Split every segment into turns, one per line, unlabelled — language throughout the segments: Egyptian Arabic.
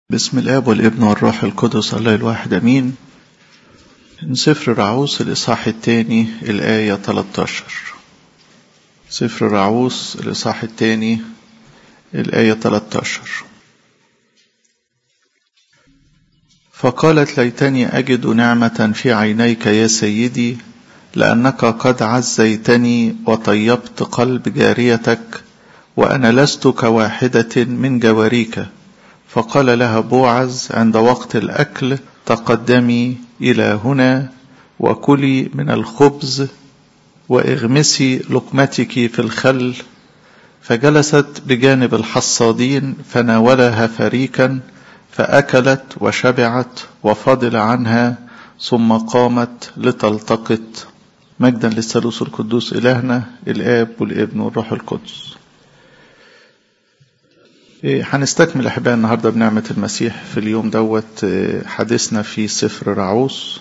بسم الاب والابن والروح القدس الله الواحد امين من سفر رعوس الاصحاح الثاني الايه 13 سفر رعوس الاصحاح الثاني الايه 13 فقالت ليتني اجد نعمه في عينيك يا سيدي لانك قد عزيتني وطيبت قلب جاريتك وانا لست كواحده من جواريك فقال لها بوعز عند وقت الأكل تقدمي إلى هنا وكلي من الخبز واغمسي لقمتك في الخل فجلست بجانب الحصادين فناولها فريكا فأكلت وشبعت وفضل عنها ثم قامت لتلتقط مجدا للثالوث القدوس إلهنا الآب والابن والروح القدس هنستكمل أحباء النهاردة بنعمة المسيح في اليوم دوت حديثنا في سفر رعوس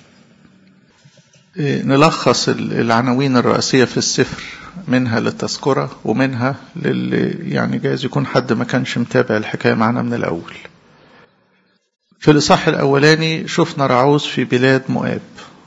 نلخص العناوين الرئيسية في السفر منها للتذكرة ومنها للي يعني جايز يكون حد ما كانش متابع الحكاية معنا من الأول في الإصحاح الأولاني شفنا رعوس في بلاد مؤاب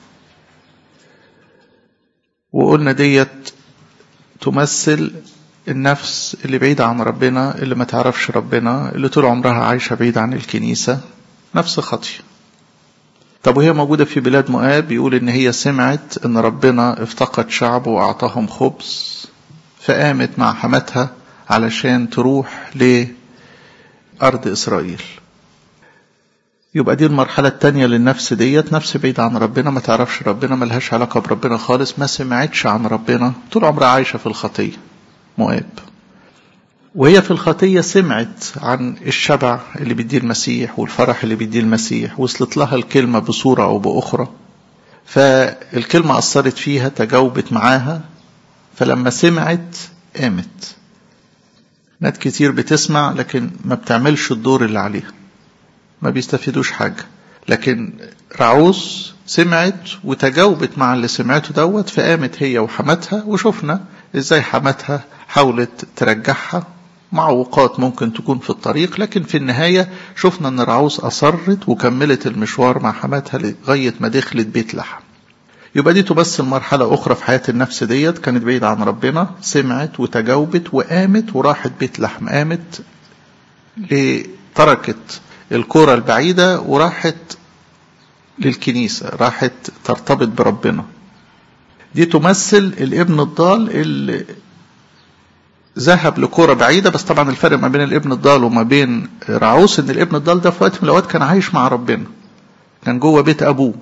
وقلنا ديت تمثل النفس اللي بعيدة عن ربنا اللي ما تعرفش ربنا اللي طول عمرها عايشة بعيد عن الكنيسة نفس خطية طب وهي موجودة في بلاد مؤاب بيقول إن هي سمعت إن ربنا افتقد شعبه وأعطاهم خبز فقامت مع حماتها علشان تروح لأرض إسرائيل يبقى دي المرحلة التانية للنفس ديت نفس بعيدة عن ربنا ما تعرفش ربنا ملهاش علاقة بربنا خالص ما سمعتش عن ربنا طول عمرها عايشة في الخطية مؤاب وهي في الخطية سمعت عن الشبع اللي بيديه المسيح والفرح اللي بيديه المسيح وصلت لها الكلمة بصورة أو بأخرى فالكلمة أثرت فيها تجاوبت معاها فلما سمعت قامت ناس كتير بتسمع لكن ما بتعملش الدور اللي عليها ما بيستفيدوش حاجة لكن رعوس سمعت وتجاوبت مع اللي سمعته دوت فقامت هي وحماتها وشفنا ازاي حماتها حاولت ترجعها معوقات ممكن تكون في الطريق لكن في النهاية شفنا ان رعوس أصرت وكملت المشوار مع حماتها لغاية ما دخلت بيت لحم يبقى دي تمثل مرحلة أخرى في حياة النفس ديت كانت بعيدة عن ربنا سمعت وتجاوبت وقامت وراحت بيت لحم قامت تركت الكرة البعيدة وراحت للكنيسة راحت ترتبط بربنا دي تمثل الابن الضال اللي ذهب لكرة بعيدة بس طبعا الفرق ما بين الابن الضال وما بين رعوس ان الابن الضال ده في وقت من الاوقات كان عايش مع ربنا كان جوه بيت ابوه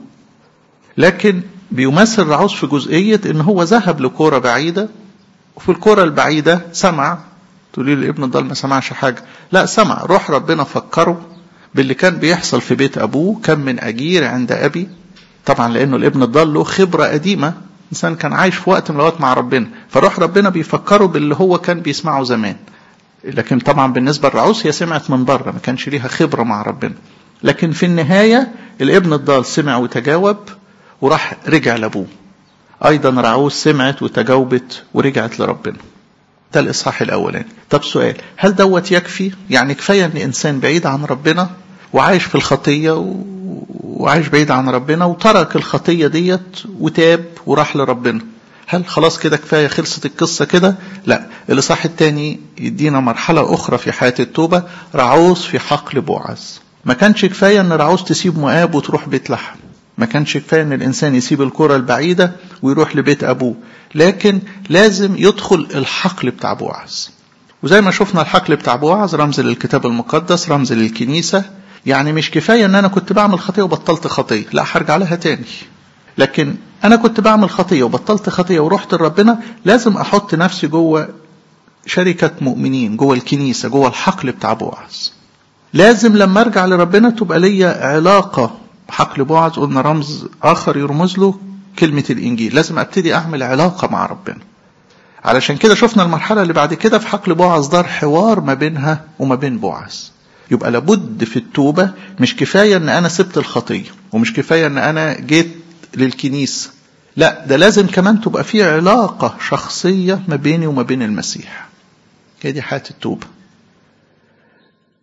لكن بيمثل رعوس في جزئية ان هو ذهب لكرة بعيدة وفي الكرة البعيدة سمع تقولي لي الابن الضال ما سمعش حاجة لا سمع روح ربنا فكره باللي كان بيحصل في بيت ابوه كان من اجير عند ابي طبعا لانه الابن الضال له خبرة قديمة إنسان كان عايش في وقت من الأوقات مع ربنا فروح ربنا بيفكره باللي هو كان بيسمعه زمان لكن طبعا بالنسبة للرعوس هي سمعت من بره ما كانش ليها خبرة مع ربنا لكن في النهاية الابن الضال سمع وتجاوب وراح رجع لأبوه أيضا رعوس سمعت وتجاوبت ورجعت لربنا ده الإصحاح الأولاني طب سؤال هل دوت يكفي يعني كفاية أن إنسان بعيد عن ربنا وعايش في الخطية و... وعايش بعيد عن ربنا وترك الخطية ديت وتاب وراح لربنا هل خلاص كده كفاية خلصت القصة كده لا الإصحاح التاني يدينا مرحلة أخرى في حياة التوبة رعوس في حقل بوعز ما كانش كفاية أن رعوس تسيب مؤاب وتروح بيت لحم ما كانش كفاية أن الإنسان يسيب الكرة البعيدة ويروح لبيت أبوه لكن لازم يدخل الحقل بتاع بوعز وزي ما شفنا الحقل بتاع بوعز رمز للكتاب المقدس رمز للكنيسة يعني مش كفاية ان انا كنت بعمل خطية وبطلت خطية لا هرجع لها تاني لكن انا كنت بعمل خطية وبطلت خطية ورحت لربنا لازم احط نفسي جوه شركة مؤمنين جوه الكنيسة جوه الحقل بتاع بوعز لازم لما ارجع لربنا تبقى ليا علاقة حقل بوعز قلنا رمز اخر يرمز له كلمة الانجيل لازم ابتدي اعمل علاقة مع ربنا علشان كده شفنا المرحلة اللي بعد كده في حقل بوعز دار حوار ما بينها وما بين بوعز يبقى لابد في التوبة مش كفاية ان انا سبت الخطية ومش كفاية ان انا جيت للكنيسة لا ده لازم كمان تبقى في علاقة شخصية ما بيني وما بين المسيح هي دي حياة التوبة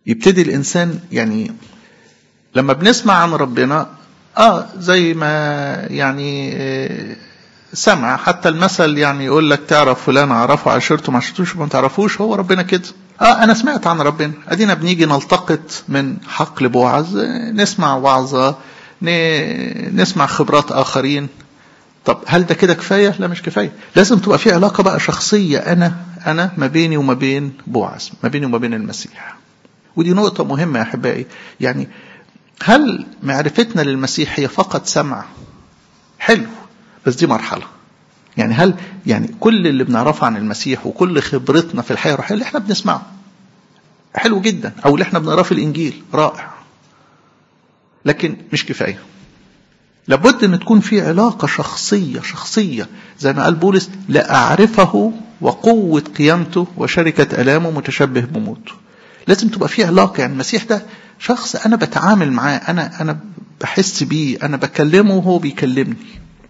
يبتدي الإنسان يعني لما بنسمع عن ربنا آه زي ما يعني سمع حتى المثل يعني يقول لك تعرف فلان اعرفه عشرته ما عشرتوش ما تعرفوش هو ربنا كده اه انا سمعت عن ربنا ادينا بنيجي نلتقط من حقل بوعز نسمع وعظة نسمع خبرات اخرين طب هل ده كده كفاية لا مش كفاية لازم تبقى في علاقة بقى شخصية انا انا ما بيني وما بين بوعز ما بيني وما بين المسيح ودي نقطة مهمة يا احبائي يعني هل معرفتنا للمسيح هي فقط سمع حلو بس دي مرحلة يعني هل يعني كل اللي بنعرفه عن المسيح وكل خبرتنا في الحياة الروحية اللي احنا بنسمعه حلو جدا او اللي احنا بنقراه في الانجيل رائع لكن مش كفاية لابد ان تكون في علاقة شخصية شخصية زي ما قال بولس لأعرفه وقوة قيامته وشركة ألامه متشبه بموته لازم تبقى في علاقة يعني المسيح ده شخص أنا بتعامل معاه أنا أنا بحس بيه أنا بكلمه وهو بيكلمني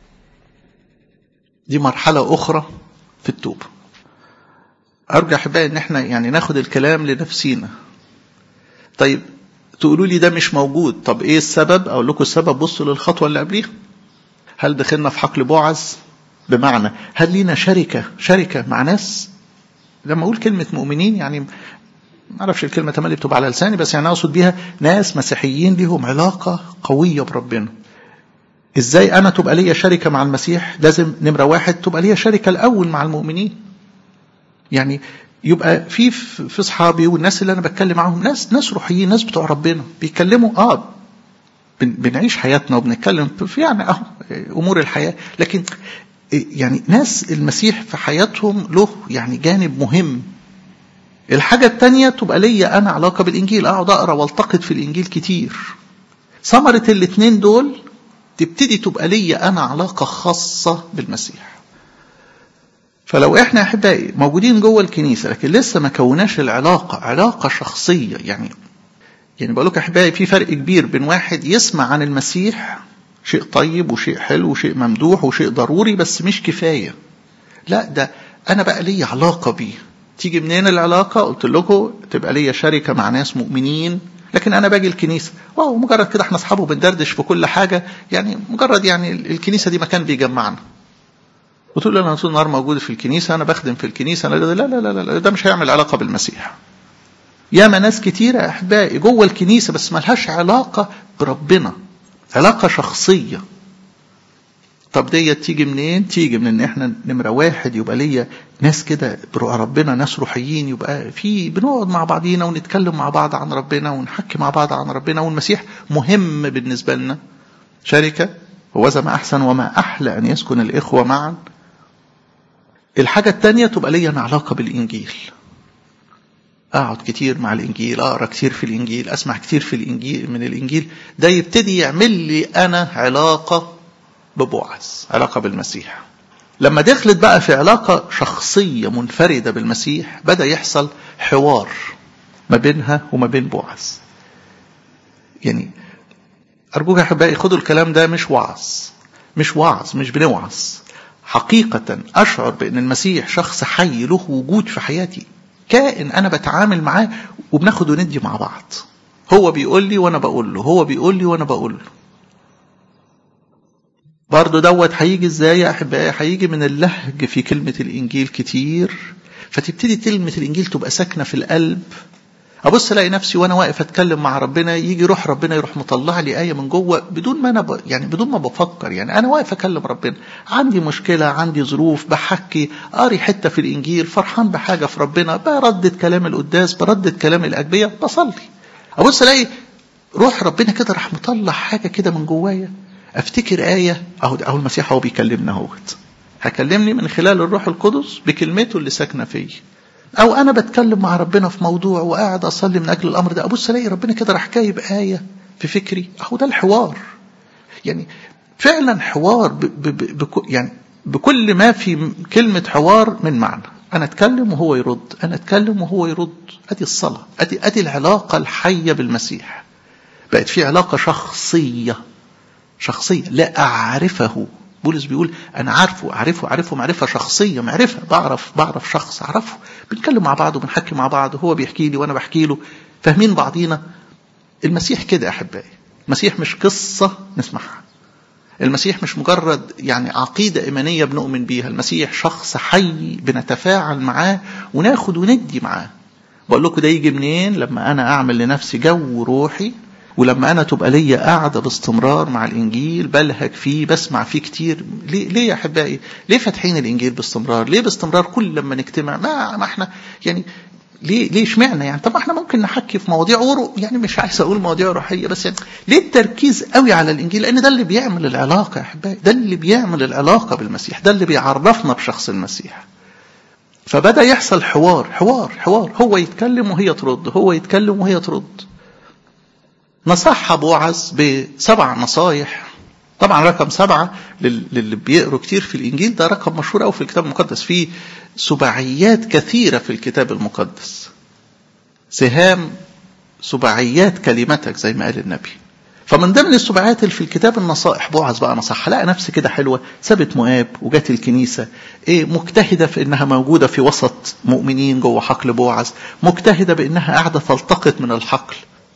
دي مرحلة أخرى في التوبة أرجع أحبائي إن إحنا يعني ناخد الكلام لنفسينا طيب تقولوا لي ده مش موجود طب إيه السبب أقول لكم السبب بصوا للخطوة اللي قبليها هل دخلنا في حقل بوعز بمعنى هل لينا شركة شركة مع ناس لما أقول كلمة مؤمنين يعني ما اعرفش الكلمة تملي بتبقى على لساني بس يعني أقصد بيها ناس مسيحيين ليهم علاقة قوية بربنا ازاي انا تبقى ليا شركة مع المسيح لازم نمرة واحد تبقى ليا شركة الاول مع المؤمنين يعني يبقى في في اصحابي والناس اللي انا بتكلم معاهم ناس ناس روحيين ناس بتوع ربنا بيتكلموا اه بن بنعيش حياتنا وبنتكلم في يعني اه امور الحياه لكن يعني ناس المسيح في حياتهم له يعني جانب مهم الحاجة التانية تبقى ليا أنا علاقة بالإنجيل أقعد أقرأ والتقط في الإنجيل كتير ثمرة الاتنين دول تبتدي تبقى ليا أنا علاقة خاصة بالمسيح فلو احنا احبائي موجودين جوه الكنيسة لكن لسه ما كوناش العلاقة علاقة شخصية يعني يعني بقول لك احبائي في فرق كبير بين واحد يسمع عن المسيح شيء طيب وشيء حلو وشيء ممدوح وشيء ضروري بس مش كفاية لا ده انا بقى ليا علاقة بيه تيجي منين العلاقة قلت لكم تبقى ليا شركة مع ناس مؤمنين لكن انا باجي الكنيسه واو مجرد كده احنا اصحابه بندردش في كل حاجه يعني مجرد يعني الكنيسه دي مكان بيجمعنا وتقول لي انا طول النهار موجود في الكنيسه انا بخدم في الكنيسه أنا لا لا لا لا ده مش هيعمل علاقه بالمسيح ياما ناس كتيره احبائي جوه الكنيسه بس ملهاش علاقه بربنا علاقه شخصيه طب ديت تيجي منين؟ تيجي من ان احنا نمره واحد يبقى ليا ناس كده بروح ربنا ناس روحيين يبقى في بنقعد مع بعضينا ونتكلم مع بعض عن ربنا ونحكي مع بعض عن ربنا والمسيح مهم بالنسبه لنا شركه وذا ما احسن وما احلى ان يسكن الاخوه معا الحاجه الثانيه تبقى ليا انا علاقه بالانجيل اقعد كتير مع الانجيل اقرا كتير في الانجيل اسمع كتير في الانجيل من الانجيل ده يبتدي يعمل لي انا علاقه ببوعز علاقة بالمسيح لما دخلت بقى في علاقة شخصية منفردة بالمسيح بدأ يحصل حوار ما بينها وما بين بوعز يعني أرجوك يا أحبائي خدوا الكلام ده مش وعظ مش وعظ مش بنوعظ حقيقة أشعر بأن المسيح شخص حي له وجود في حياتي كائن أنا بتعامل معاه وبناخد وندي مع بعض هو بيقول لي وأنا بقول له هو بيقول لي وأنا بقول له برضه دوت هيجي ازاي يا احبائي هيجي من اللهج في كلمه الانجيل كتير فتبتدي كلمه الانجيل تبقى ساكنه في القلب ابص الاقي نفسي وانا واقف اتكلم مع ربنا يجي روح ربنا يروح مطلع لي ايه من جوه بدون ما انا ب... يعني بدون ما بفكر يعني انا واقف اكلم ربنا عندي مشكله عندي ظروف بحكي قاري حته في الانجيل فرحان بحاجه في ربنا بردد كلام القداس بردد كلام الاجبيه بصلي ابص الاقي روح ربنا كده راح مطلع حاجه كده من جوايا افتكر آية اهو اهو المسيح هو بيكلمنا اهوت هكلمني من خلال الروح القدس بكلمته اللي ساكنه فيا او انا بتكلم مع ربنا في موضوع وقاعد اصلي من اجل الامر ده ابص الاقي ربنا كده راح جايب آية في فكري اهو ده الحوار يعني فعلا حوار ب ب ب ب يعني بكل ما في كلمة حوار من معنى أنا أتكلم وهو يرد أنا أتكلم وهو يرد أدي الصلاة أدي, أدي العلاقة الحية بالمسيح بقت في علاقة شخصية شخصية لا أعرفه بولس بيقول انا عارفه عارفه عارفه معرفه شخصيه معرفه بعرف بعرف شخص اعرفه بنتكلم مع بعض وبنحكي مع بعض هو بيحكي لي وانا بحكي له فاهمين بعضينا المسيح كده يا احبائي المسيح مش قصه نسمعها المسيح مش مجرد يعني عقيدة إيمانية بنؤمن بيها المسيح شخص حي بنتفاعل معاه وناخد وندي معاه بقول لكم ده يجي منين لما أنا أعمل لنفسي جو روحي ولما أنا تبقى ليا قاعدة باستمرار مع الإنجيل بلهج فيه بسمع فيه كتير ليه, ليه يا أحبائي ليه فاتحين الإنجيل باستمرار ليه باستمرار كل لما نجتمع ما, ما احنا يعني ليه ليه اشمعنى يعني طب احنا ممكن نحكي في مواضيع ورو يعني مش عايز اقول مواضيع روحيه بس يعني ليه التركيز قوي على الانجيل لان ده اللي بيعمل العلاقه يا احبائي ده اللي بيعمل العلاقه بالمسيح ده اللي بيعرفنا بشخص المسيح فبدا يحصل حوار حوار حوار هو يتكلم وهي ترد هو يتكلم وهي ترد نصحها بوعز بسبع نصايح طبعا رقم سبعة للي بيقروا كتير في الإنجيل ده رقم مشهور أوي في الكتاب المقدس فيه سباعيات كثيرة في الكتاب المقدس سهام سباعيات كلمتك زي ما قال النبي فمن ضمن السباعيات اللي في الكتاب النصائح بوعز بقى نصح لقى نفس كده حلوة سابت مؤاب وجات الكنيسة إيه مجتهدة في إنها موجودة في وسط مؤمنين جوه حقل بوعز مجتهدة بإنها قاعدة تلتقط من الحقل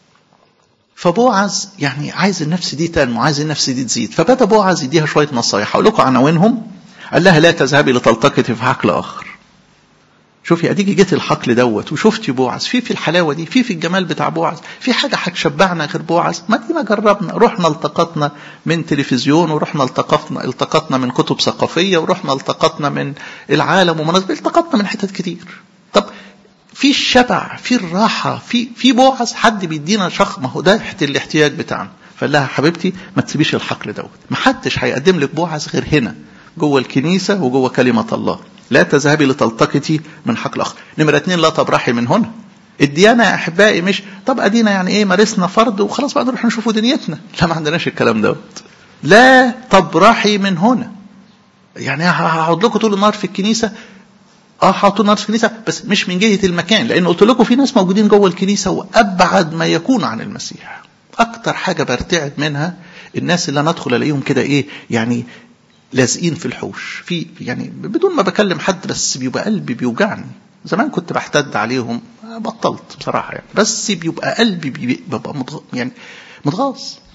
فبوعز يعني عايز النفس دي تنمو عايز النفس دي تزيد فبدا بوعز يديها شويه نصايح اقول لكم عناوينهم قال لها لا تذهبي لتلتقطي في حقل اخر شوفي اديكي جيت الحقل دوت وشفتي بوعز في في الحلاوه دي في في الجمال بتاع بوعز في حاجه هتشبعنا غير بوعز ما دينا جربنا رحنا التقطنا من تلفزيون ورحنا التقطنا التقطنا من كتب ثقافيه ورحنا التقطنا من العالم ومناسبة التقطنا من حتت كتير طب في الشبع في الراحة في في بوعز حد بيدينا شخص ما هو ده الاحتياج بتاعنا فقال لها حبيبتي ما تسيبيش الحقل دوت ما حدش هيقدم لك بوعز غير هنا جوه الكنيسة وجوه كلمة الله لا تذهبي لتلتقطي من حقل آخر نمرة اتنين لا تبرحي من هنا الديانة يا أحبائي مش طب أدينا يعني إيه مارسنا فرض وخلاص بقى نروح نشوفوا دنيتنا لا ما عندناش الكلام دوت لا تبرحي من هنا يعني هقعد لكم طول النهار في الكنيسة اه حاطوا نار في الكنيسه بس مش من جهه المكان لان قلت لكم في ناس موجودين جوه الكنيسه وابعد ما يكون عن المسيح اكتر حاجه برتعد منها الناس اللي انا ادخل الاقيهم كده ايه يعني لازقين في الحوش في يعني بدون ما بكلم حد بس بيبقى قلبي بيوجعني زمان كنت بحتد عليهم بطلت بصراحه يعني بس بيبقى قلبي بيبقى متغ... يعني متغاظ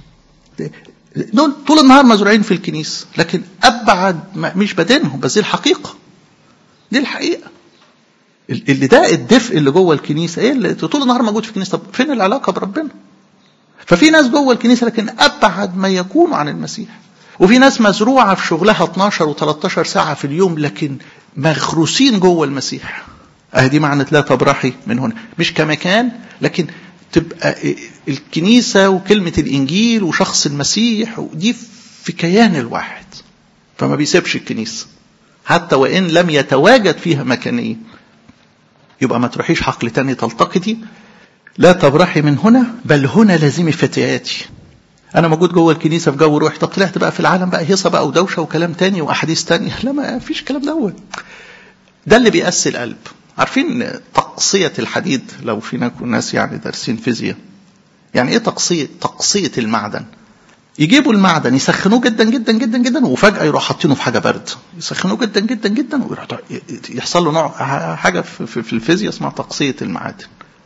دول طول النهار مزروعين في الكنيسه لكن ابعد ما مش بدينهم بس دي الحقيقه دي الحقيقة اللي ده الدفء اللي جوه الكنيسة ايه اللي طول النهار موجود في الكنيسة طب فين العلاقة بربنا ففي ناس جوه الكنيسة لكن أبعد ما يكون عن المسيح وفي ناس مزروعة في شغلها 12 و13 ساعة في اليوم لكن مغروسين جوه المسيح أهدي معنى لا تبرحي من هنا مش كمكان لكن تبقى الكنيسة وكلمة الإنجيل وشخص المسيح دي في كيان الواحد فما بيسيبش الكنيسه حتى وإن لم يتواجد فيها مكانية يبقى ما تروحيش حقل تاني تلتقطي لا تبرحي من هنا بل هنا لازمي فتياتي انا موجود جوه الكنيسه في جو روحي طب طلعت بقى في العالم بقى هيصه بقى ودوشه وكلام تاني واحاديث تانية لا ما فيش كلام دوت ده اللي بيأسي القلب عارفين تقصيه الحديد لو فينا ناس يعني دارسين فيزياء يعني ايه تقصيه تقصيه المعدن يجيبوا المعدن يسخنوه جدا جدا جدا جدا وفجأة يروح حاطينه في حاجة برد يسخنوه جدا جدا جدا ويروح يحصل له نوع حاجة في الفيزياء اسمها تقصية المعادن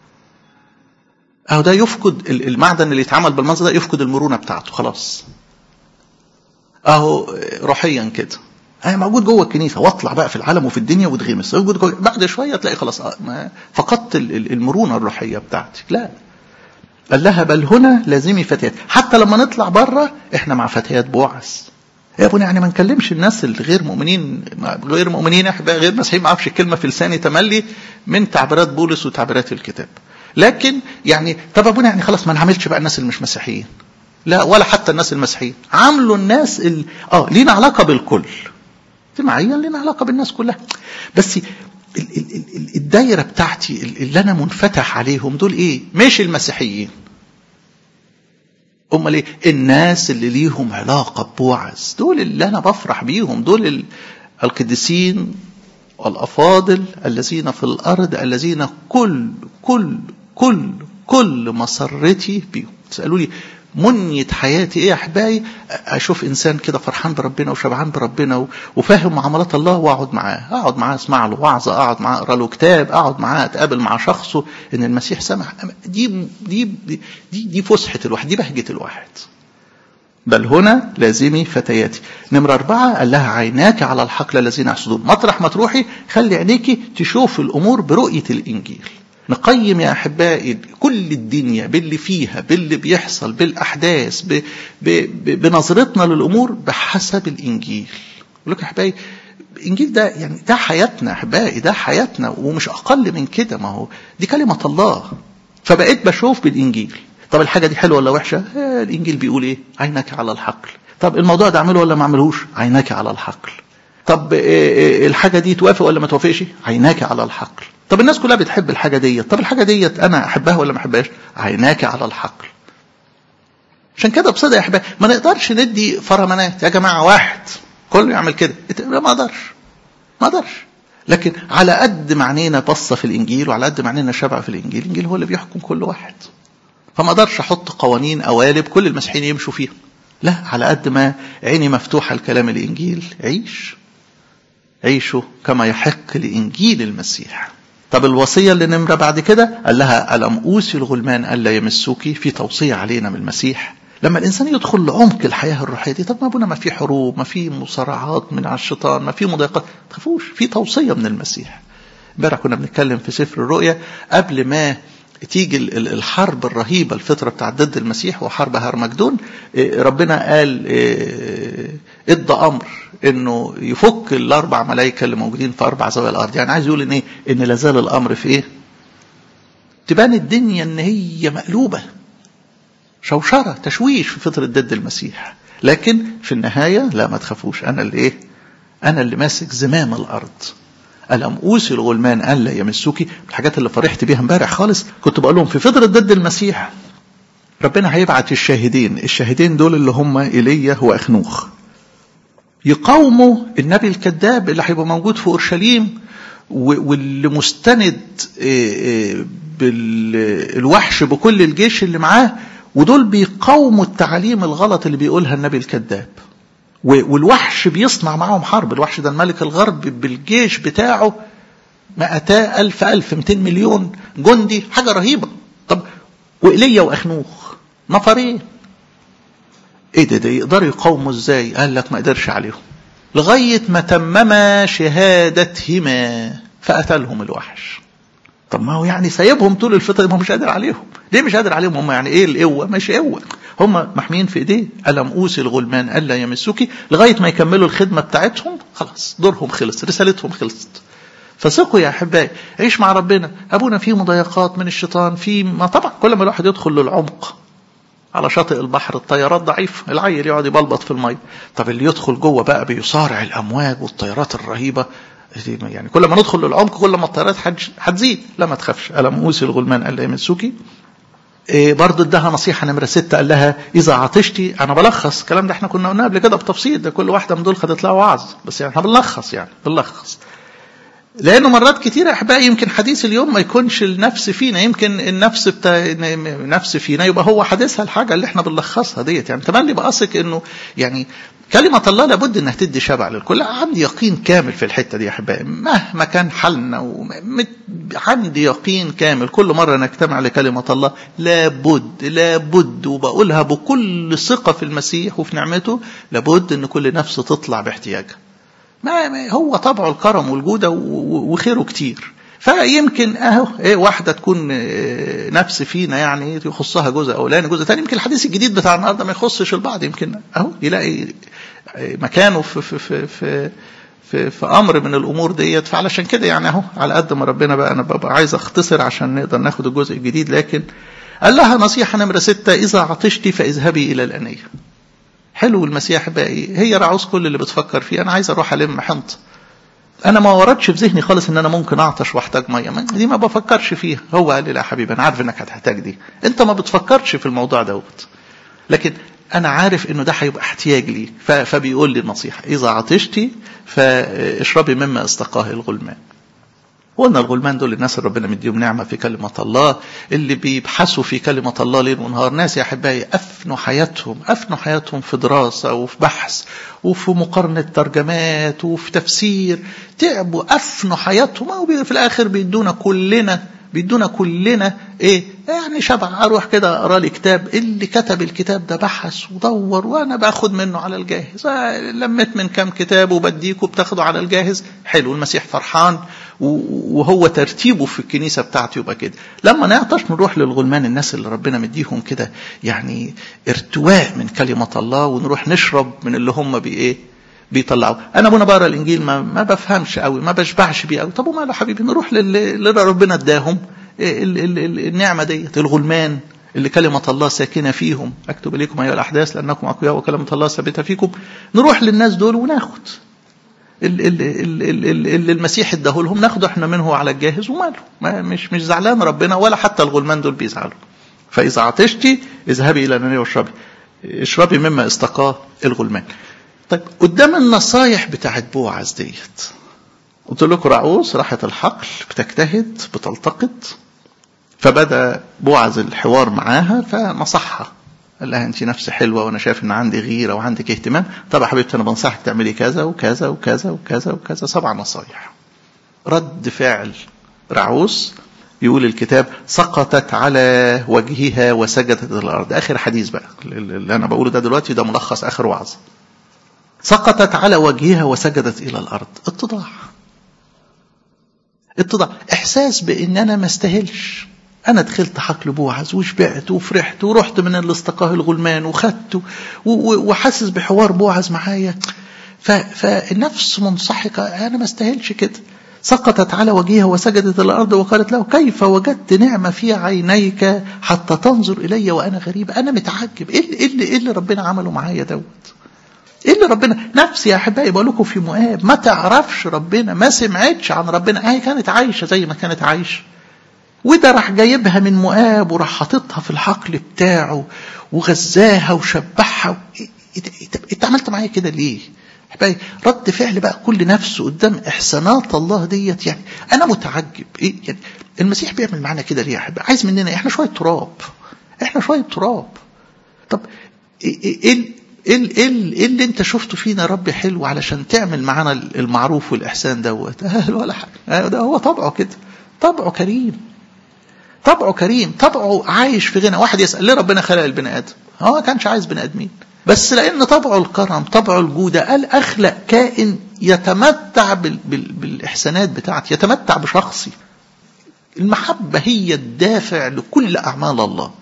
أهو ده يفقد المعدن اللي يتعمل بالمنظر ده يفقد المرونة بتاعته خلاص أهو روحيا كده أنا موجود جوه الكنيسة واطلع بقى في العالم وفي الدنيا واتغمس موجود جوه بعد شوية تلاقي خلاص فقدت المرونة الروحية بتاعتي لا قال لها بل هنا لازمي فتيات حتى لما نطلع بره احنا مع فتيات بوعز يا ابونا يعني ما نكلمش الناس الغير مؤمنين غير مؤمنين احباء غير مسيحيين ما اعرفش الكلمه في لساني تملي من تعبيرات بولس وتعبيرات الكتاب لكن يعني طب ابونا يعني خلاص ما نعملش بقى الناس اللي مش مسيحيين لا ولا حتى الناس المسيحيين عاملوا الناس ال... اه لينا علاقه بالكل اجتماعيا لينا علاقه بالناس كلها بس الدايره بتاعتي اللي انا منفتح عليهم دول ايه مش المسيحيين امال ايه الناس اللي ليهم علاقه بوعز دول اللي انا بفرح بيهم دول القديسين والافاضل الذين في الارض الذين كل كل كل كل مسرتي بيهم تسالوا لي منية حياتي ايه يا احبائي اشوف انسان كده فرحان بربنا وشبعان بربنا وفاهم معاملات الله واقعد معاه اقعد معاه اسمع له وعظه اقعد معاه اقرا له كتاب اقعد معاه اتقابل مع شخصه ان المسيح سمح دي دي دي دي فسحه الواحد دي بهجه الواحد بل هنا لازمي فتياتي نمرة أربعة قال لها عيناك على الحقل الذين يحسدون مطرح ما تروحي خلي عينيكي تشوف الأمور برؤية الإنجيل نقيم يا أحبائي كل الدنيا باللي فيها باللي بيحصل بالأحداث ب... ب... ب... بنظرتنا للأمور بحسب الإنجيل يقول لك يا أحبائي الإنجيل ده يعني ده حياتنا أحبائي ده حياتنا ومش أقل من كده ما هو دي كلمة الله فبقيت بشوف بالإنجيل طب الحاجة دي حلوة ولا وحشة آه الإنجيل بيقول إيه عينك على الحقل طب الموضوع ده أعمله ولا ما أعملهوش عينك على الحقل طب آه الحاجة دي توافق ولا ما توافقش عيناك على الحقل طب الناس كلها بتحب الحاجة ديت طب الحاجة ديت أنا أحبها ولا ما أحبهاش عيناك على الحقل عشان كده بصدق يا أحبائي ما نقدرش ندي فرمانات يا جماعة واحد كله يعمل كده ما أقدرش ما أقدرش لكن على قد ما عينينا بصة في الإنجيل وعلى قد ما عينينا شبع في الإنجيل الإنجيل هو اللي بيحكم كل واحد فما اقدرش احط قوانين قوالب كل المسيحيين يمشوا فيها لا على قد ما عيني مفتوحه لكلام الانجيل عيش عيشوا كما يحق لانجيل المسيح طب الوصيه اللي نمره بعد كده قال لها الم اوصي الغلمان الا يمسوك في توصيه علينا من المسيح لما الانسان يدخل لعمق الحياه الروحيه دي طب ما ابونا ما في حروب ما في مصارعات من على الشيطان ما في مضايقات ما تخافوش في توصيه من المسيح امبارح كنا بنتكلم في سفر الرؤيا قبل ما تيجي الحرب الرهيبه الفتره بتاعت ضد المسيح وحرب هرمجدون ربنا قال ادى امر انه يفك الاربع ملائكه اللي موجودين في اربع زوايا الارض يعني عايز يقول ان ايه ان لازال الامر في ايه تبان الدنيا ان هي مقلوبه شوشره تشويش في فتره ضد المسيح لكن في النهايه لا ما تخافوش انا اللي ايه انا اللي ماسك زمام الارض ألم أوصي الغلمان ألا يمسوكي الحاجات اللي فرحت بيها امبارح خالص كنت بقول لهم في فترة ضد المسيح ربنا هيبعت الشاهدين الشاهدين دول اللي هم إيليا وأخنوخ يقاوموا النبي الكذاب اللي هيبقى موجود في أورشليم واللي مستند بالوحش بكل الجيش اللي معاه ودول بيقاوموا التعاليم الغلط اللي بيقولها النبي الكذاب والوحش بيصنع معاهم حرب الوحش ده الملك الغرب بالجيش بتاعه مئتا ألف ألف 200 مليون جندي حاجة رهيبة طب وإيليا وأخنوخ نفرين ايه ده ده يقدروا يقاوموا ازاي قال لك ما قدرش عليهم لغاية ما تمما شهادتهما فقتلهم الوحش طب ما هو يعني سايبهم طول الفترة ما هو مش قادر عليهم ليه مش قادر عليهم هم يعني ايه القوة مش قوة هم محميين في ايديه ألم أوصي الغلمان ألا يمسوكي لغاية ما يكملوا الخدمة بتاعتهم خلاص دورهم خلص رسالتهم خلصت فثقوا يا أحبائي عيش مع ربنا أبونا في مضايقات من الشيطان في ما طبعا كل ما الواحد يدخل للعمق على شاطئ البحر الطيارات ضعيفة العيل يقعد يبلبط في المية طب اللي يدخل جوه بقى بيصارع الأمواج والطيارات الرهيبة يعني كل ما ندخل للعمق كل ما الطيارات هتزيد لا ما تخافش ألم أوصي الغلمان ألا يمسوكي إيه برضه اداها نصيحة نمرة ستة قال لها إذا عطشتي أنا بلخص الكلام ده احنا كنا قلناه قبل كده بتفصيل ده كل واحدة من دول خدت لها وعظ بس يعني احنا بنلخص يعني بنلخص لأنه مرات كتير يا أحبائي يمكن حديث اليوم ما يكونش النفس فينا يمكن النفس بتاع نفس فينا يبقى هو حديثها الحاجة اللي احنا بنلخصها ديت يعني تملي بقصك إنه يعني كلمة الله لابد انها تدي شبع للكل عندي يقين كامل في الحتة دي يا احبائي مهما كان حالنا عندي يقين كامل كل مرة نجتمع لكلمة الله لابد لابد وبقولها بكل ثقة في المسيح وفي نعمته لابد ان كل نفس تطلع باحتياجها ما هو طبعه الكرم والجودة وخيره كتير فيمكن اهو ايه واحده تكون نفس فينا يعني يخصها جزء اولاني جزء ثاني يمكن الحديث الجديد بتاع النهارده ما يخصش البعض يمكن اهو يلاقي مكانه في في في في في, في امر من الامور ديت فعلشان كده يعني اهو على قد ما ربنا بقى انا ببقى عايز اختصر عشان نقدر ناخد الجزء الجديد لكن قال لها نصيحه نمره سته اذا عطشت فاذهبي الى الانيه حلو المسيح بقى ايه هي رعوز كل اللي بتفكر فيه انا عايز اروح الم حنطه انا ما وردش في ذهني خالص ان انا ممكن اعطش واحتاج ميه دي ما بفكرش فيها هو قال لي لا حبيبي انا عارف انك هتحتاج دي انت ما بتفكرش في الموضوع دوت لكن انا عارف انه ده هيبقى احتياج لي فبيقول لي النصيحه اذا عطشتي فاشربي مما استقاه الغلمان قلنا الغلمان دول الناس اللي ربنا مديهم نعمة في كلمة الله اللي بيبحثوا في كلمة الله ليل ونهار ناس يا أحبائي أفنوا حياتهم أفنوا حياتهم في دراسة وفي بحث وفي مقارنة ترجمات وفي تفسير تعبوا أفنوا حياتهم أو في الآخر بيدونا كلنا بيدونا كلنا ايه يعني شبع اروح كده اقرا لي كتاب اللي كتب الكتاب ده بحث ودور وانا باخد منه على الجاهز لميت من كام كتاب وبديكوا بتاخده على الجاهز حلو المسيح فرحان وهو ترتيبه في الكنيسة بتاعته يبقى كده لما نعطش نروح للغلمان الناس اللي ربنا مديهم كده يعني ارتواء من كلمة الله ونروح نشرب من اللي هم بإيه بيطلعوا انا ابونا بقرا الانجيل ما, ما بفهمش قوي ما بشبعش بيه قوي طب وماله حبيبي نروح للي ربنا اداهم النعمه ديت الغلمان اللي كلمة الله ساكنة فيهم أكتب إليكم أيها الأحداث لأنكم أقوياء وكلمة الله ثابتة فيكم نروح للناس دول وناخد اللي المسيح اداه لهم ناخده احنا منه على الجاهز وماله ما مش مش زعلان ربنا ولا حتى الغلمان دول بيزعلوا فإذا عطشتي اذهبي إلى نانية واشربي اشربي مما استقاه الغلمان طيب قدام النصايح بتاعت بوعز ديت قلت لكم رعوس راحت الحقل بتجتهد بتلتقط فبدا بوعز الحوار معاها فنصحها قال لها انت نفس حلوه وانا شايف ان عندي غيره وعندك اهتمام طب يا حبيبتي انا بنصحك تعملي كذا وكذا وكذا وكذا وكذا سبع نصايح رد فعل رعوس يقول الكتاب سقطت على وجهها وسجدت الى الارض اخر حديث بقى اللي انا بقوله ده دلوقتي ده ملخص اخر وعظ سقطت على وجهها وسجدت الى الارض اتضاع اتضاع احساس بان انا ما استاهلش انا دخلت حقل بوعز وشبعت وفرحت ورحت من اللي استقاه الغلمان وخدته وحاسس بحوار بوعز معايا فالنفس منسحقه انا ما استاهلش كده سقطت على وجهها وسجدت الارض وقالت له كيف وجدت نعمه في عينيك حتى تنظر الي وانا غريب انا متعجب ايه اللي, إيه اللي ربنا عمله معايا دوت ايه اللي ربنا نفسي يا احبائي بقول لكم في مؤاب ما تعرفش ربنا ما سمعتش عن ربنا هي كانت عايشه زي ما كانت عايشه وده راح جايبها من مؤاب وراح حاططها في الحقل بتاعه وغزاها وشبعها انت عملت معايا كده ليه؟ احبائي رد فعل بقى كل نفسه قدام احسانات الله ديت يعني انا متعجب ايه يعني المسيح بيعمل معانا كده ليه يا احبائي؟ عايز مننا احنا شويه تراب احنا شويه تراب طب ايه ايه ايه ايه اللي انت شفته فينا رب حلو علشان تعمل معانا المعروف والاحسان دوت ولا حاجه ده هو طبعه كده طبعه كريم طبعه كريم طبعه عايش في غنى واحد يسال ليه ربنا خلق البني ادم هو ما كانش عايز بني ادمين بس لان طبعه الكرم طبعه الجوده قال اخلق كائن يتمتع بال بال بالاحسانات بتاعتي يتمتع بشخصي المحبه هي الدافع لكل اعمال الله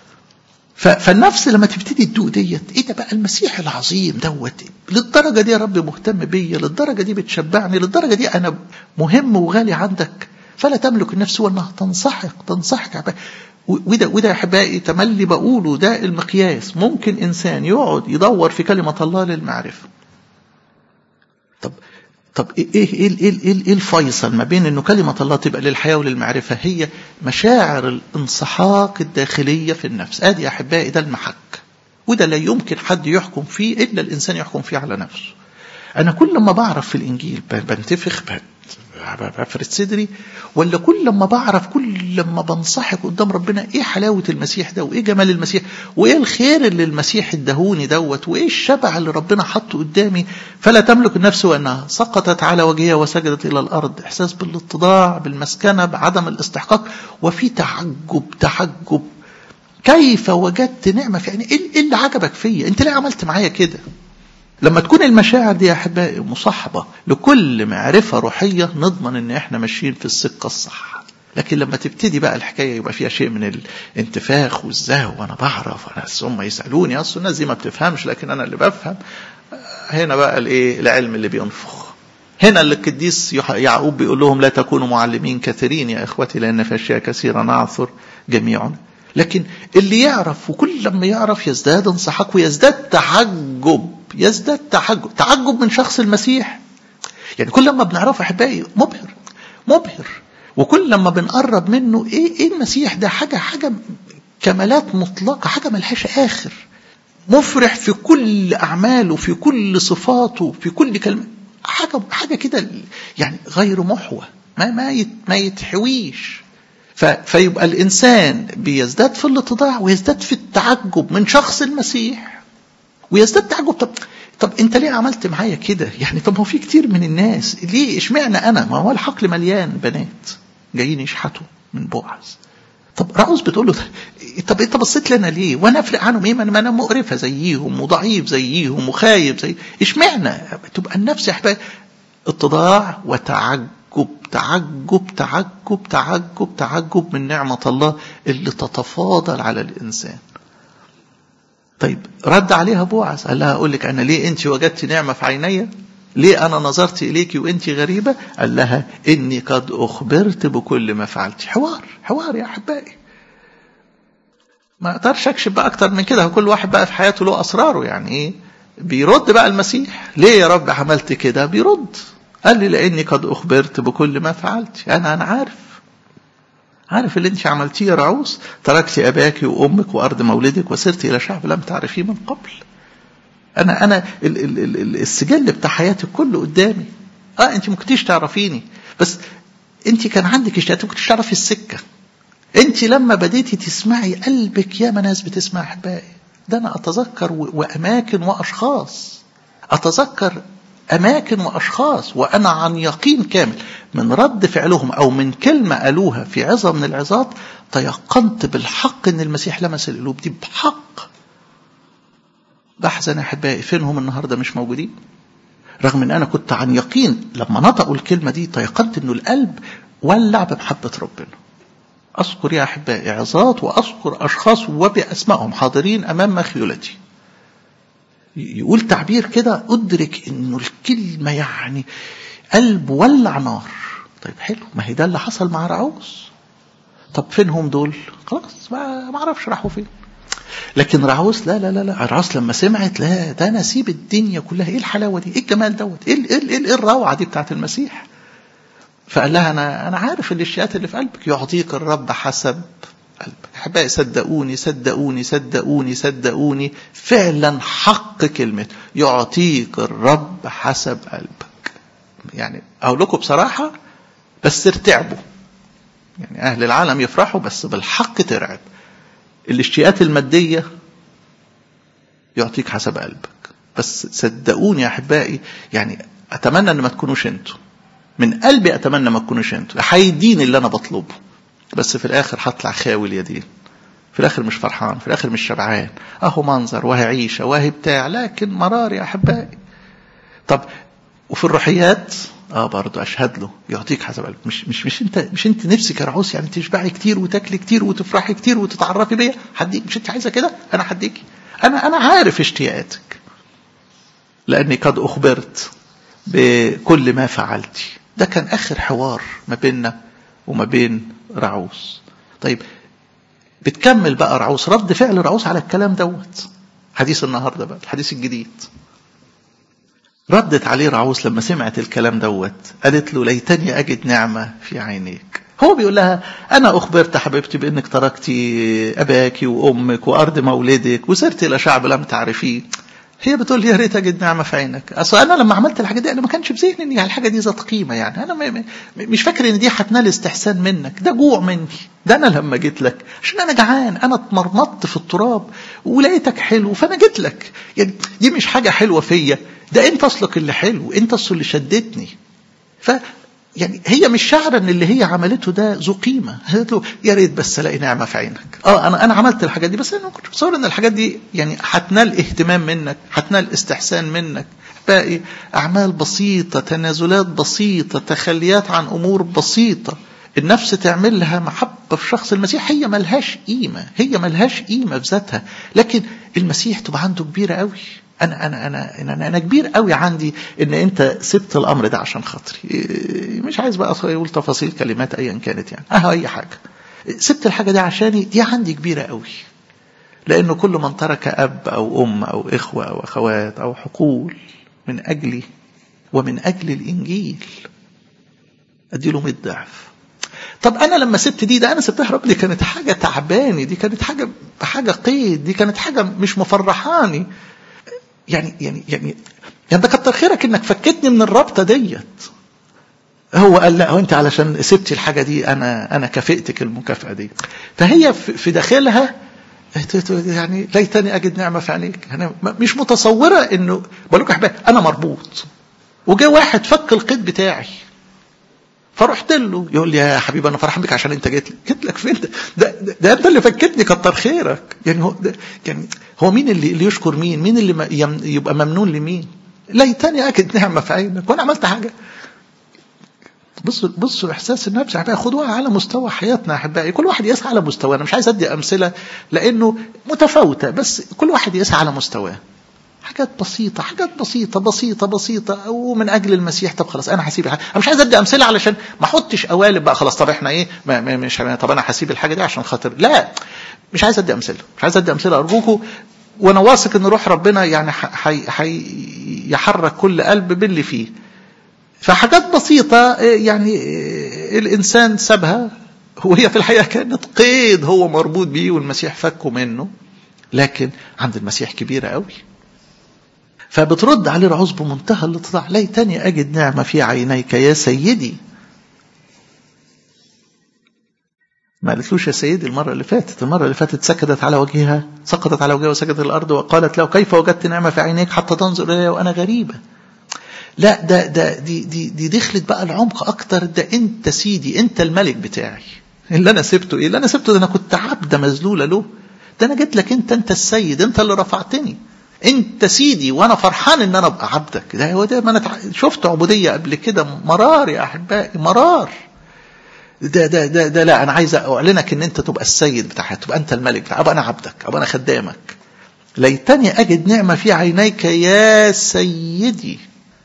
فالنفس لما تبتدي تدوق ديت ايه ده بقى المسيح العظيم دوت للدرجه دي يا رب مهتم بيا للدرجه دي بتشبعني للدرجه دي انا مهم وغالي عندك فلا تملك النفس وانها تنسحق تنسحق وده وده يا احبائي تملي بقوله ده المقياس ممكن انسان يقعد يدور في كلمه الله للمعرفه طب طب ايه ايه ايه ايه, إيه, إيه الفيصل ما بين انه كلمه الله تبقى للحياه وللمعرفه هي مشاعر الانسحاق الداخليه في النفس ادي يا احبائي ده المحك وده لا يمكن حد يحكم فيه الا الانسان يحكم فيه على نفسه انا كل ما بعرف في الانجيل بنتفخ بفرد صدري ولا كل ما بعرف كل ما بنصحك قدام ربنا ايه حلاوه المسيح ده وايه جمال المسيح وايه الخير اللي المسيح ادهوني دوت وايه الشبع اللي ربنا حطه قدامي فلا تملك النفس وانها سقطت على وجهها وسجدت الى الارض احساس بالاتضاع بالمسكنه بعدم الاستحقاق وفي تعجب تعجب كيف وجدت نعمه في يعني ايه اللي عجبك فيا انت ليه عملت معايا كده لما تكون المشاعر دي يا احبائي مصاحبه لكل معرفه روحيه نضمن ان احنا ماشيين في السكه الصح لكن لما تبتدي بقى الحكايه يبقى فيها شيء من الانتفاخ والزهو وانا بعرف انا هم يسالوني اصل الناس دي ما بتفهمش لكن انا اللي بفهم هنا بقى الايه العلم اللي بينفخ هنا اللي القديس يعقوب بيقول لهم لا تكونوا معلمين كثيرين يا اخوتي لان في اشياء كثيره نعثر جميعنا لكن اللي يعرف وكل لما يعرف يزداد انصحاك ويزداد تعجب يزداد تعجب تعجب من شخص المسيح يعني كل لما بنعرفه احبائي مبهر مبهر وكل لما بنقرب منه ايه ايه المسيح ده حاجه حاجه كمالات مطلقه حاجه ملهاش اخر مفرح في كل اعماله في كل صفاته في كل كلمه حاجه حاجه كده يعني غير محوى ما ما يت ما يتحويش فيبقى الانسان بيزداد في الاتضاع ويزداد في التعجب من شخص المسيح ويزداد تعجب طب طب انت ليه عملت معايا كده يعني طب هو في كتير من الناس ليه اشمعنى انا ما هو الحقل مليان بنات جايين يشحتوا من بوعز طب راوس بتقول له طب انت بصيت لنا ليه وانا افرق عنهم ايه ما انا مقرفه زيهم وضعيف زيهم وخايب زي اشمعنى تبقى النفس يا احبابي اتضاع وتعجب تعجب تعجب تعجب تعجب من نعمه الله اللي تتفاضل على الانسان طيب رد عليها بوعز قال لها اقول لك انا ليه انت وجدت نعمه في عيني ليه انا نظرت اليك وانت غريبه قال لها اني قد اخبرت بكل ما فعلت حوار حوار يا احبائي ما اقدرش اكشف بقى اكتر من كده كل واحد بقى في حياته له اسراره يعني ايه بيرد بقى المسيح ليه يا رب عملت كده بيرد قال لي لاني قد اخبرت بكل ما فعلت انا انا عارف عارف اللي انت عملتيه يا رعوس تركت اباك وامك وارض مولدك وسرت الى شعب لم تعرفيه من قبل انا انا ال ال ال السجل بتاع حياتك كله قدامي اه انت ما كنتيش تعرفيني بس انت كان عندك اشتياقات ما كنتيش تعرفي السكه انت لما بديتي تسمعي قلبك يا ناس بتسمع احبائي ده انا اتذكر واماكن واشخاص اتذكر اماكن واشخاص وانا عن يقين كامل من رد فعلهم او من كلمه قالوها في عظه من العظات تيقنت بالحق ان المسيح لمس القلوب دي بحق بحزن احبائي فينهم النهارده مش موجودين رغم ان انا كنت عن يقين لما نطقوا الكلمه دي تيقنت انه القلب ولع بمحبه ربنا اذكر يا احبائي عظات واذكر اشخاص وباسمائهم حاضرين امام مخيولتي يقول تعبير كده ادرك انه الكلمه يعني قلب ولع نار طيب حلو ما هي ده اللي حصل مع رعوس طب فينهم دول خلاص ما اعرفش راحوا فين لكن رعوس لا لا لا لا رعوس لما سمعت لا ده انا اسيب الدنيا كلها ايه الحلاوه دي ايه الجمال دوت ايه ايه ايه, إيه الروعه دي بتاعت المسيح فقال لها انا انا عارف الاشياء اللي في قلبك يعطيك الرب حسب قلبك احبائي صدقوني صدقوني صدقوني صدقوني فعلا حق كلمه يعطيك الرب حسب قلبك يعني اقول لكم بصراحه بس ارتعبوا يعني اهل العالم يفرحوا بس بالحق ترعب الاشتياقات الماديه يعطيك حسب قلبك بس صدقوني يا احبائي يعني اتمنى ان ما تكونوش انتوا من قلبي اتمنى ما تكونوش انتوا هيديني اللي انا بطلبه بس في الاخر هطلع خاوي اليدين في الاخر مش فرحان في الاخر مش شبعان اهو منظر وهي عيشه وهي بتاع لكن مرار يا احبائي طب وفي الروحيات اه برضه اشهد له يعطيك حسب قلبك مش مش مش انت مش انت نفسك يا رعوس يعني تشبعي كتير وتاكلي كتير وتفرحي كتير وتتعرفي بيا هديك مش انت عايزه كده انا هديكي انا انا عارف اشتياقاتك لاني قد اخبرت بكل ما فعلتي ده كان اخر حوار ما بيننا وما بين رعوس طيب بتكمل بقى رعوس رد فعل رعوس على الكلام دوت حديث النهارده بقى الحديث الجديد ردت عليه رعوس لما سمعت الكلام دوت قالت له ليتني اجد نعمه في عينيك هو بيقول لها انا اخبرت حبيبتي بانك تركتي اباك وامك وارض مولدك وسرت الى شعب لم تعرفيه هي بتقول لي يا ريت اجد نعمه في عينك اصل انا لما عملت الحاجه دي انا ما كانش في ذهني ان الحاجه دي ذات قيمه يعني انا م- م- مش فاكر ان دي هتنال استحسان منك ده جوع مني ده انا لما جيت لك عشان انا جعان انا اتمرمطت في التراب ولقيتك حلو فانا جيت لك يعني دي مش حاجه حلوه فيا ده انت اصلك اللي حلو انت اصل اللي شدتني ف يعني هي مش شاعره ان اللي هي عملته ده ذو قيمه قالت له يا ريت بس الاقي نعمه في عينك اه انا انا عملت الحاجات دي بس انا ما كنتش متصور ان الحاجات دي يعني هتنال اهتمام منك هتنال استحسان منك باقي اعمال بسيطه تنازلات بسيطه تخليات عن امور بسيطه النفس تعمل لها محبة في شخص المسيح هي ملهاش قيمة هي ملهاش قيمة في ذاتها لكن المسيح تبقى عنده كبيرة قوي أنا أنا أنا أنا, أنا كبير قوي عندي إن أنت سبت الأمر ده عشان خاطري مش عايز بقى أقول تفاصيل كلمات أيا كانت يعني أه أي حاجة سبت الحاجة دي عشاني دي عندي كبيرة قوي لأنه كل من ترك أب أو أم أو إخوة أو أخوات أو حقول من أجلي ومن أجل الإنجيل أديله 100 ضعف طب انا لما سبت دي ده انا سبتها رب دي كانت حاجه تعباني دي كانت حاجه حاجه قيد دي كانت حاجه مش مفرحاني يعني يعني يعني يعني ده كتر خيرك انك فكتني من الرابطه ديت هو قال لا هو انت علشان سبتي الحاجه دي انا انا كافئتك المكافاه دي فهي في داخلها يعني ليتني اجد نعمه في عينيك انا مش متصوره انه بقول لكم احبائي انا مربوط وجا واحد فك القيد بتاعي فرحت له يقول لي يا حبيبي انا فرحان بك عشان انت جيت لي جيت لك فين ده ده, ده انت اللي فكتني كتر خيرك يعني هو ده يعني هو مين اللي, اللي يشكر مين مين اللي يبقى ممنون لمين ليتني اجد نعمه في عينك وانا عملت حاجه بصوا بصوا احساس النفس احبائي خدوها على مستوى حياتنا احبائي كل واحد يسعى على مستواه انا مش عايز ادي امثله لانه متفاوته بس كل واحد يسعى على مستواه حاجات بسيطة حاجات بسيطة بسيطة بسيطة ومن أجل المسيح طب خلاص أنا هسيب الحاجة أنا مش عايز أدي أمثلة علشان ما أحطش قوالب بقى خلاص طب إحنا إيه ما مش طب أنا هسيب الحاجة دي عشان خاطر لا مش عايز أدي أمثلة مش عايز أدي أمثلة أرجوكم وأنا واثق إن روح ربنا يعني هيحرك كل قلب باللي فيه فحاجات بسيطة يعني الإنسان سابها وهي في الحقيقة كانت قيد هو مربوط بيه والمسيح فكه منه لكن عند المسيح كبيرة قوي فبترد عليه رعوز بمنتهى الاتضاع ليتني أجد نعمة في عينيك يا سيدي ما قالتلوش يا سيدي المرة اللي فاتت المرة اللي فاتت سكتت على وجهها سقطت على وجهها وسكتت الأرض وقالت له كيف وجدت نعمة في عينيك حتى تنظر إلي وأنا غريبة لا ده ده دي دي دي دخلت بقى العمق اكتر ده انت سيدي انت الملك بتاعي اللي انا سبته ايه اللي انا سبته ده انا كنت عبده مذلوله له ده انا جيت لك انت انت السيد انت اللي رفعتني انت سيدي وانا فرحان ان انا ابقى عبدك ده هو ده ما انا شفت عبوديه قبل كده مرار يا احبائي مرار ده ده ده ده لا انا عايز اعلنك ان انت تبقى السيد بتاعها تبقى انت الملك بتاعها ابقى انا عبدك ابقى انا خدامك ليتني اجد نعمه في عينيك يا سيدي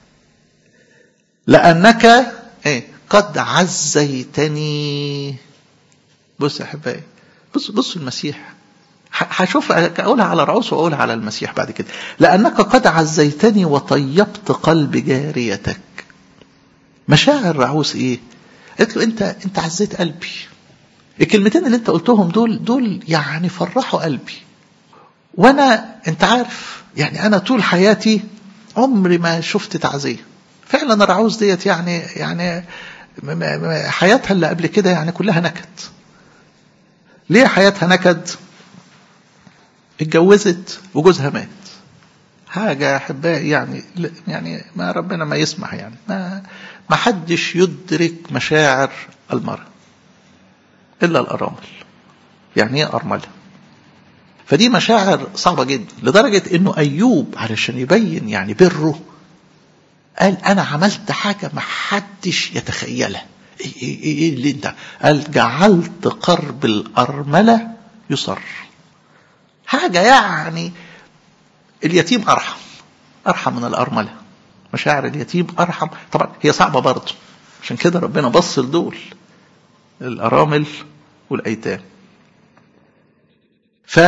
لأنك إيه قد عزيتني بص يا أحبائي بص بصوا المسيح هشوف أقولها على رعوس وأقولها على المسيح بعد كده لأنك قد عزيتني وطيبت قلب جاريتك مشاعر رعوس إيه قالت له أنت أنت عزيت قلبي الكلمتين اللي أنت قلتهم دول دول يعني فرحوا قلبي وأنا أنت عارف يعني أنا طول حياتي عمري ما شفت تعزيه فعلا الرعوز ديت يعني يعني حياتها اللي قبل كده يعني كلها نكد ليه حياتها نكد اتجوزت وجوزها مات حاجة أحبائي يعني يعني ما ربنا ما يسمح يعني ما ما حدش يدرك مشاعر المرأة إلا الأرامل يعني إيه أرملة فدي مشاعر صعبة جدا لدرجة إنه أيوب علشان يبين يعني بره قال انا عملت حاجه ما حدش يتخيلها ايه ايه ايه اللي انت قال جعلت قرب الارمله يصر حاجه يعني اليتيم ارحم ارحم من الارمله مشاعر اليتيم ارحم طبعا هي صعبه برضه عشان كده ربنا بص لدول الارامل والايتام ف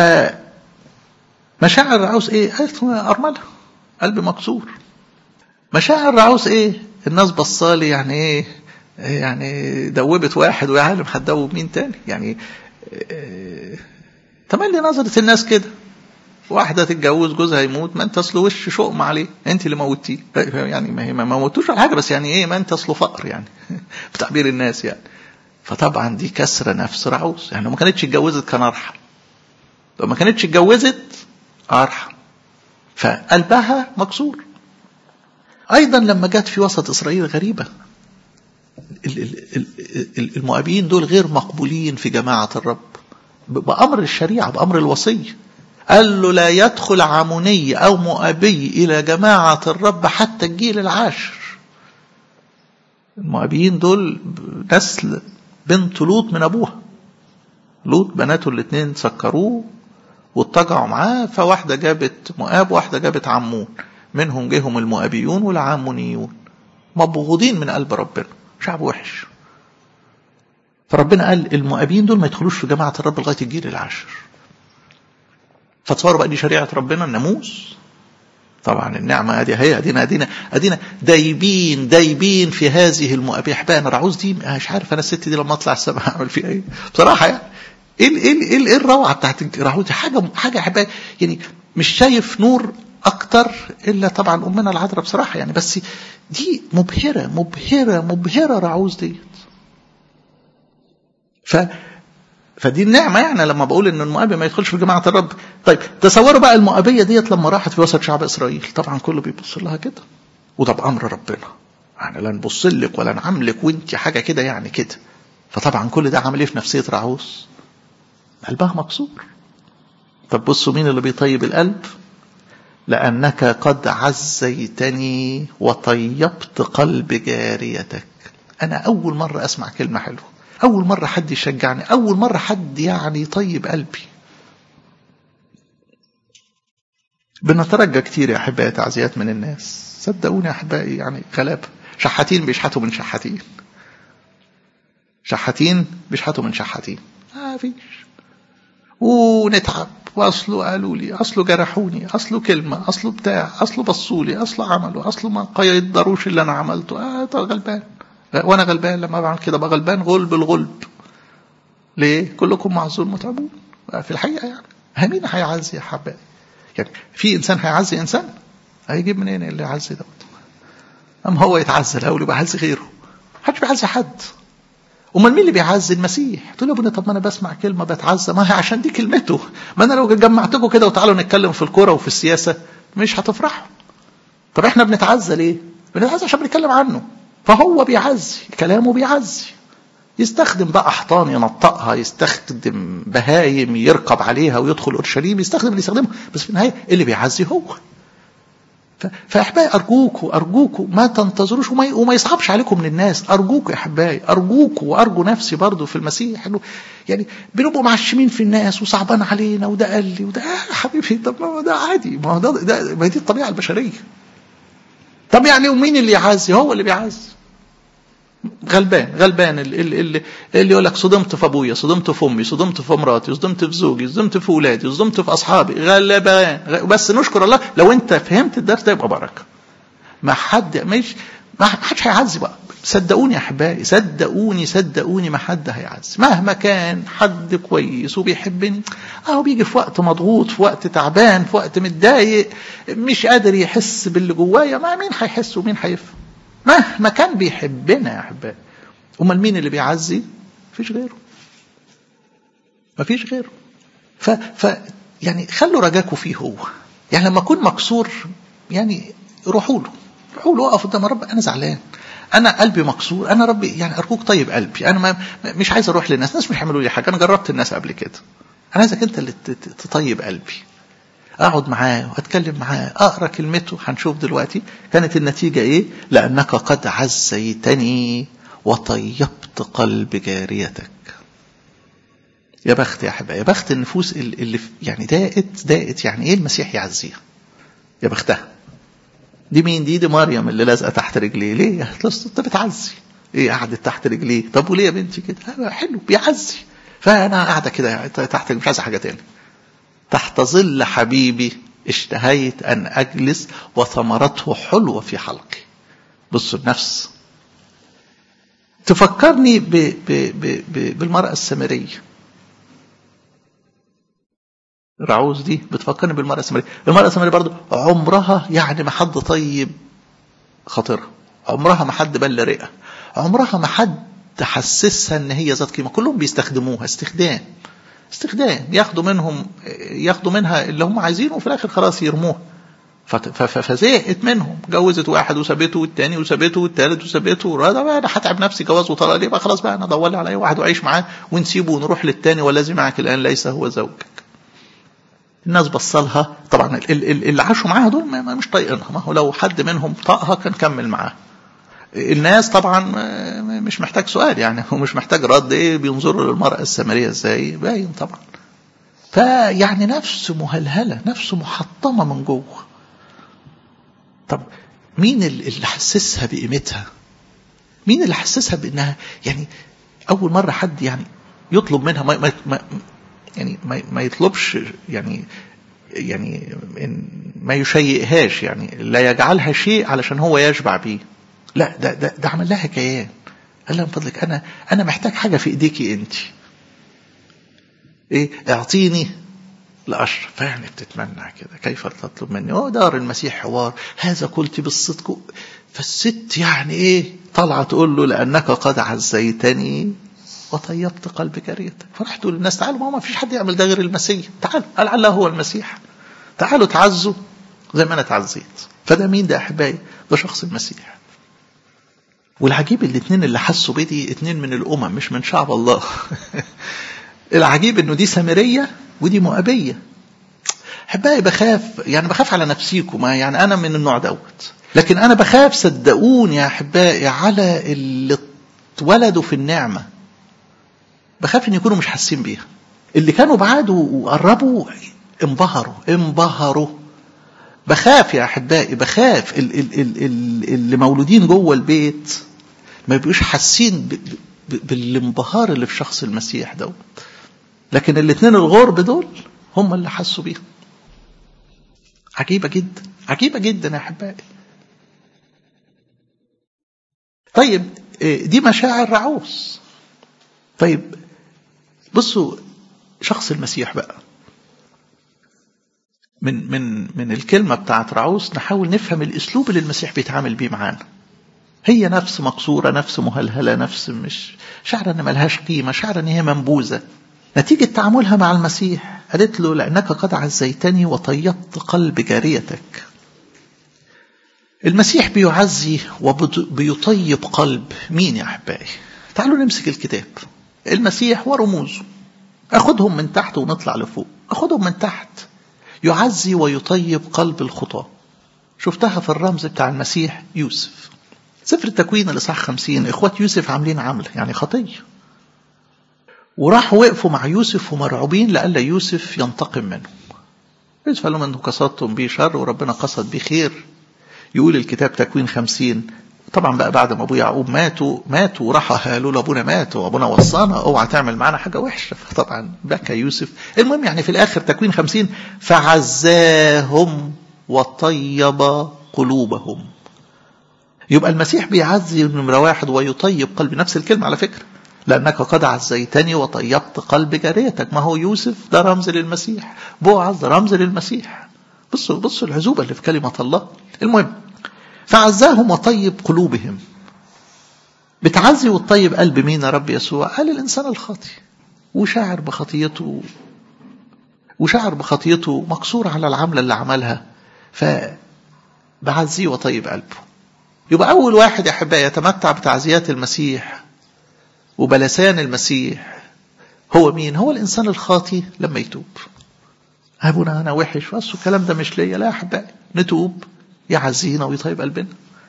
مشاعر عاوز ايه قالت ارمله قلب مكسور مشاعر رعوس ايه الناس بصالي يعني ايه يعني دوبت واحد ويا عالم هتدوب مين تاني يعني اه تملي نظرة الناس كده واحدة تتجوز جوزها يموت ما انت اصله وش شؤم عليه انت اللي موتيه يعني ما هي ما موتوش على حاجة بس يعني ايه ما انت اصله فقر يعني بتعبير الناس يعني فطبعا دي كسرة نفس رعوس يعني لو ما كانتش اتجوزت كان ارحم لو ما كانتش اتجوزت ارحم فقلبها مكسور أيضا لما جت في وسط إسرائيل غريبة المؤابيين دول غير مقبولين في جماعة الرب بأمر الشريعة بأمر الوصية قال له لا يدخل عموني أو مؤابي إلى جماعة الرب حتى الجيل العاشر المؤابيين دول نسل بنت لوط من أبوها لوط بناته الاثنين سكروه واتجعوا معاه فواحدة جابت مؤاب واحدة جابت عمون منهم جيهم المؤابيون والعامونيون مبغوضين من قلب ربنا شعب وحش فربنا قال المؤابين دول ما يدخلوش في جماعة الرب لغاية الجيل العاشر فتصوروا بقى دي شريعة ربنا الناموس طبعا النعمة ادي هي ادينا ادينا ادينا دايبين دايبين في هذه المؤابيح بقى انا رعوز دي مش عارف انا الست دي لما اطلع السبع اعمل فيها ايه بصراحة يعني ايه ايه ايه, إيه الروعة بتاعت الرعوز دي حاجة حاجة احبائي يعني مش شايف نور اكتر الا طبعا امنا العذراء بصراحه يعني بس دي مبهره مبهره مبهره رعوز ديت ف فدي النعمه يعني لما بقول ان المؤابي ما يدخلش في جماعه الرب طيب تصوروا بقى المؤابيه ديت لما راحت في وسط شعب اسرائيل طبعا كله بيبص لها كده وده بامر ربنا يعني لا نبص لك ولا نعاملك وانت حاجه كده يعني كده فطبعا كل ده عامل ايه في نفسيه رعوز قلبها مكسور طب بصوا مين اللي بيطيب القلب لأنك قد عزيتني وطيبت قلب جاريتك أنا أول مرة أسمع كلمة حلوة أول مرة حد يشجعني أول مرة حد يعني يطيب قلبي بنترجى كتير يا أحبائي تعزيات من الناس صدقوني يا أحبائي يعني غلابة شحاتين بيشحتوا من شحاتين شحاتين بيشحتوا من شحاتين ما فيش ونتعب واصله قالوا لي اصله جرحوني اصله كلمه اصله بتاع اصله بصوا لي اصله عملوا اصله ما قيدروش اللي انا عملته اه طب غلبان وانا غلبان لما بعمل كده بقى غلبان غلب الغلب ليه كلكم معذور متعبون في الحقيقه يعني مين هيعزي يا حبايبي يعني في انسان هيعزي انسان هيجيب منين اللي يعزي دوت اما هو يتعزى الاول يبقى عزي غيره محدش بيعزي حد امال مين اللي بيعزي المسيح تقول يا ابني طب ما انا بسمع كلمه بتعزى ما هي عشان دي كلمته ما انا لو جمعتكم كده وتعالوا نتكلم في الكوره وفي السياسه مش هتفرحوا طب احنا بنتعزى ليه بنتعزى عشان بنتكلم عنه فهو بيعزي كلامه بيعزي يستخدم بقى احضان ينطقها يستخدم بهايم يركب عليها ويدخل اورشليم يستخدم اللي يستخدمه بس في النهايه اللي بيعزي هو فاحبائي ارجوكوا ارجوكوا ما تنتظروش وما, وما يصعبش عليكم من الناس ارجوكوا يا احبائي ارجوكوا وارجو نفسي برضو في المسيح انه يعني بنبقوا معشمين في الناس وصعبان علينا وده قال لي وده آه حبيبي طب ما ده عادي ما هو ده, ده ما دي الطبيعه البشريه طب يعني ومين اللي يعزي هو اللي بيعزي غلبان غلبان اللي, اللي, اللي يقول لك صدمت في ابويا صدمت في امي صدمت في مراتي صدمت في زوجي صدمت في اولادي صدمت في اصحابي غلبان بس نشكر الله لو انت فهمت الدرس ده يبقى بركه ما حد مش ما حدش هيعزي بقى صدقوني يا احبائي صدقوني صدقوني ما حد هيعزي مهما كان حد كويس وبيحبني اهو بيجي في وقت مضغوط في وقت تعبان في وقت متضايق مش قادر يحس باللي جوايا ما مين هيحس ومين هيفهم مهما كان بيحبنا يا احبائي امال مين اللي بيعزي مفيش غيره مفيش غيره ف, ف يعني خلوا رجاكم فيه هو يعني لما اكون مكسور يعني روحوا له روحوا له اقف قدام رب انا زعلان انا قلبي مكسور انا ربي يعني ارجوك طيب قلبي انا ما مش عايز اروح للناس الناس مش هيعملوا لي حاجه انا جربت الناس قبل كده انا عايزك انت اللي تطيب قلبي اقعد معاه واتكلم معاه اقرا كلمته هنشوف دلوقتي كانت النتيجه ايه لانك قد عزيتني وطيبت قلب جاريتك يا بخت يا احبائي يا بخت النفوس اللي يعني داقت داقت يعني ايه المسيح يعزيها يا بختها دي مين دي دي مريم اللي لازقه تحت رجليه ليه انت بتعزي ايه قعدت تحت رجليه طب وليه يا بنتي كده حلو بيعزي فانا قاعده كده تحت مش عايزه حاجه تاني تحت ظل حبيبي اشتهيت أن أجلس وثمرته حلوة في حلقي بصوا النفس تفكرني ب ب ب ب بالمرأة السامرية رعوز دي بتفكرني بالمرأة السامرية المرأة السامرية برضو عمرها يعني ما حد طيب خاطرها عمرها ما حد بل رئة عمرها ما حد حسسها ان هي ذات قيمه كلهم بيستخدموها استخدام استخدام ياخدوا منهم ياخدوا منها اللي هم عايزينه وفي الاخر خلاص يرموها فزهقت منهم جوزت واحد وسابته والتاني وسابته والتالت وسابته وده بقى انا هتعب نفسي جواز وطلاق ليه بقى خلاص بقى انا ادور لي على اي واحد واعيش معاه ونسيبه ونروح للتاني والذي معك الان ليس هو زوجك. الناس بصلها طبعا اللي عاشوا معاها دول مش طايقينها ما هو لو حد منهم طاقها كان كمل معاه. الناس طبعا مش محتاج سؤال يعني ومش محتاج رد ايه بينظروا للمرأة السامرية ازاي باين طبعا فيعني نفسه مهلهلة نفسه محطمة من جوه طب مين اللي حسسها بقيمتها مين اللي حسسها بانها يعني اول مرة حد يعني يطلب منها ما, ما, ما يعني ما, ما يطلبش يعني يعني ما يشيئهاش يعني لا يجعلها شيء علشان هو يشبع بيه لا ده ده ده عمل لها كيان قال لها من فضلك انا انا محتاج حاجه في ايديكي انت ايه اعطيني لأشرف فيعني بتتمنى كده كيف تطلب مني هو دار المسيح حوار هذا قلت بالصدق فالست يعني ايه طالعة تقول له لأنك قد عزيتني وطيبت قلب جاريتك فراح تقول للناس تعالوا ما, ما فيش حد يعمل ده غير المسيح تعالوا قال الله هو المسيح تعالوا تعزوا زي ما انا تعزيت فده مين ده احبائي ده شخص المسيح والعجيب الاثنين اللي حسوا بدي اثنين من الامم مش من شعب الله العجيب انه دي سامريه ودي مؤبيه احبائي بخاف يعني بخاف على نفسيكم يعني انا من النوع دوت لكن انا بخاف صدقوني يا احبائي على اللي اتولدوا في النعمه بخاف ان يكونوا مش حاسين بيها اللي كانوا بعادوا وقربوا انبهروا انبهروا بخاف يا احبائي بخاف ال ال ال ال اللي مولودين جوه البيت ما يبقوش حاسين بالانبهار اللي في شخص المسيح دوت لكن الاثنين الغرب دول هم اللي حسوا بيها عجيبه جدا عجيبه جدا يا احبائي طيب دي مشاعر رعوس طيب بصوا شخص المسيح بقى من من من الكلمه بتاعت رعوس نحاول نفهم الاسلوب اللي المسيح بيتعامل بيه معانا هي نفس مكسوره نفس مهلهله نفس مش شعر ان ملهاش قيمه شعر ان هي منبوذه نتيجه تعاملها مع المسيح قالت له لانك قد عزيتني وطيبت قلب جاريتك المسيح بيعزي وبيطيب قلب مين يا احبائي تعالوا نمسك الكتاب المسيح ورموزه اخدهم من تحت ونطلع لفوق اخدهم من تحت يعزي ويطيب قلب الخطاة شفتها في الرمز بتاع المسيح يوسف سفر التكوين الإصحاح خمسين إخوات يوسف عاملين عمل يعني خطية وراحوا وقفوا مع يوسف ومرعوبين لألا يوسف ينتقم منهم يوسف قال لهم أنتم قصدتم بيه شر وربنا قصد بيه خير يقول الكتاب تكوين خمسين طبعا بقى بعد ما ابو يعقوب ماتوا ماتوا وراحوا قالوا لابونا مات وابونا وصانا اوعى تعمل معانا حاجه وحشه فطبعا بكى يوسف المهم يعني في الاخر تكوين خمسين فعزاهم وطيب قلوبهم يبقى المسيح بيعزي نمره واحد ويطيب قلب نفس الكلمه على فكره لانك قد عزيتني وطيبت قلب جاريتك ما هو يوسف ده رمز للمسيح بوعز رمز للمسيح بصوا بصوا العزوبه اللي في كلمه الله المهم فعزاهم وطيب قلوبهم بتعزي وتطيب قلب مين يا رب يسوع قال الإنسان الخاطي وشاعر بخطيته وشاعر بخطيته مكسور على العملة اللي عملها فبعزيه وطيب قلبه يبقى أول واحد يا أحبائي يتمتع بتعزيات المسيح وبلسان المسيح هو مين؟ هو الإنسان الخاطي لما يتوب أبونا أنا وحش بس الكلام ده مش ليا لا يا أحبائي نتوب يعزينا ويطيب قلبنا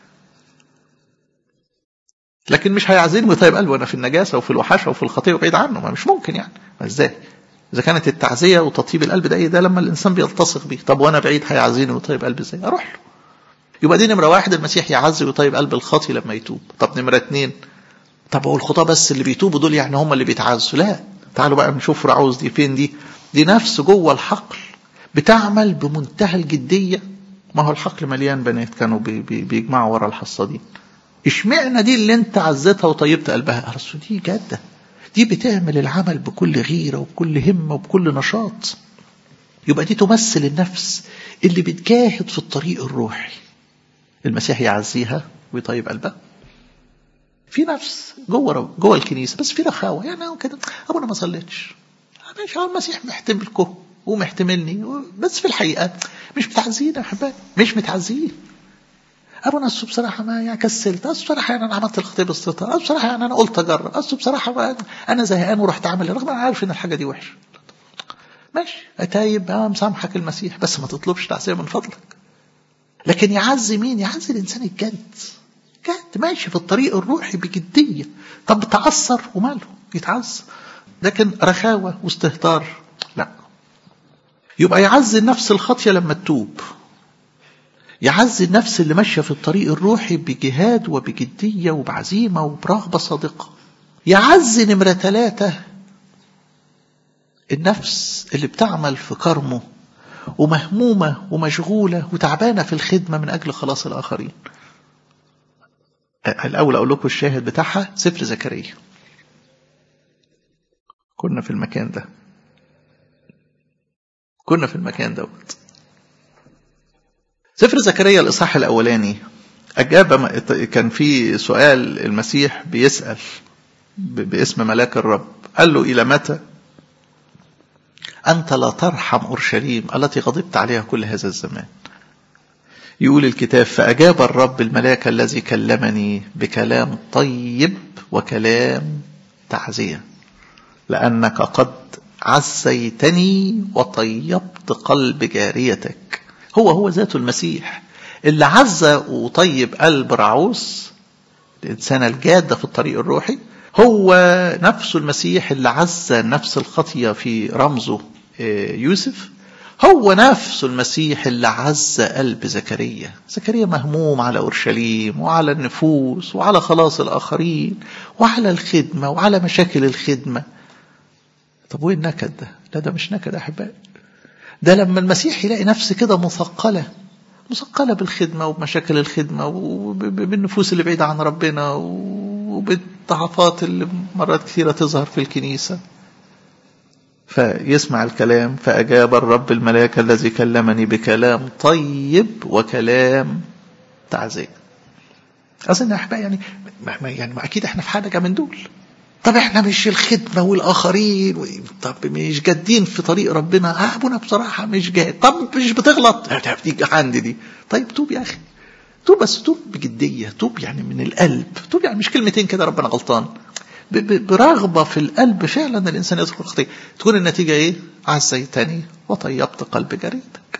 لكن مش هيعزيني ويطيب قلبه انا في النجاسه وفي الوحشه وفي الخطيه وبعيد عنه ما مش ممكن يعني ازاي اذا كانت التعزيه وتطيب القلب ده ايه ده لما الانسان بيلتصق بيه طب وانا بعيد هيعزيني ويطيب قلبي ازاي اروح له يبقى دي نمره واحد المسيح يعزي ويطيب قلب الخاطي لما يتوب طب نمره اتنين طب هو الخطاه بس اللي بيتوبوا دول يعني هم اللي بيتعزوا لا تعالوا بقى نشوف رعوز دي فين دي دي نفس جوه الحقل بتعمل بمنتهى الجديه ما هو الحقل مليان بنات كانوا بي بي بيجمعوا ورا الحصادين اشمعنى دي اللي انت عزتها وطيبت قلبها ارسل دي جاده دي بتعمل العمل بكل غيره وبكل همه وبكل نشاط يبقى دي تمثل النفس اللي بتجاهد في الطريق الروحي المسيح يعزيها ويطيب قلبها في نفس جوه جوه الكنيسه بس في رخاوه يعني كده ابونا ما صليتش ماشي هو المسيح محتملكم ومحتملني بس في الحقيقه مش متعزيين يا احبائي مش متعزيين ابونا اصل بصراحه ما يعني كسلت اصل بصراحه يعني انا عملت الخطيب استطاع اصل بصراحه يعني انا قلت اجرب اصل بصراحه انا زهقان ورحت اعمل رغم انا عارف ان الحاجه دي وحشه ماشي اتايب اه مسامحك المسيح بس ما تطلبش تعزيه من فضلك لكن يعزي مين يعزي الانسان الجد جد ماشي في الطريق الروحي بجديه طب تعثر وماله يتعز لكن رخاوه واستهتار لا يبقى يعزي النفس الخاطيه لما تتوب يعزي النفس اللي ماشيه في الطريق الروحي بجهاد وبجديه وبعزيمه وبرغبه صادقه يعزي نمره ثلاثه النفس اللي بتعمل في كرمه ومهمومه ومشغوله وتعبانه في الخدمه من اجل خلاص الاخرين الاول اقول لكم الشاهد بتاعها سفر زكريا كنا في المكان ده كنا في المكان دوت سفر زكريا الإصحاح الأولاني أجاب كان في سؤال المسيح بيسأل باسم ملاك الرب قال له إلى متى أنت لا ترحم أورشليم التي غضبت عليها كل هذا الزمان يقول الكتاب فأجاب الرب الملاك الذي كلمني بكلام طيب وكلام تعزية لأنك قد عزيتني وطيبت قلب جاريتك هو هو ذات المسيح اللي عزى وطيب قلب رعوس الإنسان الجادة في الطريق الروحي هو نفسه المسيح اللي عزى نفس الخطية في رمزه يوسف هو نفسه المسيح اللي عزى قلب زكريا زكريا مهموم على أورشليم وعلى النفوس وعلى خلاص الآخرين وعلى الخدمة وعلى مشاكل الخدمة طب وين النكد ده لا ده مش نكد أحبائي ده لما المسيح يلاقي نفس كده مثقلة مثقلة بالخدمة وبمشاكل الخدمة وبالنفوس اللي بعيدة عن ربنا وبالضعفات اللي مرات كثيرة تظهر في الكنيسة فيسمع الكلام فأجاب الرب الملاك الذي كلمني بكلام طيب وكلام تعزية أظن يا أحبائي يعني ما يعني ما أكيد إحنا في حاجة من دول طب احنا مش الخدمة والآخرين و... طب مش جادين في طريق ربنا آه أبونا بصراحة مش جاد طب مش بتغلط تيجي عندي دي طيب توب يا أخي توب بس توب بجدية توب يعني من القلب توب يعني مش كلمتين كده ربنا غلطان ب... ب... برغبة في القلب فعلا الإنسان يدخل الخطية تكون النتيجة إيه عزيتني وطيبت قلب جريتك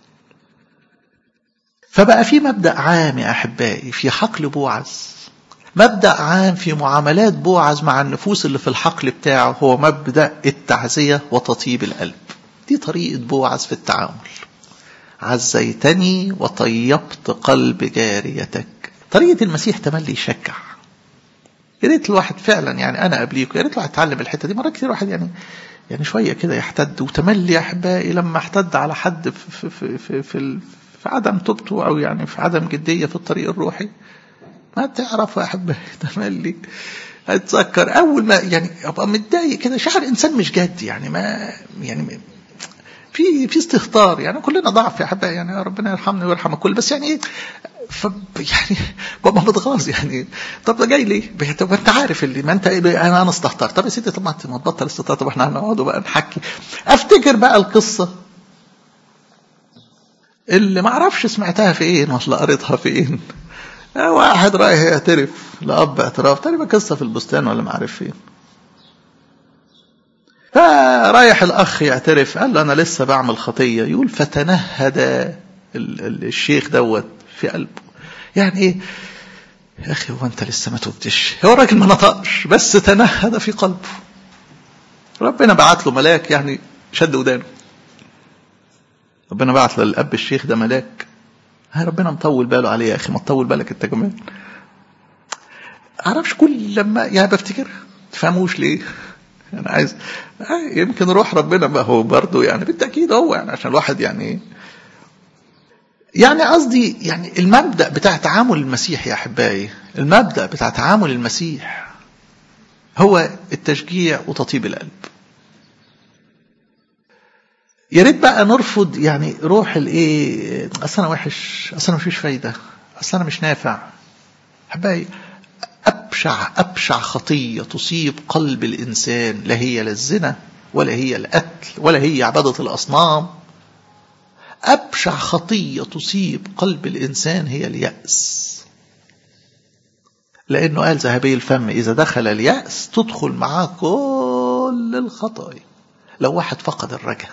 فبقى في مبدأ عام يا أحبائي في حقل بوعز مبدأ عام في معاملات بوعز مع النفوس اللي في الحقل بتاعه هو مبدأ التعزية وتطيب القلب دي طريقة بوعز في التعامل عزيتني وطيبت قلب جاريتك طريقة المسيح تملي يشجع يا ريت الواحد فعلا يعني انا قبليكم يا ريت الواحد يتعلم الحته دي مرات كتير الواحد يعني يعني شويه كده يحتد وتملي يا احبائي لما احتد على حد في في في في, في عدم توبته او يعني في عدم جديه في الطريق الروحي ما تعرف يا احبائي تملي اتذكر اول ما يعني ابقى متضايق كده شعر انسان مش جد يعني ما يعني في في استهتار يعني كلنا ضعف يا احبائي يعني ربنا يرحمني ويرحم الكل بس يعني ايه ف يعني بابا متغاظ يعني طب ده جاي ليه؟ طب انت عارف اللي ما انت انا انا استهتر طب يا سيدي طب ما تبطل استهتار طب احنا هنقعد بقى نحكي افتكر بقى القصه اللي ما اعرفش سمعتها فين ولا قريتها فين واحد رايح يعترف لاب اعتراف تقريبا قصه في البستان ولا ما عارف فين فرايح الاخ يعترف قال له انا لسه بعمل خطيه يقول فتنهد الشيخ دوت في قلبه يعني ايه يا اخي هو انت لسه ما توبتش هو الراجل ما نطقش بس تنهد في قلبه ربنا بعت له ملاك يعني شد ودانه ربنا بعت للاب الشيخ ده ملاك ها ربنا مطول باله عليه يا اخي ما تطول بالك انت كمان اعرفش كل لما يعني بفتكرها تفهموش ليه انا عايز يمكن روح ربنا ما هو برضه يعني بالتاكيد هو يعني عشان الواحد يعني يعني قصدي يعني المبدا بتاع تعامل المسيح يا احبائي المبدا بتاع تعامل المسيح هو التشجيع وتطيب القلب يا ريت بقى نرفض يعني روح الايه اصل انا وحش اصل انا مفيش فايده اصل انا مش نافع احبائي ابشع ابشع خطيه تصيب قلب الانسان لا هي لا الزنا ولا هي القتل ولا هي عباده الاصنام أبشع خطية تصيب قلب الإنسان هي اليأس لأنه قال ذهبي الفم إذا دخل اليأس تدخل معاه كل الخطايا لو واحد فقد الرجاء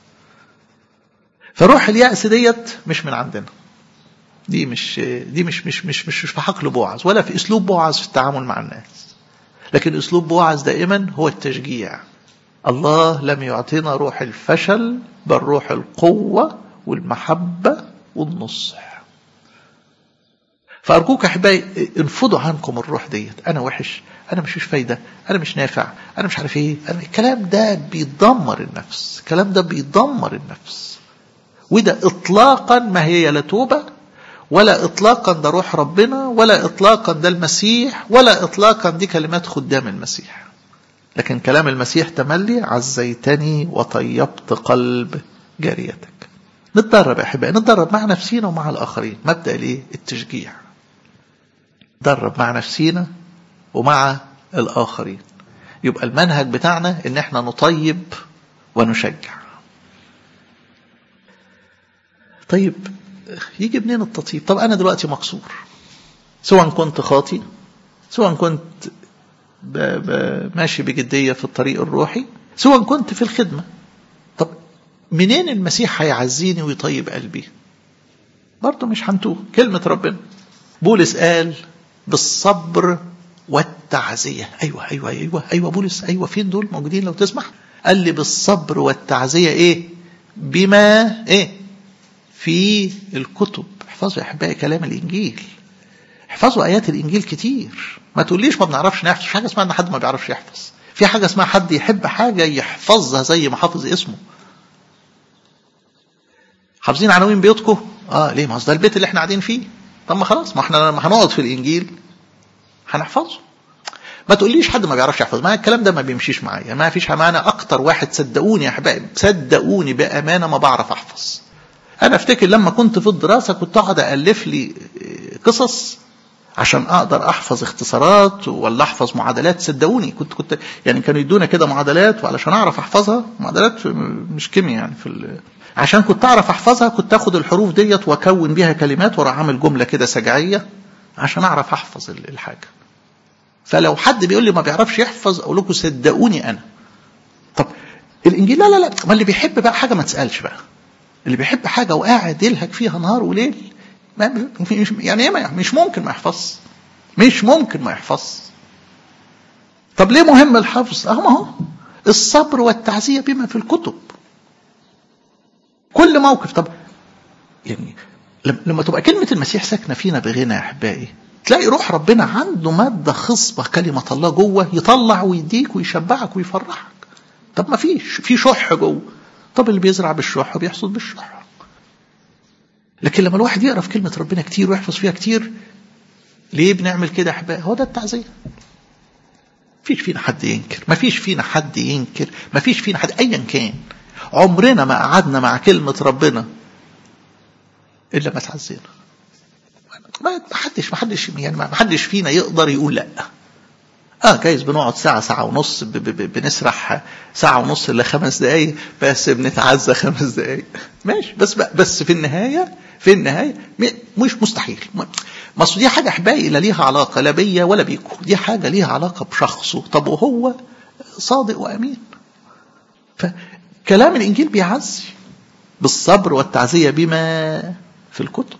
فروح اليأس ديت مش من عندنا دي مش دي مش مش مش مش في حقل بوعز ولا في اسلوب بوعز في التعامل مع الناس لكن اسلوب بوعز دائما هو التشجيع الله لم يعطينا روح الفشل بل روح القوه والمحبة والنصح فأرجوك أحبائي انفضوا عنكم الروح ديت أنا وحش أنا مش فايدة أنا مش نافع أنا مش عارف إيه أنا الكلام ده بيدمر النفس الكلام ده بيدمر النفس وده إطلاقا ما هي لا توبة ولا إطلاقا ده روح ربنا ولا إطلاقا ده المسيح ولا إطلاقا دي كلمات خدام المسيح لكن كلام المسيح تملي عزيتني وطيبت قلب جاريتك نتدرب يا احبائي نتدرب مع نفسينا ومع الاخرين مبدا الايه التشجيع نتدرب مع نفسينا ومع الاخرين يبقى المنهج بتاعنا ان احنا نطيب ونشجع طيب يجي منين التطيب طب انا دلوقتي مكسور سواء كنت خاطي سواء كنت ب... ب... ماشي بجديه في الطريق الروحي سواء كنت في الخدمه طب منين المسيح هيعزيني ويطيب قلبي برضه مش هنتوه كلمه ربنا بولس قال بالصبر والتعزيه ايوه ايوه ايوه ايوه بولس ايوه فين دول موجودين لو تسمح قال لي بالصبر والتعزيه ايه بما ايه في الكتب احفظوا يا احبائي كلام الانجيل احفظوا ايات الانجيل كتير ما تقوليش ما بنعرفش نحفظ في حاجه اسمها ان حد ما بيعرفش يحفظ في حاجه اسمها حد يحب حاجه يحفظها زي ما حافظ اسمه حافظين عناوين بيوتكم اه ليه ما ده البيت اللي احنا قاعدين فيه طب ما خلاص ما احنا لما هنقعد في الانجيل هنحفظه ما تقوليش حد ما بيعرفش يحفظ ما الكلام ده ما بيمشيش معايا ما فيش معنى اكتر واحد صدقوني يا احبائي صدقوني بامانه ما بعرف احفظ انا افتكر لما كنت في الدراسه كنت اقعد الف لي قصص عشان اقدر احفظ اختصارات ولا احفظ معادلات صدقوني كنت كنت يعني كانوا يدونا كده معادلات وعلشان اعرف احفظها معادلات مش كيمياء يعني في ال... عشان كنت اعرف احفظها كنت اخد الحروف ديت واكون بيها كلمات واروح اعمل جمله كده سجعيه عشان اعرف احفظ الحاجه فلو حد بيقول لي ما بيعرفش يحفظ اقول لكم صدقوني انا طب الانجيل لا لا لا ما اللي بيحب بقى حاجه ما تسالش بقى اللي بيحب حاجه وقاعد يلهج فيها نهار وليل ما مش يعني ايه مش ممكن ما يحفظ مش ممكن ما يحفظ طب ليه مهم الحفظ اهو ما هو الصبر والتعزيه بما في الكتب كل موقف طب يعني لما تبقى كلمه المسيح ساكنه فينا بغنى يا احبائي تلاقي روح ربنا عنده ماده خصبه كلمه الله جوه يطلع ويديك ويشبعك ويفرحك طب ما فيش في شح جوه طب اللي بيزرع بالشح بيحصد بالشح لكن لما الواحد يقرا في كلمه ربنا كتير ويحفظ فيها كتير ليه بنعمل كده يا احبائي هو ده التعزيه فيش فينا حد ينكر ما فيش فينا حد ينكر ما فيش فينا حد ايا كان عمرنا ما قعدنا مع كلمه ربنا الا ما تعزينا ما حدش ما حدش يعني ما حدش فينا يقدر يقول لا اه جايز بنقعد ساعة ساعة ونص ب ب ب بنسرح ساعة ونص إلا خمس دقايق بس بنتعزى خمس دقايق ماشي بس بس في النهاية في النهاية مش مستحيل ما اصل دي حاجة أحبائي لا ليها علاقة لا بيا ولا بيكم دي حاجة ليها علاقة بشخصه طب وهو صادق وأمين فكلام الإنجيل بيعزي بالصبر والتعزية بما في الكتب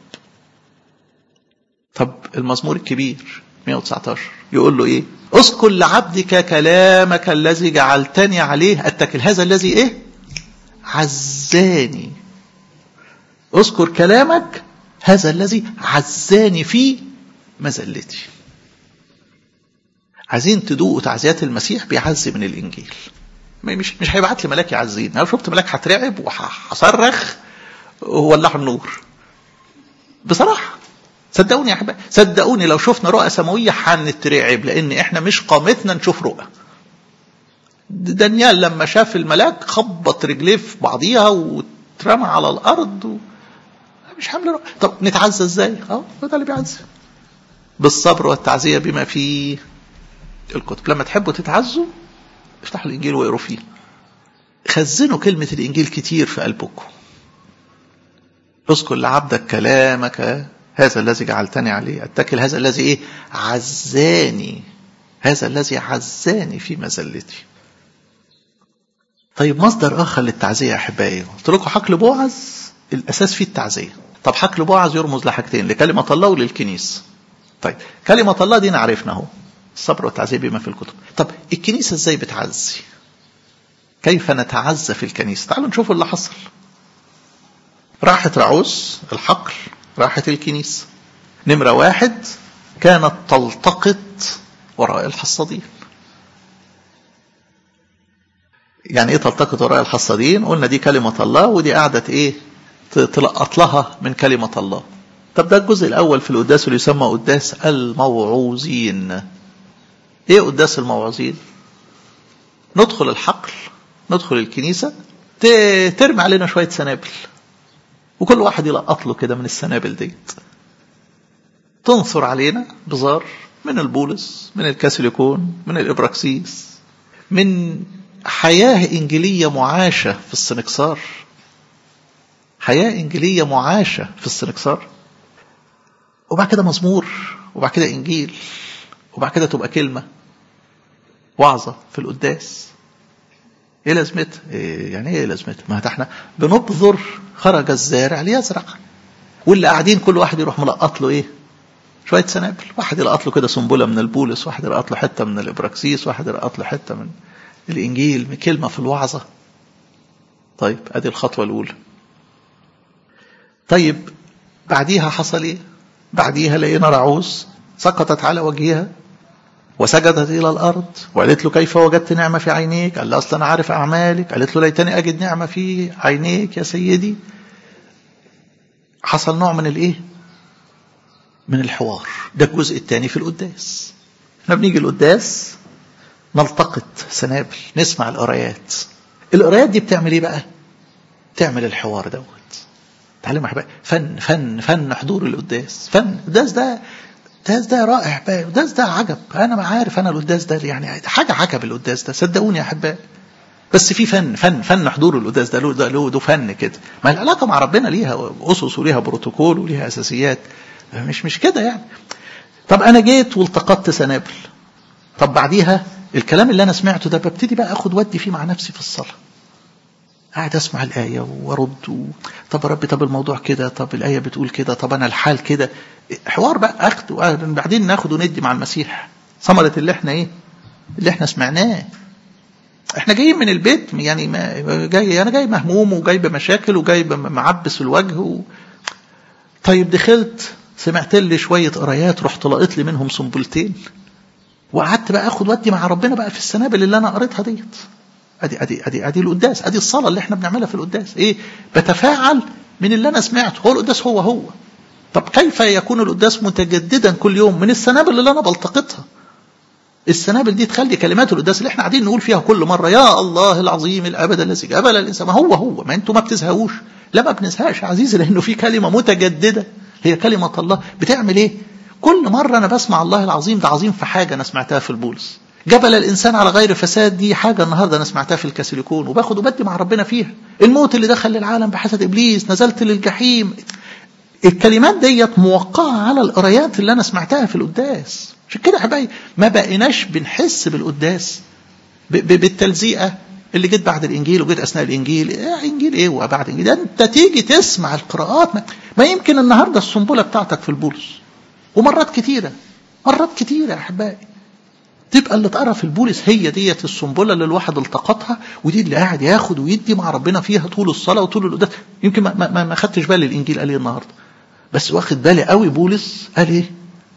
طب المزمور الكبير 119 يقول له ايه اذكر لعبدك كلامك الذي جعلتني عليه اتكل هذا الذي ايه عزاني اذكر كلامك هذا الذي عزاني في مذلتي عايزين تدوقوا تعزيات المسيح بيعزي من الانجيل مش مش هيبعت لي ملاك يعزيني لو شفت ملاك هترعب وهصرخ وولع النور بصراحه صدقوني يا احبائي صدقوني لو شفنا رؤى سماويه هنترعب لان احنا مش قامتنا نشوف رؤى دانيال لما شاف الملاك خبط رجليه في بعضيها واترمى على الارض و... مش حمل رؤى طب نتعزى ازاي اه ده اللي بيعزى بالصبر والتعزيه بما في الكتب لما تحبوا تتعزوا افتحوا الانجيل واقروا فيه خزنوا كلمه الانجيل كتير في قلبكم اذكر لعبدك كلامك هذا الذي جعلتني عليه اتكل هذا الذي ايه عزاني هذا الذي عزاني في مذلتي طيب مصدر اخر للتعزيه يا احبائي قلت لكم حقل بوعز الاساس فيه التعزيه طب حقل بوعز يرمز لحاجتين لكلمه الله وللكنيسه طيب كلمه الله دي عرفنا اهو الصبر والتعزيه بما في الكتب طب الكنيسه ازاي بتعزي كيف نتعزى في الكنيسه تعالوا نشوف اللي حصل راحت رعوس الحقل راحت الكنيسة نمرة واحد كانت تلتقط وراء الحصادين يعني ايه تلتقط وراء الحصادين قلنا دي كلمة الله ودي قعدت ايه تلقط لها من كلمة الله طب ده الجزء الاول في القداس اللي يسمى قداس الموعوظين ايه قداس الموعوظين ندخل الحقل ندخل الكنيسة ترمي علينا شويه سنابل وكل واحد يلقط له كده من السنابل ديت تنثر علينا بزار من البولس من الكاثوليكون من الابراكسيس من حياه انجيليه معاشه في السنكسار حياه انجيليه معاشه في السنكسار وبعد كده مزمور وبعد كده انجيل وبعد كده تبقى كلمه وعظه في القداس ايه لازمتها؟ إيه يعني ايه لازمتها؟ ما احنا بنبذر خرج الزارع ليزرع واللي قاعدين كل واحد يروح ملقط له ايه؟ شويه سنابل، واحد يلقط له كده سنبله من البولس، واحد يلقط له حته من الابراكسيس، واحد يلقط له حته من الانجيل، من كلمه في الوعظه. طيب ادي الخطوه الاولى. طيب بعديها حصل ايه؟ بعديها لقينا رعوز سقطت على وجهها وسجدت إلى الأرض وقالت له كيف وجدت نعمة في عينيك قال له أصلا أنا عارف أعمالك قالت له ليتني أجد نعمة في عينيك يا سيدي حصل نوع من الإيه من الحوار ده الجزء الثاني في القداس احنا بنيجي القداس نلتقط سنابل نسمع القرايات القرايات دي بتعمل ايه بقى تعمل الحوار دوت تعلم يا احبائي فن فن فن حضور القداس فن القداس ده القداس ده رائع بقى القداس ده عجب انا ما عارف انا القداس ده يعني حاجه عجب القداس ده صدقوني يا احبائي بس في فن فن فن حضور القداس ده له ده له ده فن كده ما العلاقه مع ربنا ليها اسس وليها بروتوكول وليها اساسيات مش مش كده يعني طب انا جيت والتقطت سنابل طب بعديها الكلام اللي انا سمعته ده ببتدي بقى اخد ودي فيه مع نفسي في الصلاه قاعد اسمع الايه وارد و... طب يا رب طب الموضوع كده طب الايه بتقول كده طب انا الحال كده حوار بقى اخد بعدين ناخد وندي مع المسيح ثمره اللي احنا ايه اللي احنا سمعناه احنا جايين من البيت يعني ما جاي انا جاي مهموم وجاي بمشاكل وجاي معبس الوجه و... طيب دخلت سمعت لي شويه قرايات رحت لقيت لي منهم سنبلتين وقعدت بقى اخد ودي مع ربنا بقى في السنابل اللي انا قريتها ديت ادي ادي ادي ادي القداس ادي الصلاه اللي احنا بنعملها في القداس ايه بتفاعل من اللي انا سمعته هو القداس هو هو طب كيف يكون القداس متجددا كل يوم من السنابل اللي انا بلتقطها السنابل دي تخلي كلمات القداس اللي احنا قاعدين نقول فيها كل مره يا الله العظيم الابد الذي جبل الانسان ما هو هو ما انتوا ما بتزهقوش لا ما بنزهقش يا عزيزي لانه في كلمه متجدده هي كلمه الله بتعمل ايه كل مره انا بسمع الله العظيم ده عظيم في حاجه انا سمعتها في البولس جبل الانسان على غير فساد دي حاجه النهارده انا سمعتها في الكاثوليكون وباخد وبدي مع ربنا فيها الموت اللي دخل للعالم بحسد ابليس نزلت للجحيم الكلمات ديت موقعه على القرايات اللي انا سمعتها في القداس عشان كده يا حبايبي ما بقيناش بنحس بالقداس بالتلزيقه اللي جيت بعد الانجيل وجيت اثناء الانجيل إيه انجيل ايه وبعد الانجيل ده انت تيجي تسمع القراءات ما, ما يمكن النهارده السنبله بتاعتك في البولس ومرات كتيره مرات كتيره يا احبائي تبقى اللي اتقرا في البولس هي ديت السنبله اللي الواحد التقطها ودي اللي قاعد ياخد ويدي مع ربنا فيها طول الصلاه وطول القداس يمكن ما, ما, ما خدتش بالي الانجيل قال ايه النهارده بس واخد بالي قوي بولس قال ايه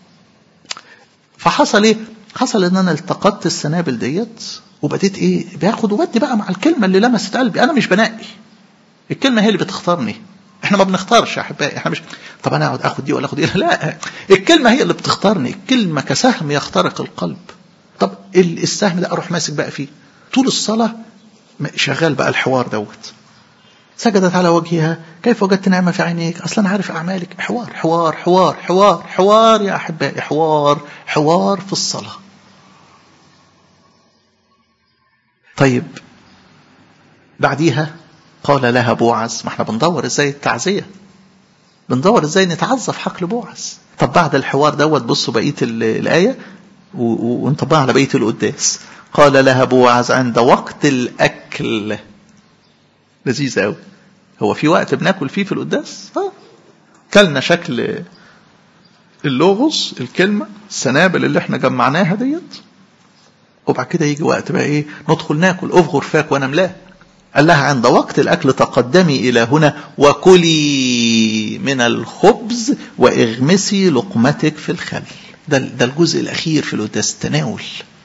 فحصل ايه حصل ان انا التقطت السنابل ديت وبديت ايه باخد وبدي بقى مع الكلمه اللي لمست قلبي انا مش بنقي الكلمه هي اللي بتختارني احنا ما بنختارش يا احبائي احنا مش طب انا اقعد اخد دي ولا اخد دي لا الكلمه هي اللي بتختارني الكلمه كسهم يخترق القلب طب السهم ده اروح ماسك بقى فيه طول الصلاه شغال بقى الحوار دوت سجدت على وجهها كيف وجدت نعمة في عينيك أصلا عارف أعمالك حوار حوار حوار حوار حوار يا أحبائي حوار حوار في الصلاة طيب بعديها قال لها بوعز ما احنا بندور ازاي التعزية بندور ازاي نتعزى في حقل بوعز طب بعد الحوار دوت بصوا بقية الآية ونطبقها على بقية القداس قال لها بوعز عند وقت الأكل لذيذ قوي هو في وقت بناكل فيه في القداس اه كلنا شكل اللغز الكلمه السنابل اللي احنا جمعناها ديت وبعد كده يجي وقت بقى ايه ندخل ناكل افغر فاك وانا ملاه قال لها عند وقت الاكل تقدمي الى هنا وكلي من الخبز واغمسي لقمتك في الخل ده ده الجزء الاخير في القداس التناول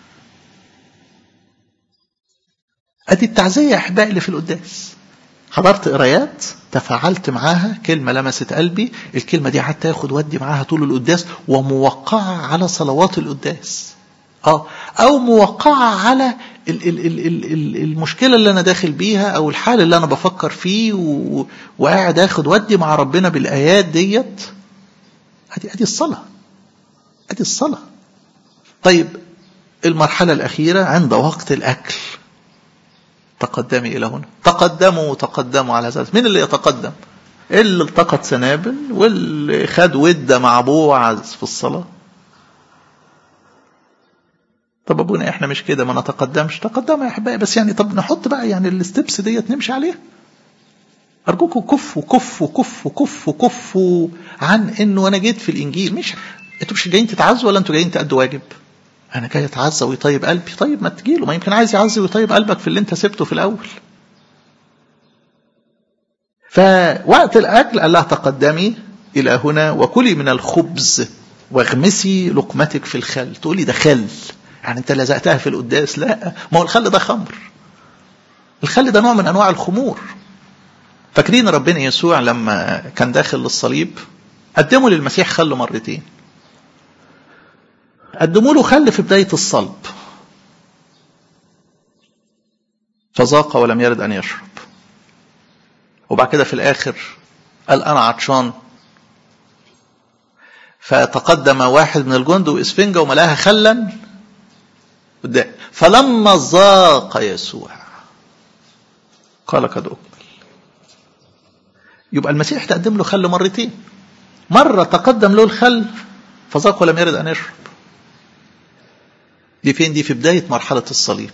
ادي التعزيه يا احبائي اللي في القداس حضرت قرايات تفاعلت معاها كلمة لمست قلبي الكلمة دي حتى ياخد ودي معاها طول القداس وموقعة على صلوات القداس اه او موقعة على ال ال ال ال ال المشكلة اللي أنا داخل بيها أو الحال اللي أنا بفكر فيه و... وقاعد آخد ودي مع ربنا بالآيات ديت أدي أدي الصلاة أدي الصلاة طيب المرحلة الأخيرة عند وقت الأكل تقدمي إلى هنا تقدموا تقدموا على ذلك مين اللي يتقدم اللي التقط سنابل واللي خد ودة مع بوعز في الصلاة طب ابونا احنا مش كده ما نتقدمش تقدم يا احبائي بس يعني طب نحط بقى يعني الستبس ديت نمشي عليها ارجوكم كفوا كفوا كفوا كفوا كفوا عن انه انا جيت في الانجيل مش انتوا مش جايين تتعزوا ولا انتوا جايين تأدوا واجب انا جاي اتعزى ويطيب قلبي طيب ما تجيله ما يمكن عايز يعزي ويطيب قلبك في اللي انت سبته في الاول فوقت الاكل قال لها تقدمي الى هنا وكلي من الخبز واغمسي لقمتك في الخل تقولي ده خل يعني انت لزقتها في القداس لا ما هو الخل ده خمر الخل ده نوع من انواع الخمور فاكرين ربنا يسوع لما كان داخل للصليب قدموا للمسيح خل مرتين قدموا له خل في بداية الصلب فذاق ولم يرد أن يشرب وبعد كده في الآخر قال أنا عطشان فتقدم واحد من الجند وإسفنجة وملاها خلا قدام فلما ذاق يسوع قال قد أكمل يبقى المسيح تقدم له خل مرتين مرة تقدم له الخل فذاق ولم يرد أن يشرب دي فين دي في بداية مرحلة الصليب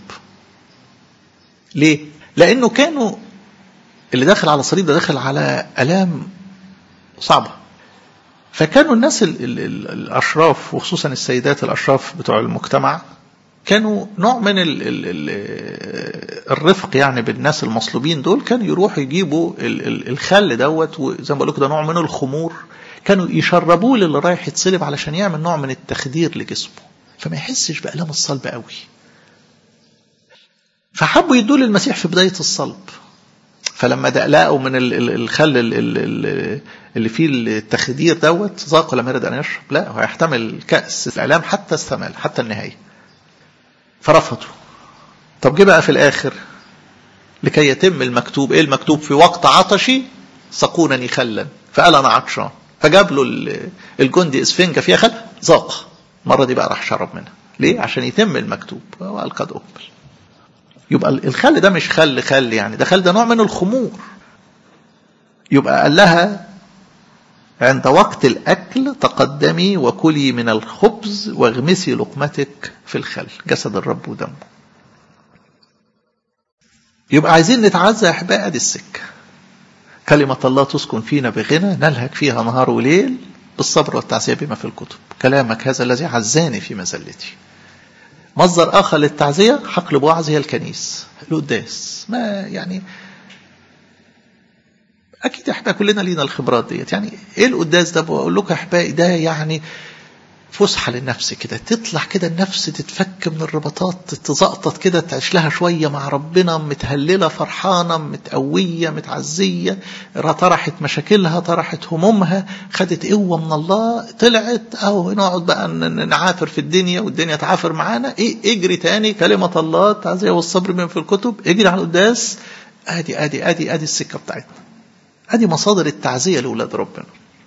ليه لأنه كانوا اللي داخل على الصليب ده داخل على ألام صعبة فكانوا الناس ال ال ال الأشراف وخصوصا السيدات الأشراف بتوع المجتمع كانوا نوع من ال ال ال الرفق يعني بالناس المصلوبين دول كانوا يروحوا يجيبوا ال ال الخل دوت وزي ما بقول لكم ده نوع من الخمور كانوا يشربوه للي رايح يتصلب علشان يعمل نوع من التخدير لجسمه فما يحسش بألام الصلب قوي فحبوا يدوا للمسيح في بداية الصلب فلما دقلقوا من الخل اللي فيه التخدير دوت ذاق لم يرد ان يشرب لا هو يحتمل كأس الآلام حتى استمال حتى النهاية فرفضوا طب جه بقى في الآخر لكي يتم المكتوب ايه المكتوب في وقت عطشي سقونني خلا فقال انا عطشان فجاب له الجندي اسفنجة فيها خل ذاق المرة دي بقى راح شرب منها ليه عشان يتم المكتوب وقال قد أكمل يبقى الخل ده مش خل خل يعني ده خل ده نوع من الخمور يبقى قال لها عند وقت الأكل تقدمي وكلي من الخبز واغمسي لقمتك في الخل جسد الرب ودمه يبقى عايزين نتعزى يا أحبائي أدي السكة كلمة الله تسكن فينا بغنى نلهك فيها نهار وليل بالصبر والتعزية بما في الكتب كلامك هذا الذي عزاني في مزلتي مصدر آخر للتعزية حقل بوعز هي الكنيس القداس ما يعني أكيد احنا كلنا لينا الخبرات ديت يعني إيه القداس ده بقول لكم أحبائي ده يعني فسحة للنفس كده تطلع كده النفس تتفك من الرباطات تزقطط كده تعيش لها شوية مع ربنا متهللة فرحانة متقوية متعزية طرحت مشاكلها طرحت همومها خدت قوة من الله طلعت أو نقعد بقى نعافر في الدنيا والدنيا تعافر معانا إيه اجري تاني كلمة الله التعزية والصبر من في الكتب اجري على القداس ادي ادي ادي ادي السكة بتاعتنا ادي مصادر التعزية لأولاد ربنا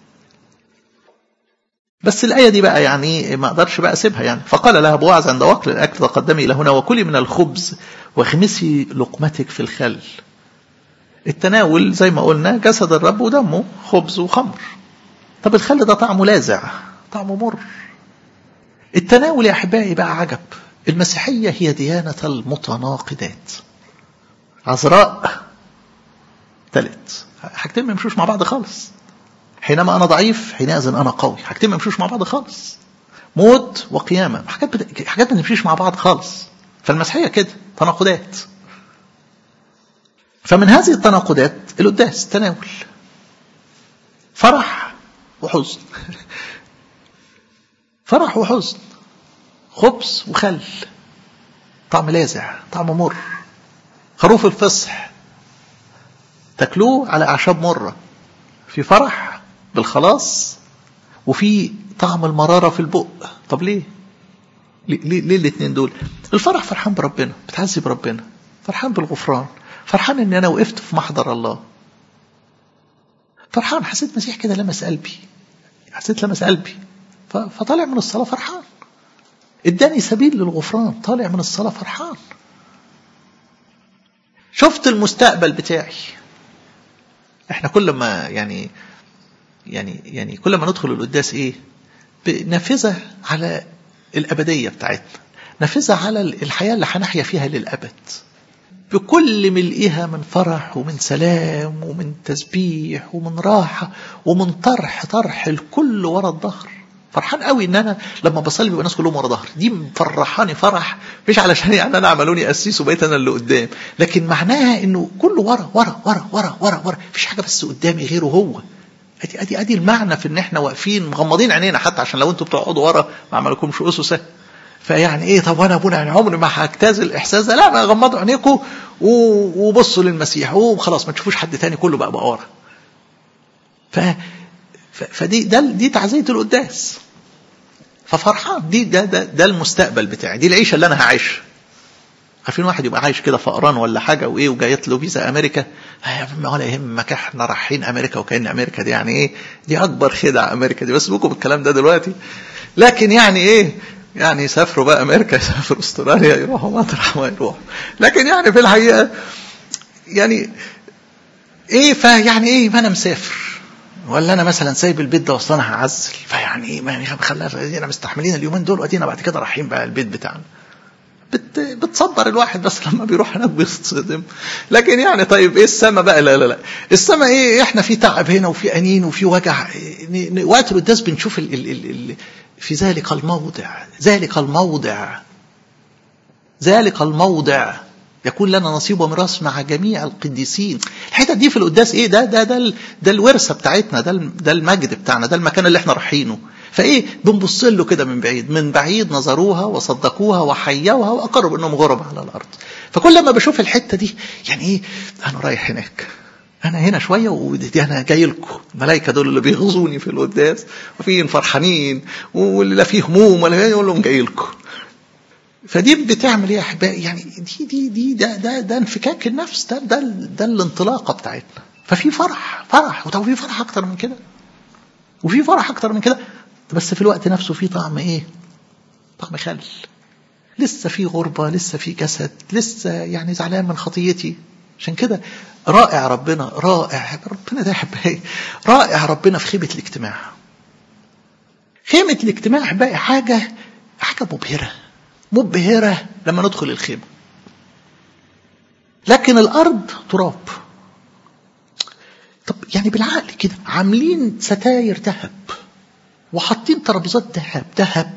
بس الآية دي بقى يعني ما أقدرش بقى أسيبها يعني فقال لها بوعز عند وقت الأكل تقدمي إلى هنا وكلي من الخبز واخمسي لقمتك في الخل التناول زي ما قلنا جسد الرب ودمه خبز وخمر طب الخل ده طعمه لاذع طعمه مر التناول يا أحبائي بقى عجب المسيحية هي ديانة المتناقضات عذراء تلت حاجتين ما يمشوش مع بعض خالص حينما أنا ضعيف حينئذ أنا قوي حاجتين ما يمشوش مع بعض خالص موت وقيامة حاجات بت... حاجات ما تمشيش مع بعض خالص فالمسيحية كده تناقضات فمن هذه التناقضات القداس تناول فرح وحزن فرح وحزن خبز وخل طعم لاذع طعم مر خروف الفصح تاكلوه على اعشاب مره في فرح بالخلاص وفي طعم المرارة في البق طب ليه ليه, ليه الاثنين دول الفرح فرحان بربنا بتعزي بربنا فرحان بالغفران فرحان ان انا وقفت في محضر الله فرحان حسيت مسيح كده لمس قلبي حسيت لمس قلبي فطالع من الصلاة فرحان اداني سبيل للغفران طالع من الصلاة فرحان شفت المستقبل بتاعي احنا كل ما يعني يعني يعني كل ما ندخل القداس ايه نافذة على الأبدية بتاعتنا نافذة على الحياة اللي هنحيا فيها للأبد بكل ملئها من فرح ومن سلام ومن تسبيح ومن راحة ومن طرح طرح الكل ورا الظهر فرحان قوي ان انا لما بصلي بيبقى الناس كلهم ورا ظهري دي مفرحاني فرح مش علشان يعني انا عملوني قسيس وبقيت انا اللي قدام لكن معناها انه كله ورا ورا ورا ورا ورا ورا مفيش حاجه بس قدامي غيره هو ادي ادي ادي المعنى في ان احنا واقفين مغمضين عينينا حتى عشان لو انتوا بتقعدوا ورا ما عملكمش اسسه فيعني ايه طب وانا ابونا يعني عمري ما هجتاز الاحساس ده لا ما غمضوا عينيكم وبصوا للمسيح وخلاص ما تشوفوش حد تاني كله بقى بقى ورا ف فدي ده دي تعزيه القداس ففرحان دي ده, ده ده المستقبل بتاعي دي العيشه اللي انا هعيشها عارفين واحد يبقى عايش كده فقران ولا حاجه وايه وجايت له فيزا امريكا ولا يهمك احنا رايحين امريكا وكان امريكا دي يعني ايه دي اكبر خدع امريكا دي بس بكم بالكلام ده دلوقتي لكن يعني ايه يعني يسافروا بقى امريكا يسافروا استراليا يروحوا مطرح ما يروحوا لكن يعني في الحقيقه يعني ايه فيعني ايه ما انا مسافر ولا انا مثلا سايب البيت ده واصل انا هعزل فيعني ايه ما خلاها انا مستحملين اليومين دول وادينا بعد كده رايحين بقى البيت بتاعنا بت بتصبر الواحد بس لما بيروح هناك بيتصدم لكن يعني طيب ايه السما بقى لا لا لا السما ايه احنا في تعب هنا وفي انين وفي وجع وقت القداس بنشوف ال ال ال ال في ذلك الموضع ذلك الموضع ذلك الموضع يكون لنا نصيب وميراث مع جميع القديسين الحته دي في القداس ايه ده ده ده ده الورثه بتاعتنا ده ده المجد بتاعنا ده المكان اللي احنا رايحينه فايه بنبص له كده من بعيد من بعيد نظروها وصدقوها وحيوها واقروا انهم غرب على الارض فكل ما بشوف الحته دي يعني ايه انا رايح هناك انا هنا شويه ودي انا جاي لكم الملائكه دول اللي بيغزوني في القداس وفين فرحانين واللي لا فيه هموم ولا يقول لهم جاي لكم فدي بتعمل ايه يا احبائي يعني دي دي دي ده ده ده انفكاك النفس ده ده ده الانطلاقه بتاعتنا ففي فرح فرح وطب في فرح اكتر من كده وفي فرح اكتر من كده بس في الوقت نفسه في طعم ايه طعم خل لسه في غربة لسه في جسد لسه يعني زعلان من خطيتي عشان كده رائع ربنا رائع ربنا ده احبائي رائع ربنا في خيمة الاجتماع خيمة الاجتماع احبائي حاجة حاجة مبهرة مبهرة لما ندخل الخيمة لكن الأرض تراب طب يعني بالعقل كده عاملين ستاير ذهب وحاطين ترابيزات ذهب ذهب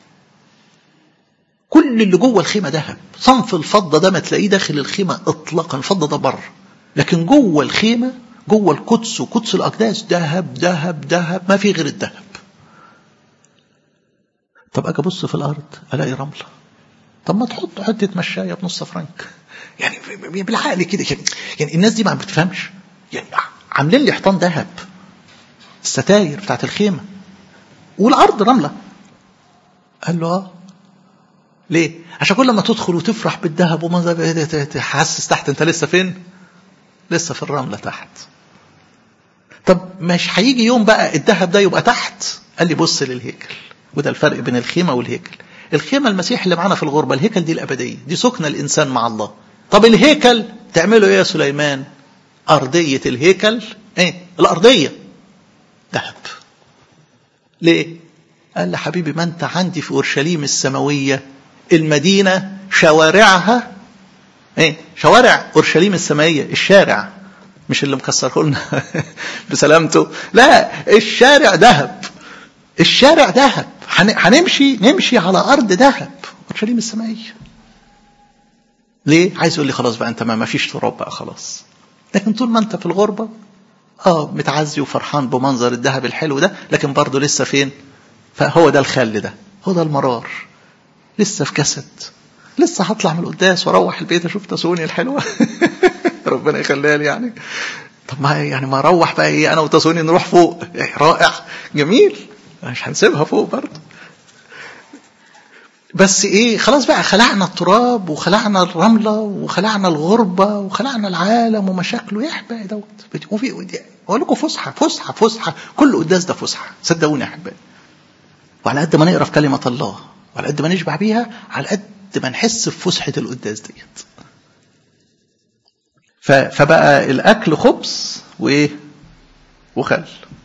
كل اللي جوه الخيمه ذهب صنف الفضه ده ما تلاقيه داخل الخيمه اطلاقا الفضه ده بره لكن جوه الخيمه جوه القدس وقدس الاقداس ذهب ذهب ذهب ما في غير الذهب طب اجي ابص في الارض الاقي رمله طب ما تحط حته مشايه بنص فرنك يعني بالعقل كده يعني, يعني الناس دي ما بتفهمش يعني عاملين لي حيطان ذهب الستاير بتاعت الخيمه والارض رمله قال له اه ليه عشان كل ما تدخل وتفرح بالذهب وما تحسس تحت انت لسه فين لسه في الرمله تحت طب مش هيجي يوم بقى الذهب ده يبقى تحت قال لي بص للهيكل وده الفرق بين الخيمه والهيكل الخيمه المسيح اللي معانا في الغربه الهيكل دي الابديه دي سكن الانسان مع الله طب الهيكل تعمله ايه يا سليمان ارضيه الهيكل ايه الارضيه ذهب ليه قال لي حبيبي ما انت عندي في اورشليم السماويه المدينه شوارعها ايه شوارع اورشليم السماويه الشارع مش اللي مكسره لنا بسلامته لا الشارع ذهب الشارع ذهب هنمشي نمشي على ارض ذهب اورشليم السماويه ليه عايز يقول لي خلاص بقى انت ما فيش تراب بقى خلاص لكن طول ما انت في الغربه اه متعزي وفرحان بمنظر الذهب الحلو ده لكن برضه لسه فين فهو ده الخل ده هو ده المرار لسه في جسد لسه هطلع من القداس واروح البيت اشوف تسوني الحلوه ربنا يخليها لي يعني طب ما يعني ما اروح بقى ايه انا وتسوني نروح فوق رائع جميل مش هنسيبها فوق برضه بس ايه خلاص بقى خلعنا التراب وخلعنا الرملة وخلعنا الغربة وخلعنا العالم ومشاكله يا احبائي دوت وفي اقول لكم فسحة فسحة فسحة كل قداس ده فسحة صدقوني يا احبائي وعلى قد ما نقرا في كلمة الله وعلى قد ما نشبع بيها على قد ما نحس بفسحة القداس ديت فبقى الاكل خبز وايه وخل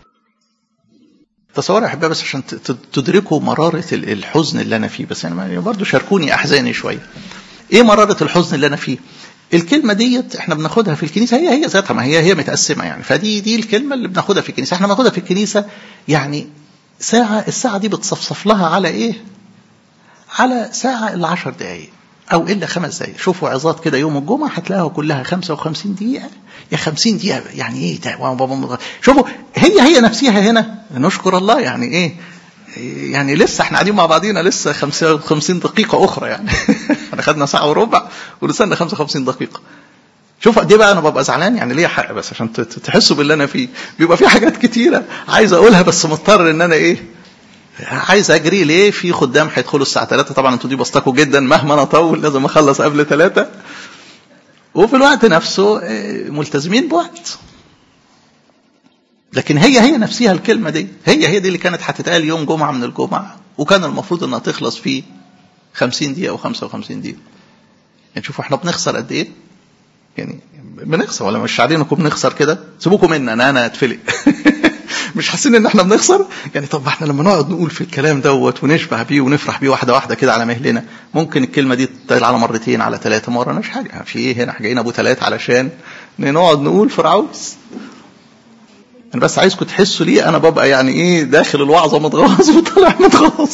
تصور يا احبائي بس عشان تدركوا مراره الحزن اللي انا فيه بس يعني برضه شاركوني احزاني شويه ايه مراره الحزن اللي انا فيه الكلمه ديت احنا بناخدها في الكنيسه هي هي ذاتها ما هي هي متقسمه يعني فدي دي الكلمه اللي بناخدها في الكنيسه احنا بناخدها في الكنيسه يعني ساعه الساعه دي بتصفصف لها على ايه على ساعه الا 10 دقائق او الا خمس دقائق شوفوا عظات كده يوم الجمعه هتلاقيها كلها 55 دقيقه يا 50 دقيقه يعني ايه شوفوا هي هي نفسها هنا نشكر الله يعني ايه يعني لسه احنا قاعدين مع بعضينا لسه 55 دقيقة أخرى يعني احنا خدنا ساعة وربع ولسه 55 دقيقة شوف قد ايه بقى انا ببقى زعلان يعني ليا حق بس عشان تحسوا باللي انا فيه بيبقى في حاجات كتيرة عايز اقولها بس مضطر ان انا ايه عايز اجري ليه في خدام هيدخلوا الساعه 3 طبعا انتوا دي بسطكوا جدا مهما انا اطول لازم اخلص قبل 3 وفي الوقت نفسه ملتزمين بوقت لكن هي هي نفسها الكلمه دي هي هي دي اللي كانت هتتقال يوم جمعه من الجمعه وكان المفروض انها تخلص في 50 دقيقه او 55 دقيقه يعني شوفوا احنا بنخسر قد ايه يعني بنخسر ولا مش عارفين انكم بنخسر كده سيبوكم منا انا انا اتفلق مش حاسين ان احنا بنخسر يعني طب احنا لما نقعد نقول في الكلام دوت ونشبع بيه ونفرح بيه واحده واحده كده على مهلنا ممكن الكلمه دي تتقال على مرتين على ثلاثه ما وراناش حاجه في ايه هنا جايين ابو ثلاثه علشان نقعد نقول في العوز انا بس عايزكم تحسوا ليه انا ببقى يعني ايه داخل الوعظه متغاظ وطالع متغاظ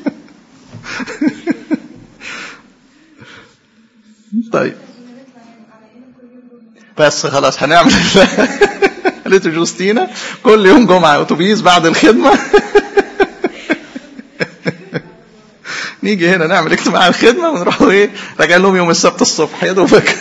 طيب بس خلاص هنعمل قالت جوستينا كل يوم جمعة أتوبيس بعد الخدمة نيجي هنا نعمل اجتماع الخدمة ونروح ايه راجع لهم يوم السبت الصبح يا دوبك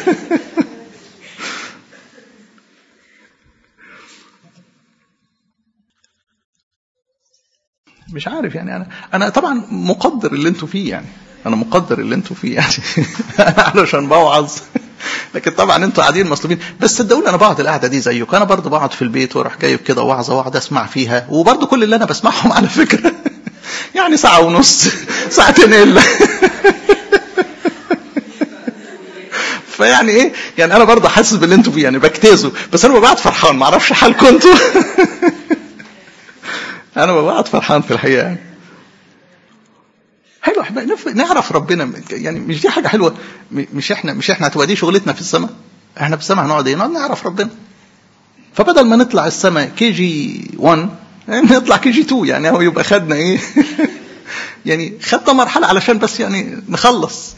مش عارف يعني انا انا طبعا مقدر اللي انتوا فيه يعني انا مقدر اللي انتوا فيه يعني انا علشان بوعظ لكن طبعا انتوا قاعدين مصلوبين بس صدقوني انا بقعد القعده دي زيكم انا برضه بقعد في البيت واروح جايب كده وعظه واقعد اسمع فيها وبرضه كل اللي انا بسمعهم على فكره يعني ساعه ونص ساعتين الا فيعني ايه يعني انا برضه حاسس باللي انتوا فيه يعني بجتازه بس انا بقعد فرحان ما اعرفش حالكم انتوا انا بقعد فرحان في الحقيقه يعني حلو احنا نعرف ربنا يعني مش دي حاجه حلوه مش احنا مش احنا هتبقى دي شغلتنا في السماء احنا في السماء هنقعد ايه نقعد نعرف ربنا فبدل ما نطلع السماء كي جي 1 نطلع كي جي 2 يعني هو يبقى خدنا ايه يعني خدنا مرحله علشان بس يعني نخلص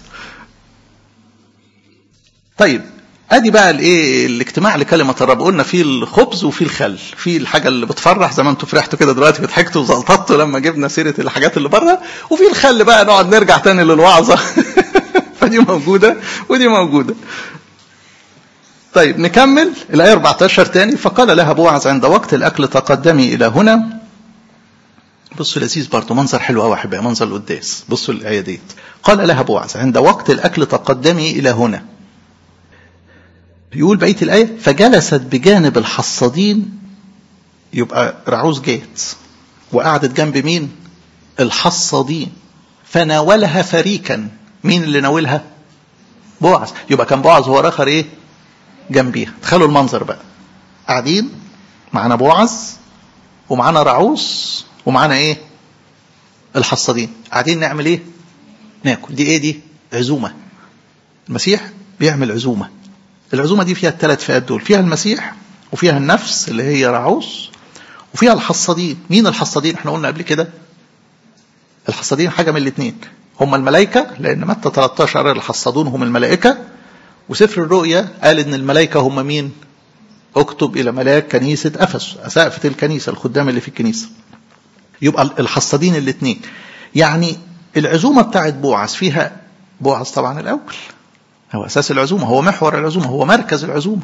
طيب ادي بقى الايه الاجتماع لكلمه الرب قلنا في الخبز وفي الخل في الحاجه اللي بتفرح زي ما انتوا فرحتوا كده دلوقتي بتضحكتوا وزلططوا لما جبنا سيره الحاجات اللي بره وفي الخل بقى نقعد نرجع تاني للوعظه فدي موجوده ودي موجوده طيب نكمل الايه 14 تاني فقال لها بوعز عند وقت الاكل تقدمي الى هنا بصوا لذيذ برضه منظر حلو قوي احبائي منظر القداس بصوا الايه ديت قال لها بوعز عند وقت الاكل تقدمي الى هنا يقول بقيه الايه فجلست بجانب الحصادين يبقى رعوز جات وقعدت جنب مين الحصادين فناولها فريكا مين اللي ناولها بوعز يبقى كان بوعز هو الاخر ايه جنبيها تخيلوا المنظر بقى قاعدين معانا بوعز ومعانا رعوز ومعانا ايه الحصادين قاعدين نعمل ايه ناكل دي ايه دي عزومه المسيح بيعمل عزومه العزومه دي فيها الثلاث فئات دول فيها المسيح وفيها النفس اللي هي رعوس وفيها الحصادين مين الحصادين احنا قلنا قبل كده الحصادين حاجه من الاثنين هم الملائكه لان متى 13 الحصادون هم الملائكه وسفر الرؤيا قال ان الملائكه هم مين اكتب الى ملاك كنيسه افسس اسقفه الكنيسه الخدام اللي في الكنيسه يبقى الحصادين الاثنين يعني العزومه بتاعت بوعز فيها بوعز طبعا الاول هو اساس العزومه هو محور العزومه هو مركز العزومه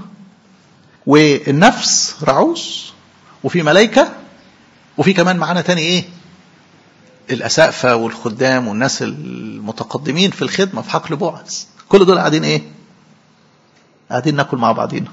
والنفس رعوس وفي ملائكه وفي كمان معانا تاني ايه الأسقفة والخدام والناس المتقدمين في الخدمة في حقل بوعز كل دول قاعدين ايه قاعدين ناكل مع بعضينا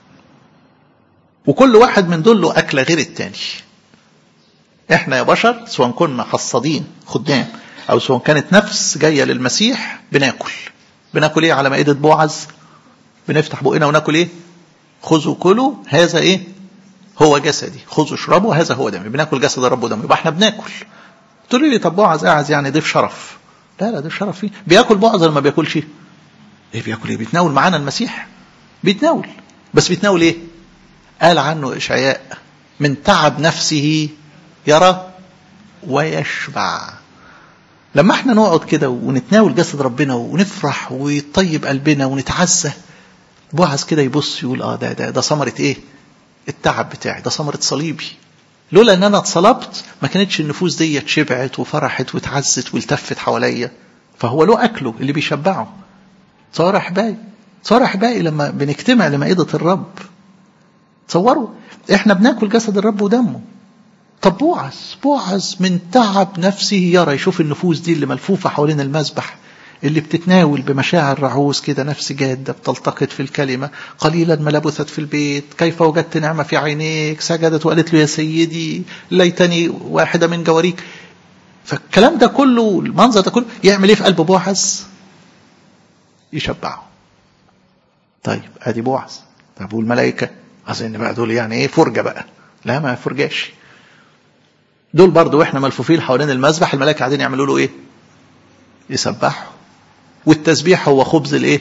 وكل واحد من دول له أكلة غير التاني احنا يا بشر سواء كنا حصادين خدام او سواء كانت نفس جايه للمسيح بناكل بناكل ايه على مائده بوعز بنفتح بقنا وناكل ايه خذوا كلوا هذا ايه هو جسدي خذوا اشربوا هذا هو دمي بناكل جسد الرب ودمي يبقى احنا بناكل تقول لي طب بوعز قاعد يعني ضيف شرف لا لا ضيف شرف فيه بياكل بوعز ولا ما بياكلش ايه بياكل ايه بيتناول معانا المسيح بيتناول بس بيتناول ايه قال عنه اشعياء من تعب نفسه يرى ويشبع لما احنا نقعد كده ونتناول جسد ربنا ونفرح ويطيب قلبنا ونتعزى بوعز كده يبص يقول اه ده ده ده ثمرة ايه؟ التعب بتاعي ده ثمرة صليبي لولا ان انا اتصلبت ما كانتش النفوس دي شبعت وفرحت واتعزت والتفت حواليا فهو له اكله اللي بيشبعه صار احبائي صار احبائي لما بنجتمع لمائدة الرب تصوروا احنا بناكل جسد الرب ودمه طب بوعز بوعز من تعب نفسه يرى يشوف النفوس دي اللي ملفوفة حوالين المذبح اللي بتتناول بمشاعر رعوز كده نفس جادة بتلتقط في الكلمة قليلا ما لبثت في البيت كيف وجدت نعمة في عينيك سجدت وقالت له يا سيدي ليتني واحدة من جواريك فالكلام ده كله المنظر ده كله يعمل ايه في قلب بوعز يشبعه طيب ادي بوعز طب والملائكة اظن بقى دول يعني ايه فرجة بقى لا ما فرجاش دول برضو واحنا ملفوفين حوالين المذبح الملائكه قاعدين يعملوا له ايه يسبحوا والتسبيح هو خبز الايه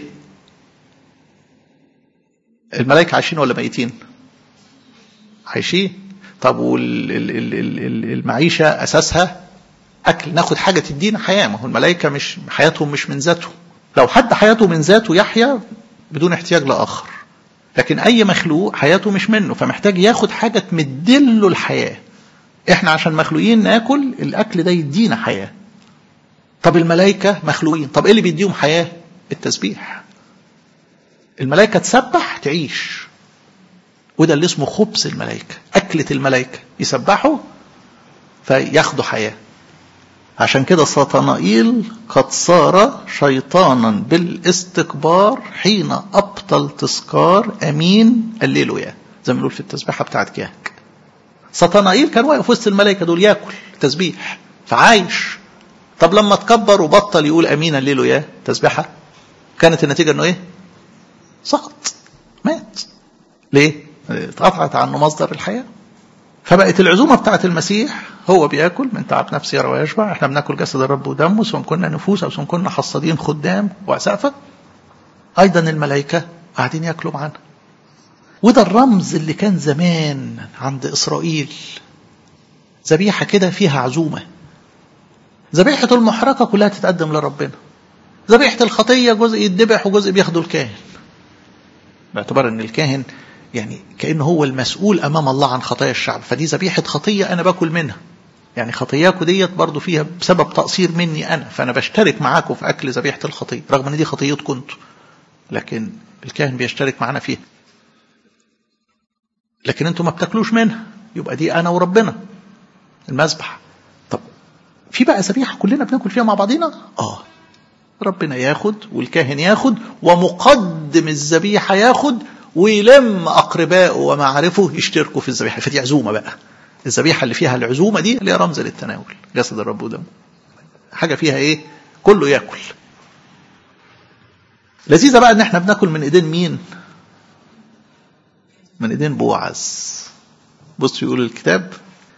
الملائكه عايشين ولا ميتين عايشين طب والمعيشه اساسها اكل ناخد حاجه تدينا حياه ما هو الملائكه مش حياتهم مش من ذاته لو حد حياته من ذاته يحيا بدون احتياج لاخر لكن اي مخلوق حياته مش منه فمحتاج ياخد حاجه تمدله الحياه احنا عشان مخلوقين ناكل الاكل ده يدينا حياه طب الملائكه مخلوقين طب ايه اللي بيديهم حياه التسبيح الملائكه تسبح تعيش وده اللي اسمه خبز الملائكه اكله الملائكه يسبحوا فياخدوا حياه عشان كده سطنائيل قد صار شيطانا بالاستكبار حين ابطل تذكار امين الليلويا زي ما بنقول في التسبيحه بتاعت كياك سطنائيل كان واقف وسط الملائكه دول ياكل تسبيح فعايش طب لما تكبر وبطل يقول امين الليلويا تسبيحه كانت النتيجه انه ايه؟ سقط مات ليه؟ اتقطعت عنه مصدر الحياه فبقت العزومه بتاعت المسيح هو بياكل من تعب نفسه يرى ويشبع احنا بناكل جسد الرب ودمه سواء كنا نفوس او سواء كنا حصادين خدام واسقفه ايضا الملائكه قاعدين ياكلوا معانا وده الرمز اللي كان زمان عند اسرائيل ذبيحه كده فيها عزومه ذبيحه المحرقه كلها تتقدم لربنا ذبيحه الخطيه جزء يتذبح وجزء بياخده الكاهن باعتبار ان الكاهن يعني كأنه هو المسؤول أمام الله عن خطايا الشعب فدي ذبيحة خطية أنا باكل منها يعني خطاياكم ديت برضو فيها بسبب تقصير مني أنا فأنا بشترك معاكم في أكل ذبيحة الخطية رغم أن دي خطيتكم انتوا لكن الكاهن بيشترك معانا فيها لكن انتوا ما بتاكلوش منها يبقى دي أنا وربنا المذبح طب في بقى ذبيحة كلنا بناكل فيها مع بعضينا آه ربنا ياخد والكاهن ياخد ومقدم الذبيحة ياخد ويلم أقربائه ومعارفه يشتركوا في الذبيحة فدي عزومة بقى الذبيحة اللي فيها العزومة دي اللي هي رمز للتناول جسد الرب ودمه حاجة فيها إيه كله ياكل لذيذة بقى إن إحنا بناكل من إيدين مين من إيدين بوعز بص يقول الكتاب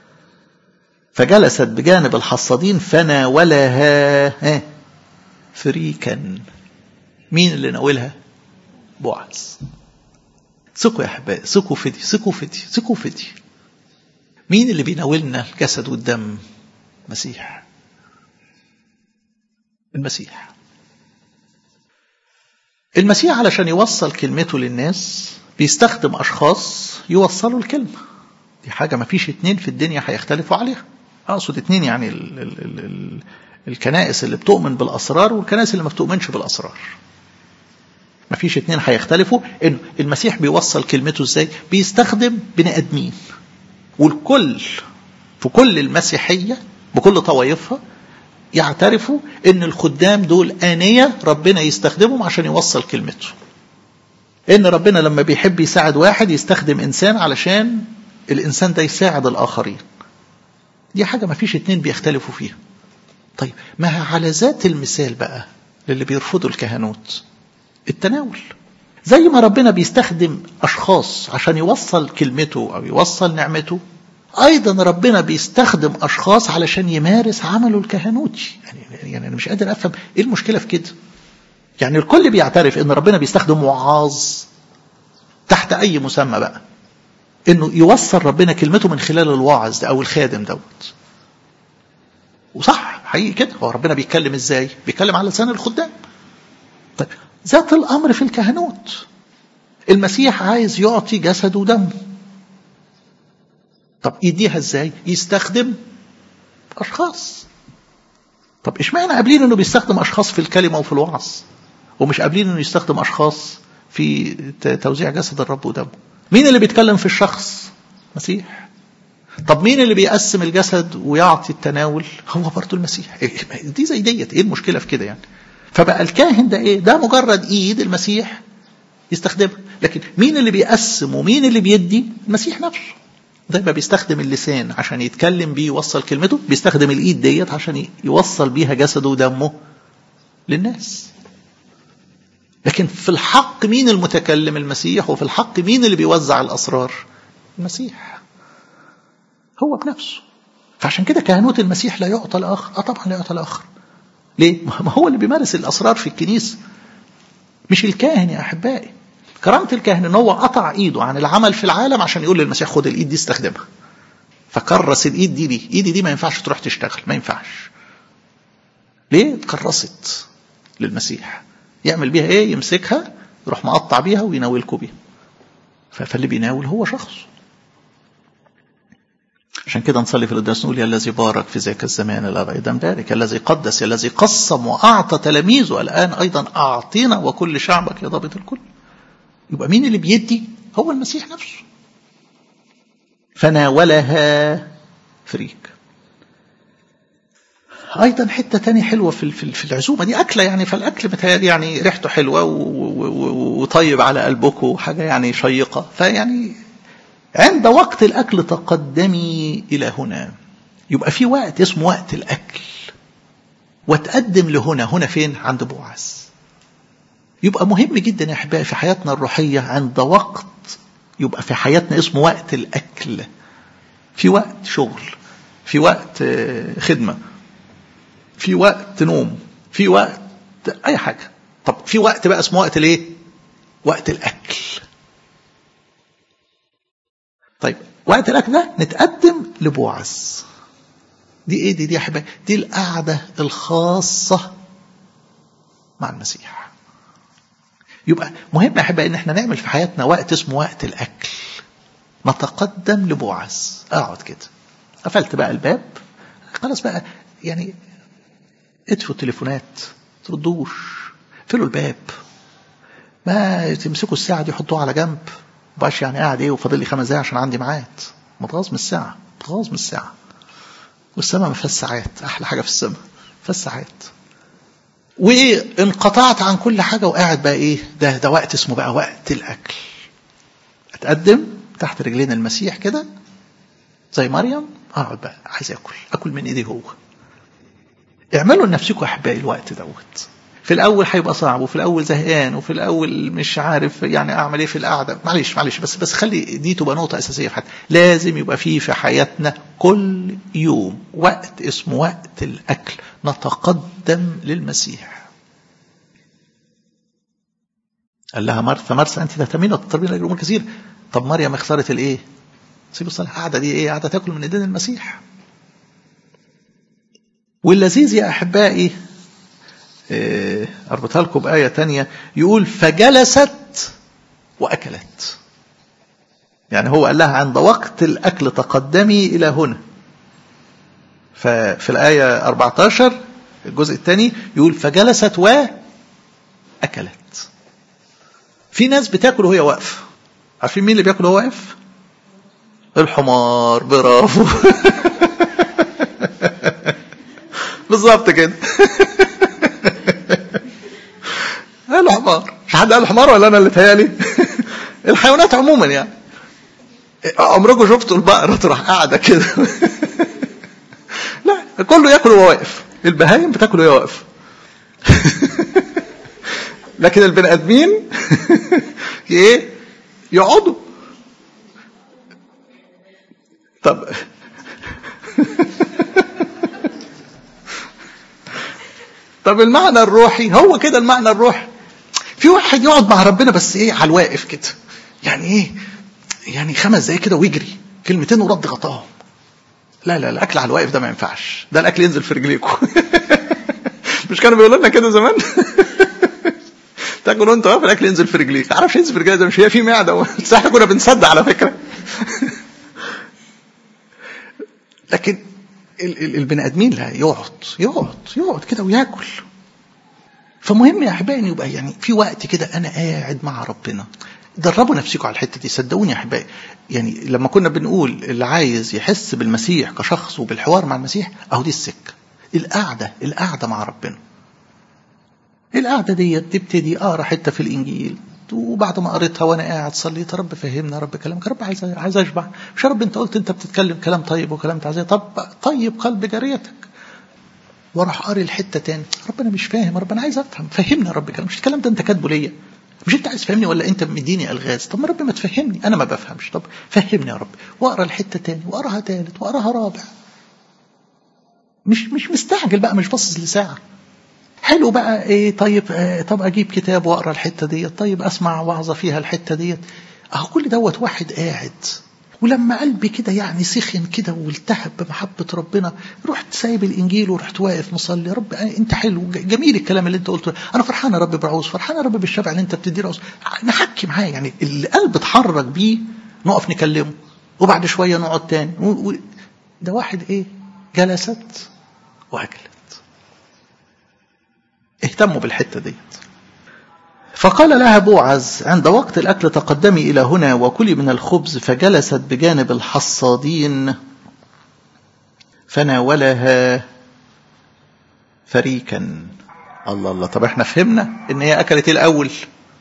فجلست بجانب الحصادين فناولها فريكا مين اللي ناولها بوعز ثقوا يا احبائي ثقوا في دي ثقوا في دي ثقوا في دي مين اللي بيناولنا الجسد والدم مسيح المسيح المسيح علشان يوصل كلمته للناس بيستخدم اشخاص يوصلوا الكلمه دي حاجه ما فيش اتنين في الدنيا هيختلفوا عليها اقصد اتنين يعني ال ال ال ال الكنائس اللي بتؤمن بالاسرار والكنائس اللي ما بتؤمنش بالاسرار ما فيش اتنين هيختلفوا انه المسيح بيوصل كلمته ازاي بيستخدم بني ادمين والكل في كل المسيحيه بكل طوائفها يعترفوا ان الخدام دول آنية ربنا يستخدمهم عشان يوصل كلمته ان ربنا لما بيحب يساعد واحد يستخدم انسان علشان الانسان ده يساعد الاخرين دي حاجة ما فيش اتنين بيختلفوا فيها طيب ما على ذات المثال بقى للي بيرفضوا الكهنوت التناول زي ما ربنا بيستخدم أشخاص عشان يوصل كلمته أو يوصل نعمته أيضا ربنا بيستخدم أشخاص علشان يمارس عمله الكهنوتي يعني, يعني أنا مش قادر أفهم إيه المشكلة في كده يعني الكل بيعترف إن ربنا بيستخدم وعاظ تحت أي مسمى بقى إنه يوصل ربنا كلمته من خلال الواعظ ده أو الخادم دوت وصح حقيقي كده هو ربنا بيتكلم ازاي بيتكلم على لسان الخدام طيب ذات الامر في الكهنوت المسيح عايز يعطي جسده ودمه طب يديها ازاي يستخدم اشخاص طب اشمعنى قابلين انه بيستخدم اشخاص في الكلمه وفي الوعظ ومش قابلين انه يستخدم اشخاص في توزيع جسد الرب ودمه مين اللي بيتكلم في الشخص مسيح طب مين اللي بيقسم الجسد ويعطي التناول هو برضو المسيح دي زي ديت ايه المشكله في كده يعني فبقى الكاهن ده ايه ده مجرد ايد المسيح يستخدمها لكن مين اللي بيقسم ومين اللي بيدي المسيح نفسه زي ما بيستخدم اللسان عشان يتكلم بيه يوصل كلمته بيستخدم الايد ديت عشان يوصل بيها جسده ودمه للناس لكن في الحق مين المتكلم المسيح وفي الحق مين اللي بيوزع الاسرار المسيح هو بنفسه فعشان كده كهنوت المسيح لا يعطى لاخر اه طبعا لا يعطى لاخر ليه ما هو اللي بيمارس الاسرار في الكنيسه مش الكاهن يا احبائي كرامه الكاهن ان هو قطع ايده عن العمل في العالم عشان يقول للمسيح خد الايد دي استخدمها فكرس الايد دي دي ايدي دي ما ينفعش تروح تشتغل ما ينفعش ليه اتكرست للمسيح يعمل بيها ايه يمسكها يروح مقطع بيها ويناولكم بيها فاللي بيناول هو شخص عشان كده نصلي في القداس نقول يا الذي بارك في ذاك الزمان لا أيضا بارك الذي قدس الذي قسم وأعطى تلاميذه الآن أيضا أعطينا وكل شعبك يا ضابط الكل يبقى مين اللي بيدي هو المسيح نفسه فناولها فريك ايضا حته تانية حلوه في في العزومه دي اكله يعني فالاكل متهيألي يعني ريحته حلوه وطيب على قلبكم وحاجه يعني شيقه فيعني عند وقت الأكل تقدمي إلى هنا يبقى في وقت اسمه وقت الأكل وتقدم لهنا هنا فين عند بوعز يبقى مهم جدا يا أحبائي في حياتنا الروحية عند وقت يبقى في حياتنا اسمه وقت الأكل في وقت شغل في وقت خدمة في وقت نوم في وقت أي حاجة طب في وقت بقى اسمه وقت الايه وقت الأكل طيب وقت الاكل ده نتقدم لبوعز دي ايه دي دي يا حبايبي دي القعده الخاصه مع المسيح يبقى مهم يا حبايبي ان احنا نعمل في حياتنا وقت اسمه وقت الاكل نتقدم لبوعز اقعد كده قفلت بقى الباب خلاص بقى يعني ادفوا التليفونات تردوش قفلوا الباب ما تمسكوا الساعه دي حطوها على جنب مبقاش يعني قاعد ايه وفاضل لي خمس دقايق عشان عندي ميعاد متغاظ من الساعة متغاظ من الساعة والسماء ما فيهاش ساعات أحلى حاجة في السماء فيهاش ساعات وإيه انقطعت عن كل حاجة وقاعد بقى إيه ده ده وقت اسمه بقى وقت الأكل أتقدم تحت رجلين المسيح كده زي مريم أقعد بقى عايز آكل آكل من إيديه هو اعملوا لنفسكم أحبائي الوقت دوت في الاول هيبقى صعب وفي الاول زهقان وفي الاول مش عارف يعني اعمل ايه في القعده معلش معلش بس بس خلي دي تبقى نقطه اساسيه في حياتنا لازم يبقى في في حياتنا كل يوم وقت اسمه وقت الاكل نتقدم للمسيح قال لها مرثا مرثا انت تهتمين وتطلبين الامور كثير طب مريم اختارت الايه سيب الصلاه قاعده دي ايه قاعده تاكل من ايدين المسيح واللذيذ يا احبائي أربطها لكم بآية تانية يقول فجلست وأكلت يعني هو قال لها عند وقت الأكل تقدمي إلى هنا ففي الآية 14 الجزء الثاني يقول فجلست وأكلت في ناس بتاكل وهي واقفة عارفين مين اللي بياكل وهو واقف الحمار برافو بالظبط كده الحمار مش حد قال حمار ولا انا اللي تهيالي الحيوانات عموما يعني عمركم شفتوا البقرة تروح قاعدة كده لا كله ياكل وهو واقف البهايم بتاكل وهي واقفة لكن البني ادمين ايه يقعدوا طب طب المعنى الروحي هو كده المعنى الروحي في واحد يقعد مع ربنا بس ايه على الواقف كده يعني ايه يعني خمس دقايق كده ويجري كلمتين ورد غطاهم لا لا الاكل على الواقف ده ما ينفعش ده الاكل ينزل في رجليكم مش كانوا بيقولوا لنا كده زمان تاكل وانت واقف الاكل ينزل في رجليك تعرفش ينزل في رجليك ده مش هي في معده بس احنا كنا بنصدق على فكره لكن البني ادمين لا يقعد يقعد يقعد كده وياكل فمهم يا احبائي يبقى يعني في وقت كده انا قاعد مع ربنا دربوا نفسكم على الحته دي صدقوني يا احبائي يعني لما كنا بنقول اللي عايز يحس بالمسيح كشخص وبالحوار مع المسيح اهو دي السكه القعده القعده مع ربنا القعده دي تبتدي اقرا حته في الانجيل وبعد ما قريتها وانا قاعد صليت يا رب فهمنا يا رب كلامك يا رب عايز عايز اشبع مش يا رب انت قلت انت بتتكلم كلام طيب وكلام تعزيه طب طيب قلب جاريتك واروح قاري الحته تاني رب انا مش فاهم يا رب انا عايز افهم فهمني يا رب كلام مش الكلام ده انت كاتبه ليا مش انت عايز تفهمني ولا انت مديني الغاز طب ما رب ما تفهمني انا ما بفهمش طب فهمني يا رب واقرا الحته تاني واقراها تالت واقراها رابع مش مش مستعجل بقى مش باصص لساعه حلو بقى ايه طيب آه طب اجيب كتاب واقرا الحته ديت طيب اسمع وعظه فيها الحته ديت اهو كل دوت واحد قاعد ولما قلبي كده يعني سخن كده والتهب بمحبة ربنا رحت سايب الإنجيل ورحت واقف مصلي رب أنت حلو جميل الكلام اللي أنت قلته أنا فرحان يا رب بعوز فرحان يا رب بالشبع اللي أنت بتديه عوز نحكي معاه يعني القلب اتحرك بيه نقف نكلمه وبعد شوية نقعد تاني و... و... ده واحد إيه جلست وأكلت اهتموا بالحتة ديت فقال لها بوعز عند وقت الأكل تقدمي إلى هنا وكلي من الخبز فجلست بجانب الحصادين فناولها فريكا الله الله طب احنا فهمنا ان هي اكلت الاول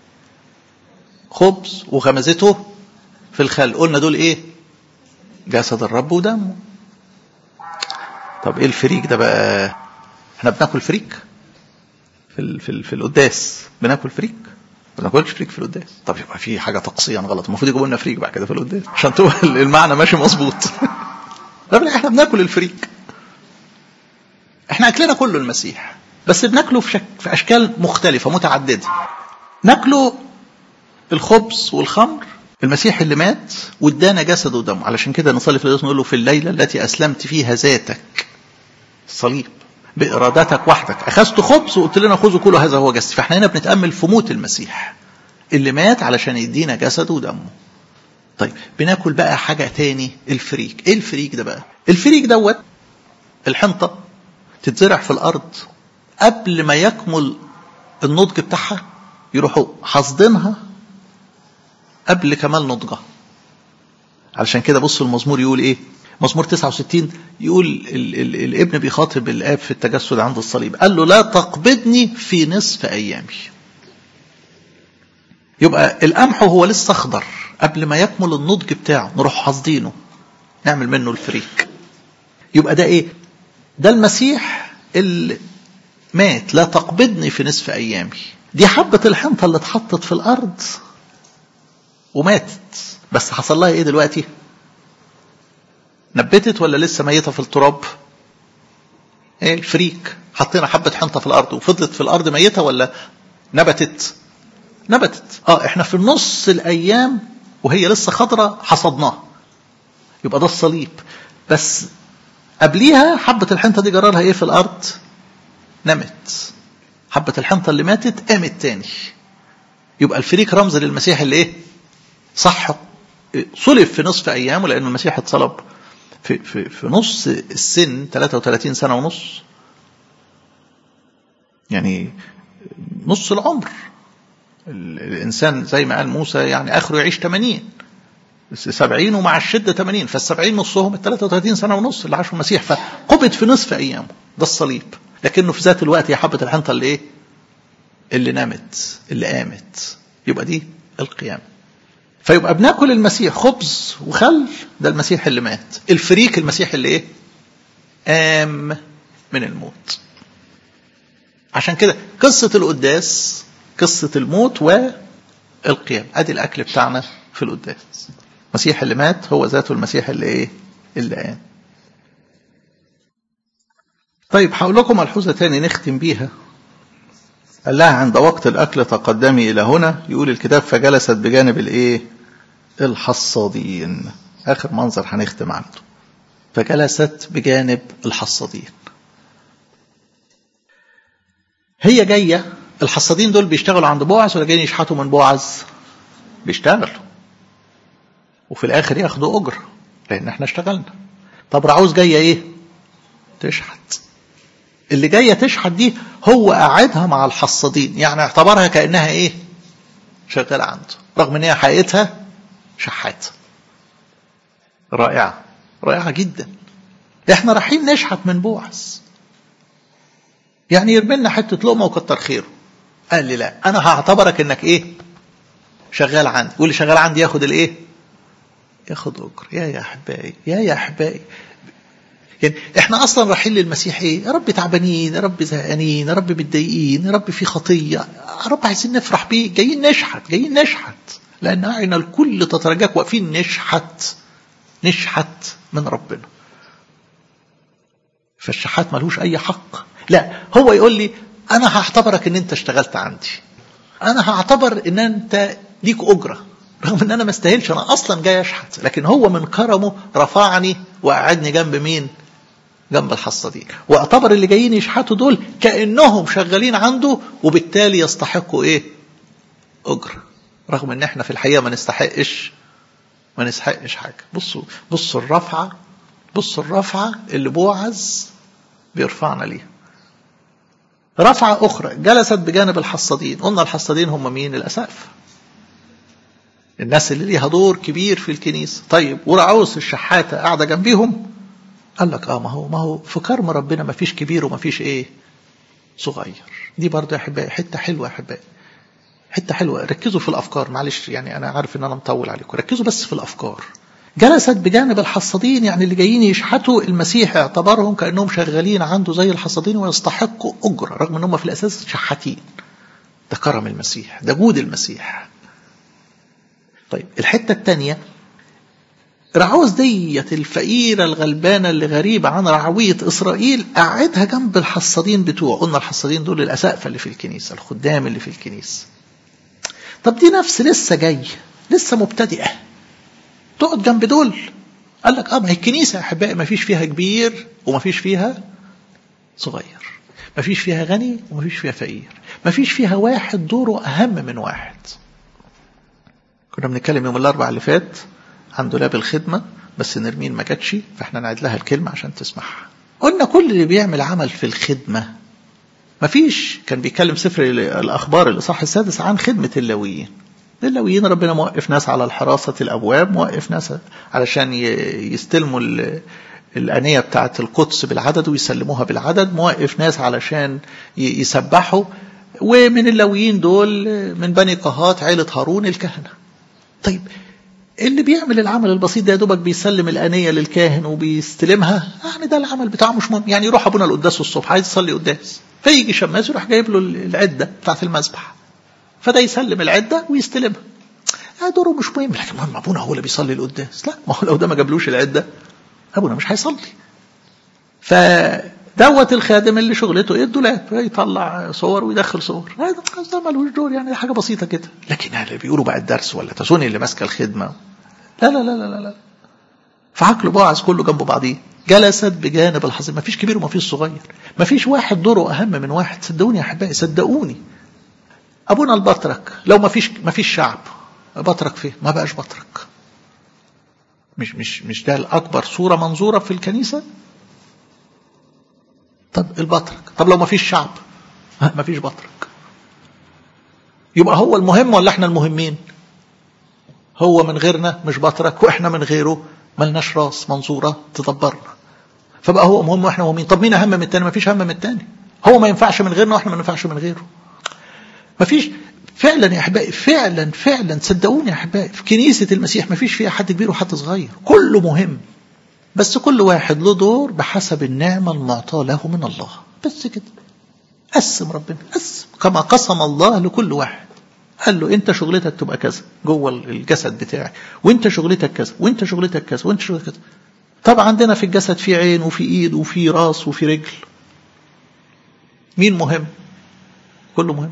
خبز وغمزته في الخل قلنا دول ايه جسد الرب ودمه طب ايه الفريك ده بقى احنا بناكل فريك في ال في, ال في القداس بناكل فريك ما بناكلش فريك في القداس طب يبقى في حاجه تقصيا غلط المفروض يجيبوا لنا فريك بعد كده في القداس عشان تبقى المعنى ماشي مظبوط لا احنا بناكل الفريك احنا اكلنا كله المسيح بس بناكله في, شك... في اشكال مختلفه متعدده ناكله الخبز والخمر المسيح اللي مات وادانا جسد ودمه علشان كده نصلي في القداس نقول له في الليله التي اسلمت فيها ذاتك الصليب بإرادتك وحدك أخذت خبز وقلت لنا خذوا كله هذا هو جسدي فاحنا هنا بنتأمل في موت المسيح اللي مات علشان يدينا جسده ودمه طيب بناكل بقى حاجة تاني الفريك ايه الفريك ده بقى الفريك دوت الحنطة تتزرع في الأرض قبل ما يكمل النضج بتاعها يروحوا حاصدينها قبل كمال نضجها علشان كده بصوا المزمور يقول ايه مزمور 69 يقول ال ال الابن بيخاطب الاب في التجسد عند الصليب قال له لا تقبضني في نصف ايامي يبقى القمح هو لسه اخضر قبل ما يكمل النضج بتاعه نروح حاصدينه نعمل منه الفريك يبقى ده ايه ده المسيح اللي مات لا تقبضني في نصف ايامي دي حبة الحنطة اللي اتحطت في الارض وماتت بس حصل لها ايه دلوقتي نبتت ولا لسه ميتة في التراب ايه الفريك حطينا حبة حنطة في الارض وفضلت في الارض ميتة ولا نبتت نبتت اه احنا في نص الايام وهي لسه خضرة حصدناها يبقى ده الصليب بس قبليها حبة الحنطة دي جرالها ايه في الارض نمت حبة الحنطة اللي ماتت قامت تاني يبقى الفريك رمز للمسيح اللي ايه صح صلب في نصف ايامه لان المسيح اتصلب في, في, في نص السن 33 سنة ونص يعني نص العمر الإنسان زي ما قال موسى يعني آخره يعيش 80 سبعين ومع الشدة 80 فالسبعين نصهم ال 33 سنة ونص اللي عاشوا المسيح فقبض في نصف أيامه ده الصليب لكنه في ذات الوقت هي حبة الحنطة اللي إيه؟ اللي نامت اللي قامت يبقى دي القيامة فيبقى بناكل المسيح خبز وخل ده المسيح اللي مات الفريك المسيح اللي ايه قام من الموت عشان كده قصة القداس قصة الموت والقيام ادي الاكل بتاعنا في القداس المسيح اللي مات هو ذاته المسيح اللي ايه اللي قام طيب هقول لكم ملحوظة تاني نختم بيها قال لها عند وقت الأكل تقدمي إلى هنا يقول الكتاب فجلست بجانب الإيه الحصادين آخر منظر هنختم عنده فجلست بجانب الحصادين هي جاية الحصادين دول بيشتغلوا عند بوعز ولا جايين يشحتوا من بوعز بيشتغلوا وفي الآخر ياخدوا أجر لأن احنا اشتغلنا طب رعوز جاية إيه تشحت اللي جايه تشحت دي هو قاعدها مع الحصادين يعني اعتبرها كانها ايه شغاله عنده رغم ان هي حقيقتها شحات رائعه رائعه جدا احنا رايحين نشحت من بوعز يعني يرمي لنا حته لقمه وكتر خيره قال لي لا انا هعتبرك انك ايه شغال عندي واللي شغال عندي ياخد الايه ياخد اجر يا يا احبائي يا يا احبائي يعني احنا اصلا رايحين للمسيح ايه؟ يا رب تعبانين، يا رب زهقانين، يا رب متضايقين، يا رب في خطيه، يا رب عايزين نفرح بيه، جايين نشحت، جايين نشحت، لان اعين الكل تترجاك واقفين نشحت نشحت من ربنا. فالشحات ملوش اي حق، لا هو يقول لي انا هعتبرك ان انت اشتغلت عندي. انا هعتبر ان انت ليك اجره، رغم ان انا ما استاهلش انا اصلا جاي اشحت، لكن هو من كرمه رفعني وقعدني جنب مين؟ جنب الحصادين واعتبر اللي جايين يشحتوا دول كانهم شغالين عنده وبالتالي يستحقوا ايه اجر رغم ان احنا في الحقيقه ما نستحقش ما نستحقش حاجه بصوا بصوا الرفعه بصوا الرفعه اللي بوعز بيرفعنا ليها رفعه اخرى جلست بجانب الحصادين قلنا الحصادين هم مين الاسقف الناس اللي ليها دور كبير في الكنيسه طيب ورعوس الشحاته قاعده جنبيهم قال لك اه ما هو ما هو في كرم ربنا ما فيش كبير وما فيش ايه صغير دي برضه يا احبائي حته حلوه يا احبائي حته حلوه ركزوا في الافكار معلش يعني انا عارف ان انا مطول عليكم ركزوا بس في الافكار جلست بجانب الحصادين يعني اللي جايين يشحتوا المسيح اعتبرهم كانهم شغالين عنده زي الحصادين ويستحقوا اجره رغم ان هم في الاساس شحاتين ده كرم المسيح ده جود المسيح طيب الحته الثانيه رعوز ديت الفقيرة الغلبانة اللي غريبة عن رعوية إسرائيل قعدها جنب الحصادين بتوعه قلنا الحصادين دول الأسقفة اللي في الكنيسة الخدام اللي في الكنيسة طب دي نفس لسه جاي لسه مبتدئة تقعد جنب دول قال لك اه ما هي الكنيسة يا أحبائي ما فيش فيها كبير وما فيش فيها صغير ما فيش فيها غني وما فيش فيها فقير ما فيش فيها واحد دوره أهم من واحد كنا بنتكلم يوم الأربع اللي فات عن دولاب الخدمة بس نرمين ما جاتش فاحنا نعيد لها الكلمة عشان تسمعها قلنا كل اللي بيعمل عمل في الخدمة مفيش كان بيتكلم سفر الأخبار الإصحاح السادس عن خدمة اللاويين اللاويين ربنا موقف ناس على الحراسة الأبواب موقف ناس علشان يستلموا الأنية بتاعة القدس بالعدد ويسلموها بالعدد موقف ناس علشان يسبحوا ومن اللاويين دول من بني قهات عيلة هارون الكهنة طيب اللي بيعمل العمل البسيط ده يا دوبك بيسلم الآنية للكاهن وبيستلمها يعني ده العمل بتاعه مش مهم يعني يروح أبونا القداس الصبح عايز يصلي قداس فيجي شماس يروح جايب له العدة بتاعت المذبح فده يسلم العدة ويستلمها آه دوره مش مهم لكن المهم أبونا هو اللي بيصلي القداس لا ما هو لو ده ما جابلوش العدة أبونا مش هيصلي فدوت الخادم اللي شغلته ايه الدولاب يطلع صور ويدخل صور هذا ده ملوش دور يعني حاجه بسيطه كده لكن اللي بيقولوا بقى الدرس ولا تسوني اللي ماسكه الخدمه لا لا لا لا لا فعقل بوعز كله جنب بعضيه جلست بجانب الحصين ما فيش كبير وما فيش صغير ما فيش واحد دوره اهم من واحد صدقوني يا احبائي صدقوني ابونا البطرك لو ما فيش ما فيش شعب بطرك فين ما بقاش بطرك مش مش مش ده الاكبر صوره منظوره في الكنيسه طب البطرك طب لو ما فيش شعب ما فيش بطرك يبقى هو المهم ولا احنا المهمين هو من غيرنا مش بطرك واحنا من غيره ملناش راس منظورة تدبرنا فبقى هو مهم واحنا مهمين طب مين اهم من التاني ما فيش اهم من التاني هو ما ينفعش من غيرنا واحنا ما ينفعش من غيره ما فيش فعلا يا احبائي فعلا فعلا صدقوني يا احبائي في كنيسه المسيح ما فيش فيها حد كبير وحد صغير كله مهم بس كل واحد له دور بحسب النعمه المعطاه له من الله بس كده قسم ربنا قسم كما قسم الله لكل واحد قال له انت شغلتك تبقى كذا جوه الجسد بتاعي وانت شغلتك كذا وانت شغلتك كذا وانت شغلتك كذا طبعا عندنا في الجسد في عين وفي ايد وفي راس وفي رجل مين مهم كله مهم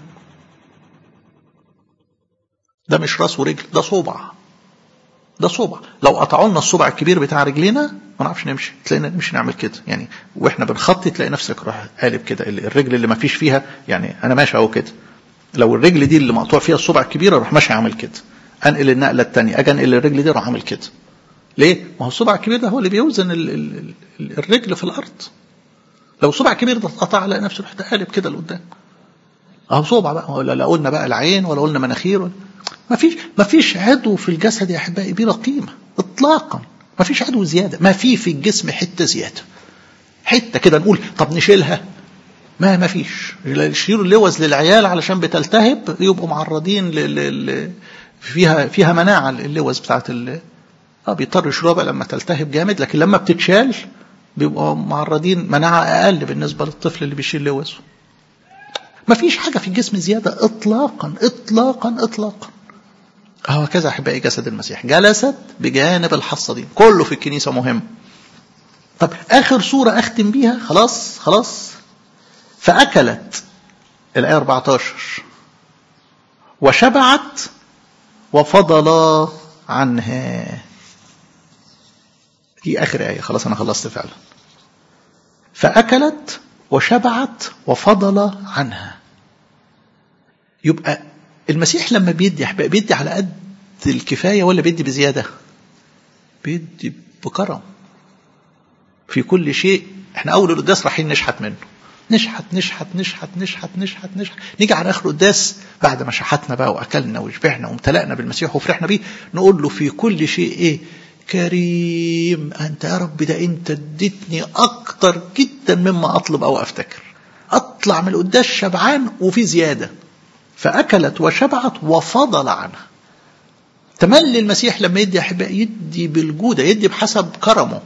ده مش راس ورجل ده صوبع ده صوبع لو قطعوا لنا الصوبع الكبير بتاع رجلينا ما نعرفش نمشي تلاقينا نمشي نعمل كده يعني واحنا بنخطي تلاقي نفسك راح قالب كده الرجل اللي ما فيش فيها يعني انا ماشي اهو كده لو الرجل دي اللي مقطوع فيها الصوبع الكبير اروح ماشي عامل كده انقل النقله الثانيه اجي انقل الرجل دي اروح عامل كده ليه؟ ما هو الصبع الكبير ده هو اللي بيوزن ال ال ال الرجل في الارض لو صبع كبير ده اتقطع على نفسه رحت قالب كده لقدام اهو صبع بقى ولا لا قلنا بقى العين ولا قلنا مناخير ولا ما فيش ما فيش عضو في الجسد يا احبائي بلا قيمه اطلاقا ما فيش عضو زياده ما في في الجسم حته زياده حته كده نقول طب نشيلها ما ما فيش يشيلوا اللوز للعيال علشان بتلتهب يبقوا معرضين ل... ل... فيها فيها مناعه اللوز بتاعت ال... اه بيضطروا يشيلوها بقى لما تلتهب جامد لكن لما بتتشال بيبقوا معرضين مناعه اقل بالنسبه للطفل اللي بيشيل لوزه ما فيش حاجه في الجسم زياده اطلاقا اطلاقا اطلاقا هكذا احبائي جسد المسيح جلست بجانب الحصادين كله في الكنيسه مهم طب اخر صوره اختم بيها خلاص خلاص فاكلت الايه 14 وشبعت وفضل عنها دي اخر ايه خلاص انا خلصت فعلا فاكلت وشبعت وفضل عنها يبقى المسيح لما بيدي احبائي بيدي على قد الكفايه ولا بيدي بزياده بيدي بكرم في كل شيء احنا اول القداس رايحين نشحت منه نشحت نشحت نشحت نشحت نشحت نشحت نيجي على اخر القداس بعد ما شحتنا بقى واكلنا وشبعنا وامتلأنا بالمسيح وفرحنا بيه نقول له في كل شيء ايه كريم انت يا رب ده انت اديتني اكتر جدا مما اطلب او افتكر اطلع من القداس شبعان وفي زياده فاكلت وشبعت وفضل عنها تملي المسيح لما يدي احبائي يدي بالجوده يدي بحسب كرمه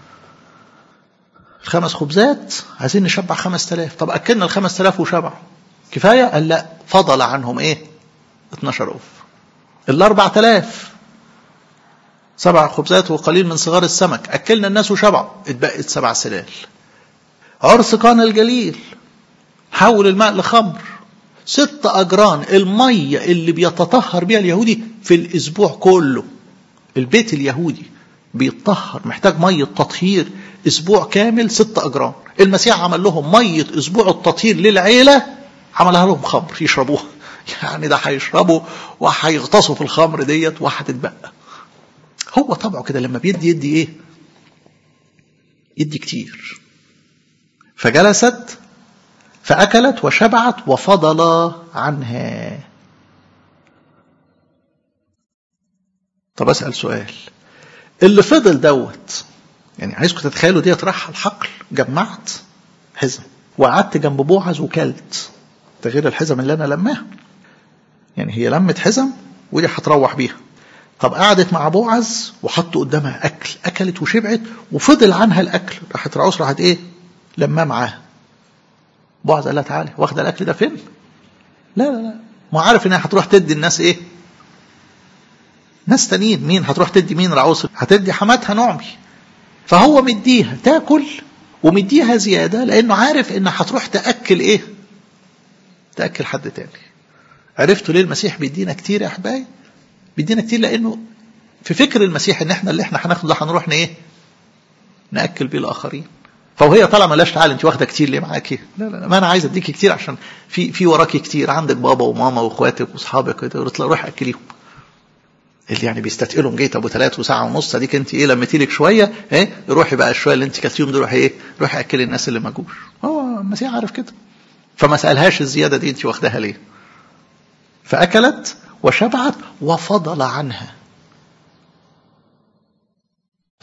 الخمس خبزات عايزين نشبع خمس تلاف طب أكلنا الخمس تلاف وشبعوا كفاية قال لا فضل عنهم ايه 12 أوف الأربع تلاف سبع خبزات وقليل من صغار السمك أكلنا الناس وشبعوا اتبقت سبع سلال عرس قانا الجليل حول الماء لخمر ست أجران المية اللي بيتطهر بيها اليهودي في الأسبوع كله البيت اليهودي بيتطهر محتاج مية تطهير اسبوع كامل ست اجرام المسيح عمل لهم ميه اسبوع التطهير للعيله عملها لهم خمر يشربوها يعني ده هيشربوا وهيغطسوا في الخمر ديت وهتتبقى هو طبعه كده لما بيدي يدي ايه يدي كتير فجلست فاكلت وشبعت وفضل عنها طب اسال سؤال اللي فضل دوت يعني عايزكم تتخيلوا ديت راح الحقل جمعت حزم وقعدت جنب بوعز وكلت ده غير الحزم اللي انا لماها يعني هي لمت حزم ودي هتروح بيها طب قعدت مع بوعز وحطوا قدامها اكل اكلت وشبعت وفضل عنها الاكل راحت رعوس راحت ايه لماه معاها بوعز قال لها تعالى واخده الاكل ده فين لا لا لا ما عارف انها هتروح تدي الناس ايه ناس تانيين مين هتروح تدي مين رعوس هتدي حماتها نعمي فهو مديها تاكل ومديها زيادة لأنه عارف إن هتروح تأكل إيه؟ تأكل حد تاني. عرفتوا ليه المسيح بيدينا كتير يا أحبائي؟ بيدينا كتير لأنه في فكر المسيح إن إحنا اللي إحنا هناخده ده هنروح إيه؟ نأكل بيه الآخرين. فوهي طالعه ملاش تعالى انت واخده كتير ليه معاكي؟ لا لا ما انا عايز اديكي كتير عشان في في وراكي كتير عندك بابا وماما واخواتك واصحابك كده روح اكليهم. اللي يعني بيستثقلهم جيت ابو ثلاث وساعه ونص اديك انت ايه لميتي لك شويه ايه روحي بقى الشويه اللي انت كلتيهم دول روحي ايه روحي اكلي الناس اللي ما جوش هو المسيح عارف كده فما سالهاش الزياده دي انت واخداها ليه فاكلت وشبعت وفضل عنها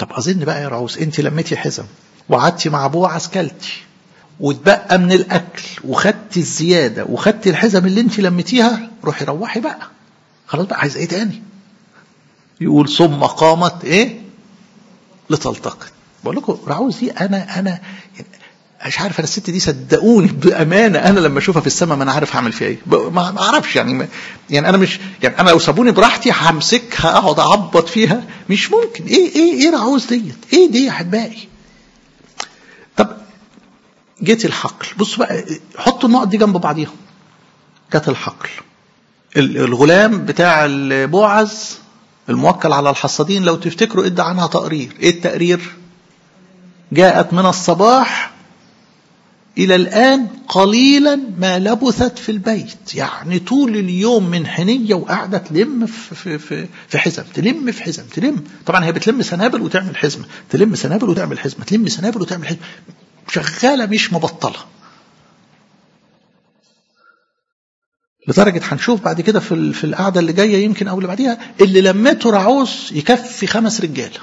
طب اظن بقى يا رعوز انت لميتي حزم وقعدتي مع بوعز كلتي واتبقى من الاكل وخدتي الزياده وخدتي الحزم اللي انت لميتيها روحي روحي بقى خلاص بقى عايز ايه تاني يقول ثم قامت ايه لتلتقط بقول لكم رعوز دي انا انا مش عارف انا الست دي صدقوني بامانه انا لما اشوفها في السماء ما انا عارف هعمل فيها ايه ما اعرفش يعني ما يعني انا مش يعني انا لو سابوني براحتي همسكها اقعد اعبط فيها مش ممكن ايه ايه ايه رعوز ديت ايه دي يا احبائي طب جيت الحقل بصوا بقى حطوا النقط دي جنب بعضيها جت الحقل الغلام بتاع البوعز الموكل على الحصادين لو تفتكروا ادى عنها تقرير ايه التقرير جاءت من الصباح إلى الآن قليلا ما لبثت في البيت يعني طول اليوم من حنية وقاعدة تلم في, في, في حزم تلم في حزم تلم طبعا هي بتلم سنابل وتعمل حزمة تلم سنابل وتعمل حزمة تلم سنابل وتعمل حزمة شغالة مش مبطلة لدرجة هنشوف بعد كده في, في القعدة اللي جاية يمكن أو اللي بعديها اللي لمته رعوز يكفي خمس رجالة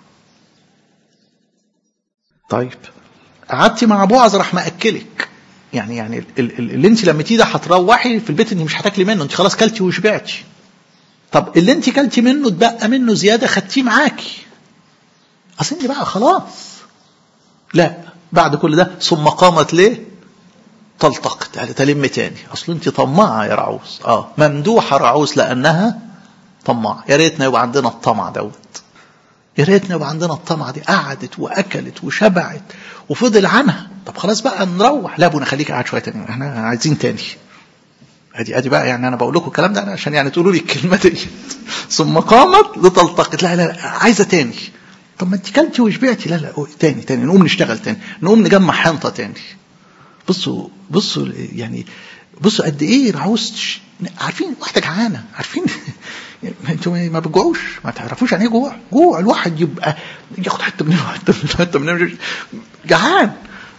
طيب قعدتي مع بوعز راح مأكلك يعني يعني اللي انت لميتيه ده هتروحي في البيت انت مش هتاكلي منه انت خلاص كلتي وشبعتي طب اللي انت كلتي منه اتبقى منه زياده خدتيه معاكي اصل انت بقى خلاص لا بعد كل ده ثم قامت ليه تلتقط يعني تلم تاني اصل انت طماعه يا رعوس اه ممدوحه رعوس لانها طماعه يا ريتنا يبقى عندنا الطمع دوت يا ريتنا يبقى عندنا الطمعه دي قعدت واكلت وشبعت وفضل عنها طب خلاص بقى نروح لا ابونا خليك قاعد شويه تاني احنا عايزين تاني ادي ادي بقى يعني انا بقول لكم الكلام ده عشان يعني تقولوا لي الكلمه دي ثم قامت لتلتقط لا لا, لا عايزه تاني طب ما انت كلتي وشبعتي لا لا تاني تاني نقوم نشتغل تاني نقوم نجمع حنطه تاني بصوا بصوا يعني بصوا قد ايه رعوز عارفين واحده جعانه عارفين انتوا ما بتجوعوش ما تعرفوش يعني ايه جوع جوع الواحد يبقى ياخد حته من حته من حته من جعان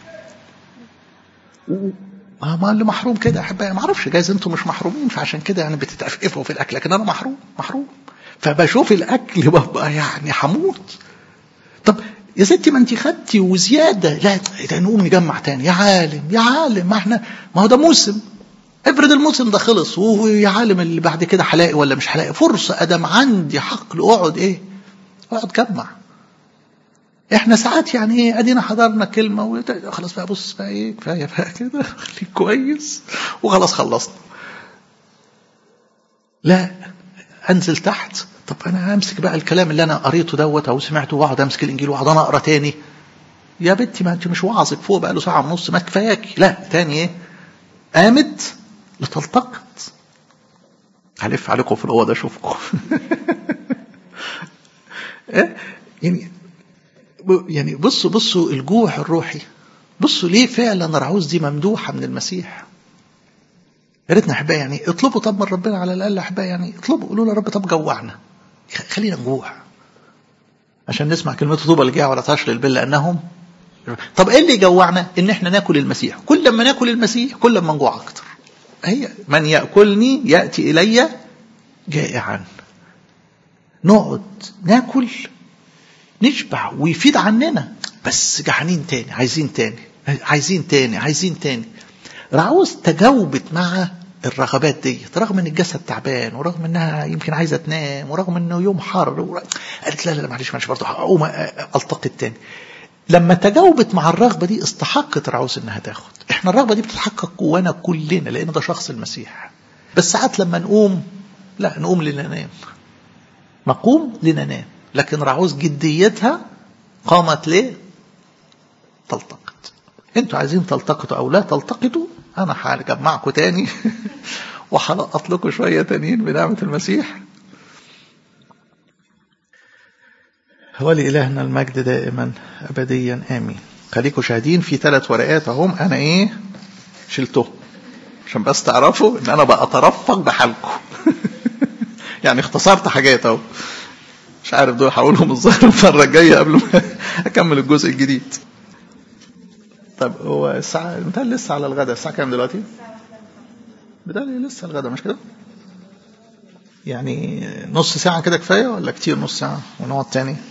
ما اللي محروم كده احبائي ما اعرفش جايز انتوا مش محرومين فعشان كده يعني بتتأفئفوا في الاكل لكن انا محروم محروم فبشوف الاكل ببقى يعني هموت طب يا ستي ما انت خدتي وزياده لا ده نقوم نجمع تاني يا عالم يا عالم ما احنا ما هو ده موسم افرض الموسم ده خلص ويا عالم اللي بعد كده هلاقي ولا مش هلاقي فرصه ادم عندي حقل اقعد ايه اقعد جمع احنا ساعات يعني ايه ادينا حضرنا كلمه خلاص بقى بص بقى ايه كفايه بقى كده خليك كويس وخلاص خلصنا لا انزل تحت طب انا همسك بقى الكلام اللي انا قريته دوت او سمعته واقعد امسك الانجيل واقعد انا اقرا تاني يا بنتي ما انت مش واعظك فوق بقى له ساعه ونص ما كفاياكي لا تاني ايه قامت لتلتقط هلف عليكم في الاوضه اشوفكم يعني يعني بصوا بصوا الجوع الروحي بصوا ليه فعلا رعوز دي ممدوحه من المسيح يا ريتنا احبائي يعني اطلبوا طب من ربنا على الاقل احبائي يعني اطلبوا قولوا له يا رب طب جوعنا خلينا نجوع عشان نسمع كلمة طوبى الجاع ولا تشغل البل لانهم طب ايه اللي يجوعنا ان احنا ناكل المسيح كل ما ناكل المسيح كل ما نجوع اكتر هي من ياكلني ياتي الي جائعا نقعد ناكل نشبع ويفيد عننا بس جعانين تاني عايزين تاني عايزين تاني عايزين تاني رعوز تجاوبت مع الرغبات ديت رغم ان الجسد تعبان ورغم انها يمكن عايزه تنام ورغم انه يوم حر ور... قالت لا لا معلش معلش برضه هقوم التقط تاني لما تجاوبت مع الرغبه دي استحقت رعوز انها تاخد احنا الرغبه دي بتتحقق جوانا كلنا لان ده شخص المسيح بس ساعات لما نقوم لا نقوم لننام نقوم لننام لكن رعوز جديتها قامت ليه تلتقط انتوا عايزين تلتقطوا او لا تلتقطوا انا هجمعكم تاني وهلقط لكم شويه تانيين بنعمه المسيح ولإلهنا المجد دائما أبديا آمين خليكم شاهدين في ثلاث ورقات اهم أنا إيه شلتهم عشان بس تعرفوا إن أنا بقى أترفق بحالكم يعني اختصرت حاجات أهو مش عارف دول هقولهم الظاهر المرة الجاية قبل ما أكمل الجزء الجديد طب هو الساعة متهيألي لسه على الغداء الساعة كام دلوقتي؟ متهيألي لسه الغداء مش كده؟ يعني نص ساعة كده كفاية ولا كتير نص ساعة ونقعد تاني؟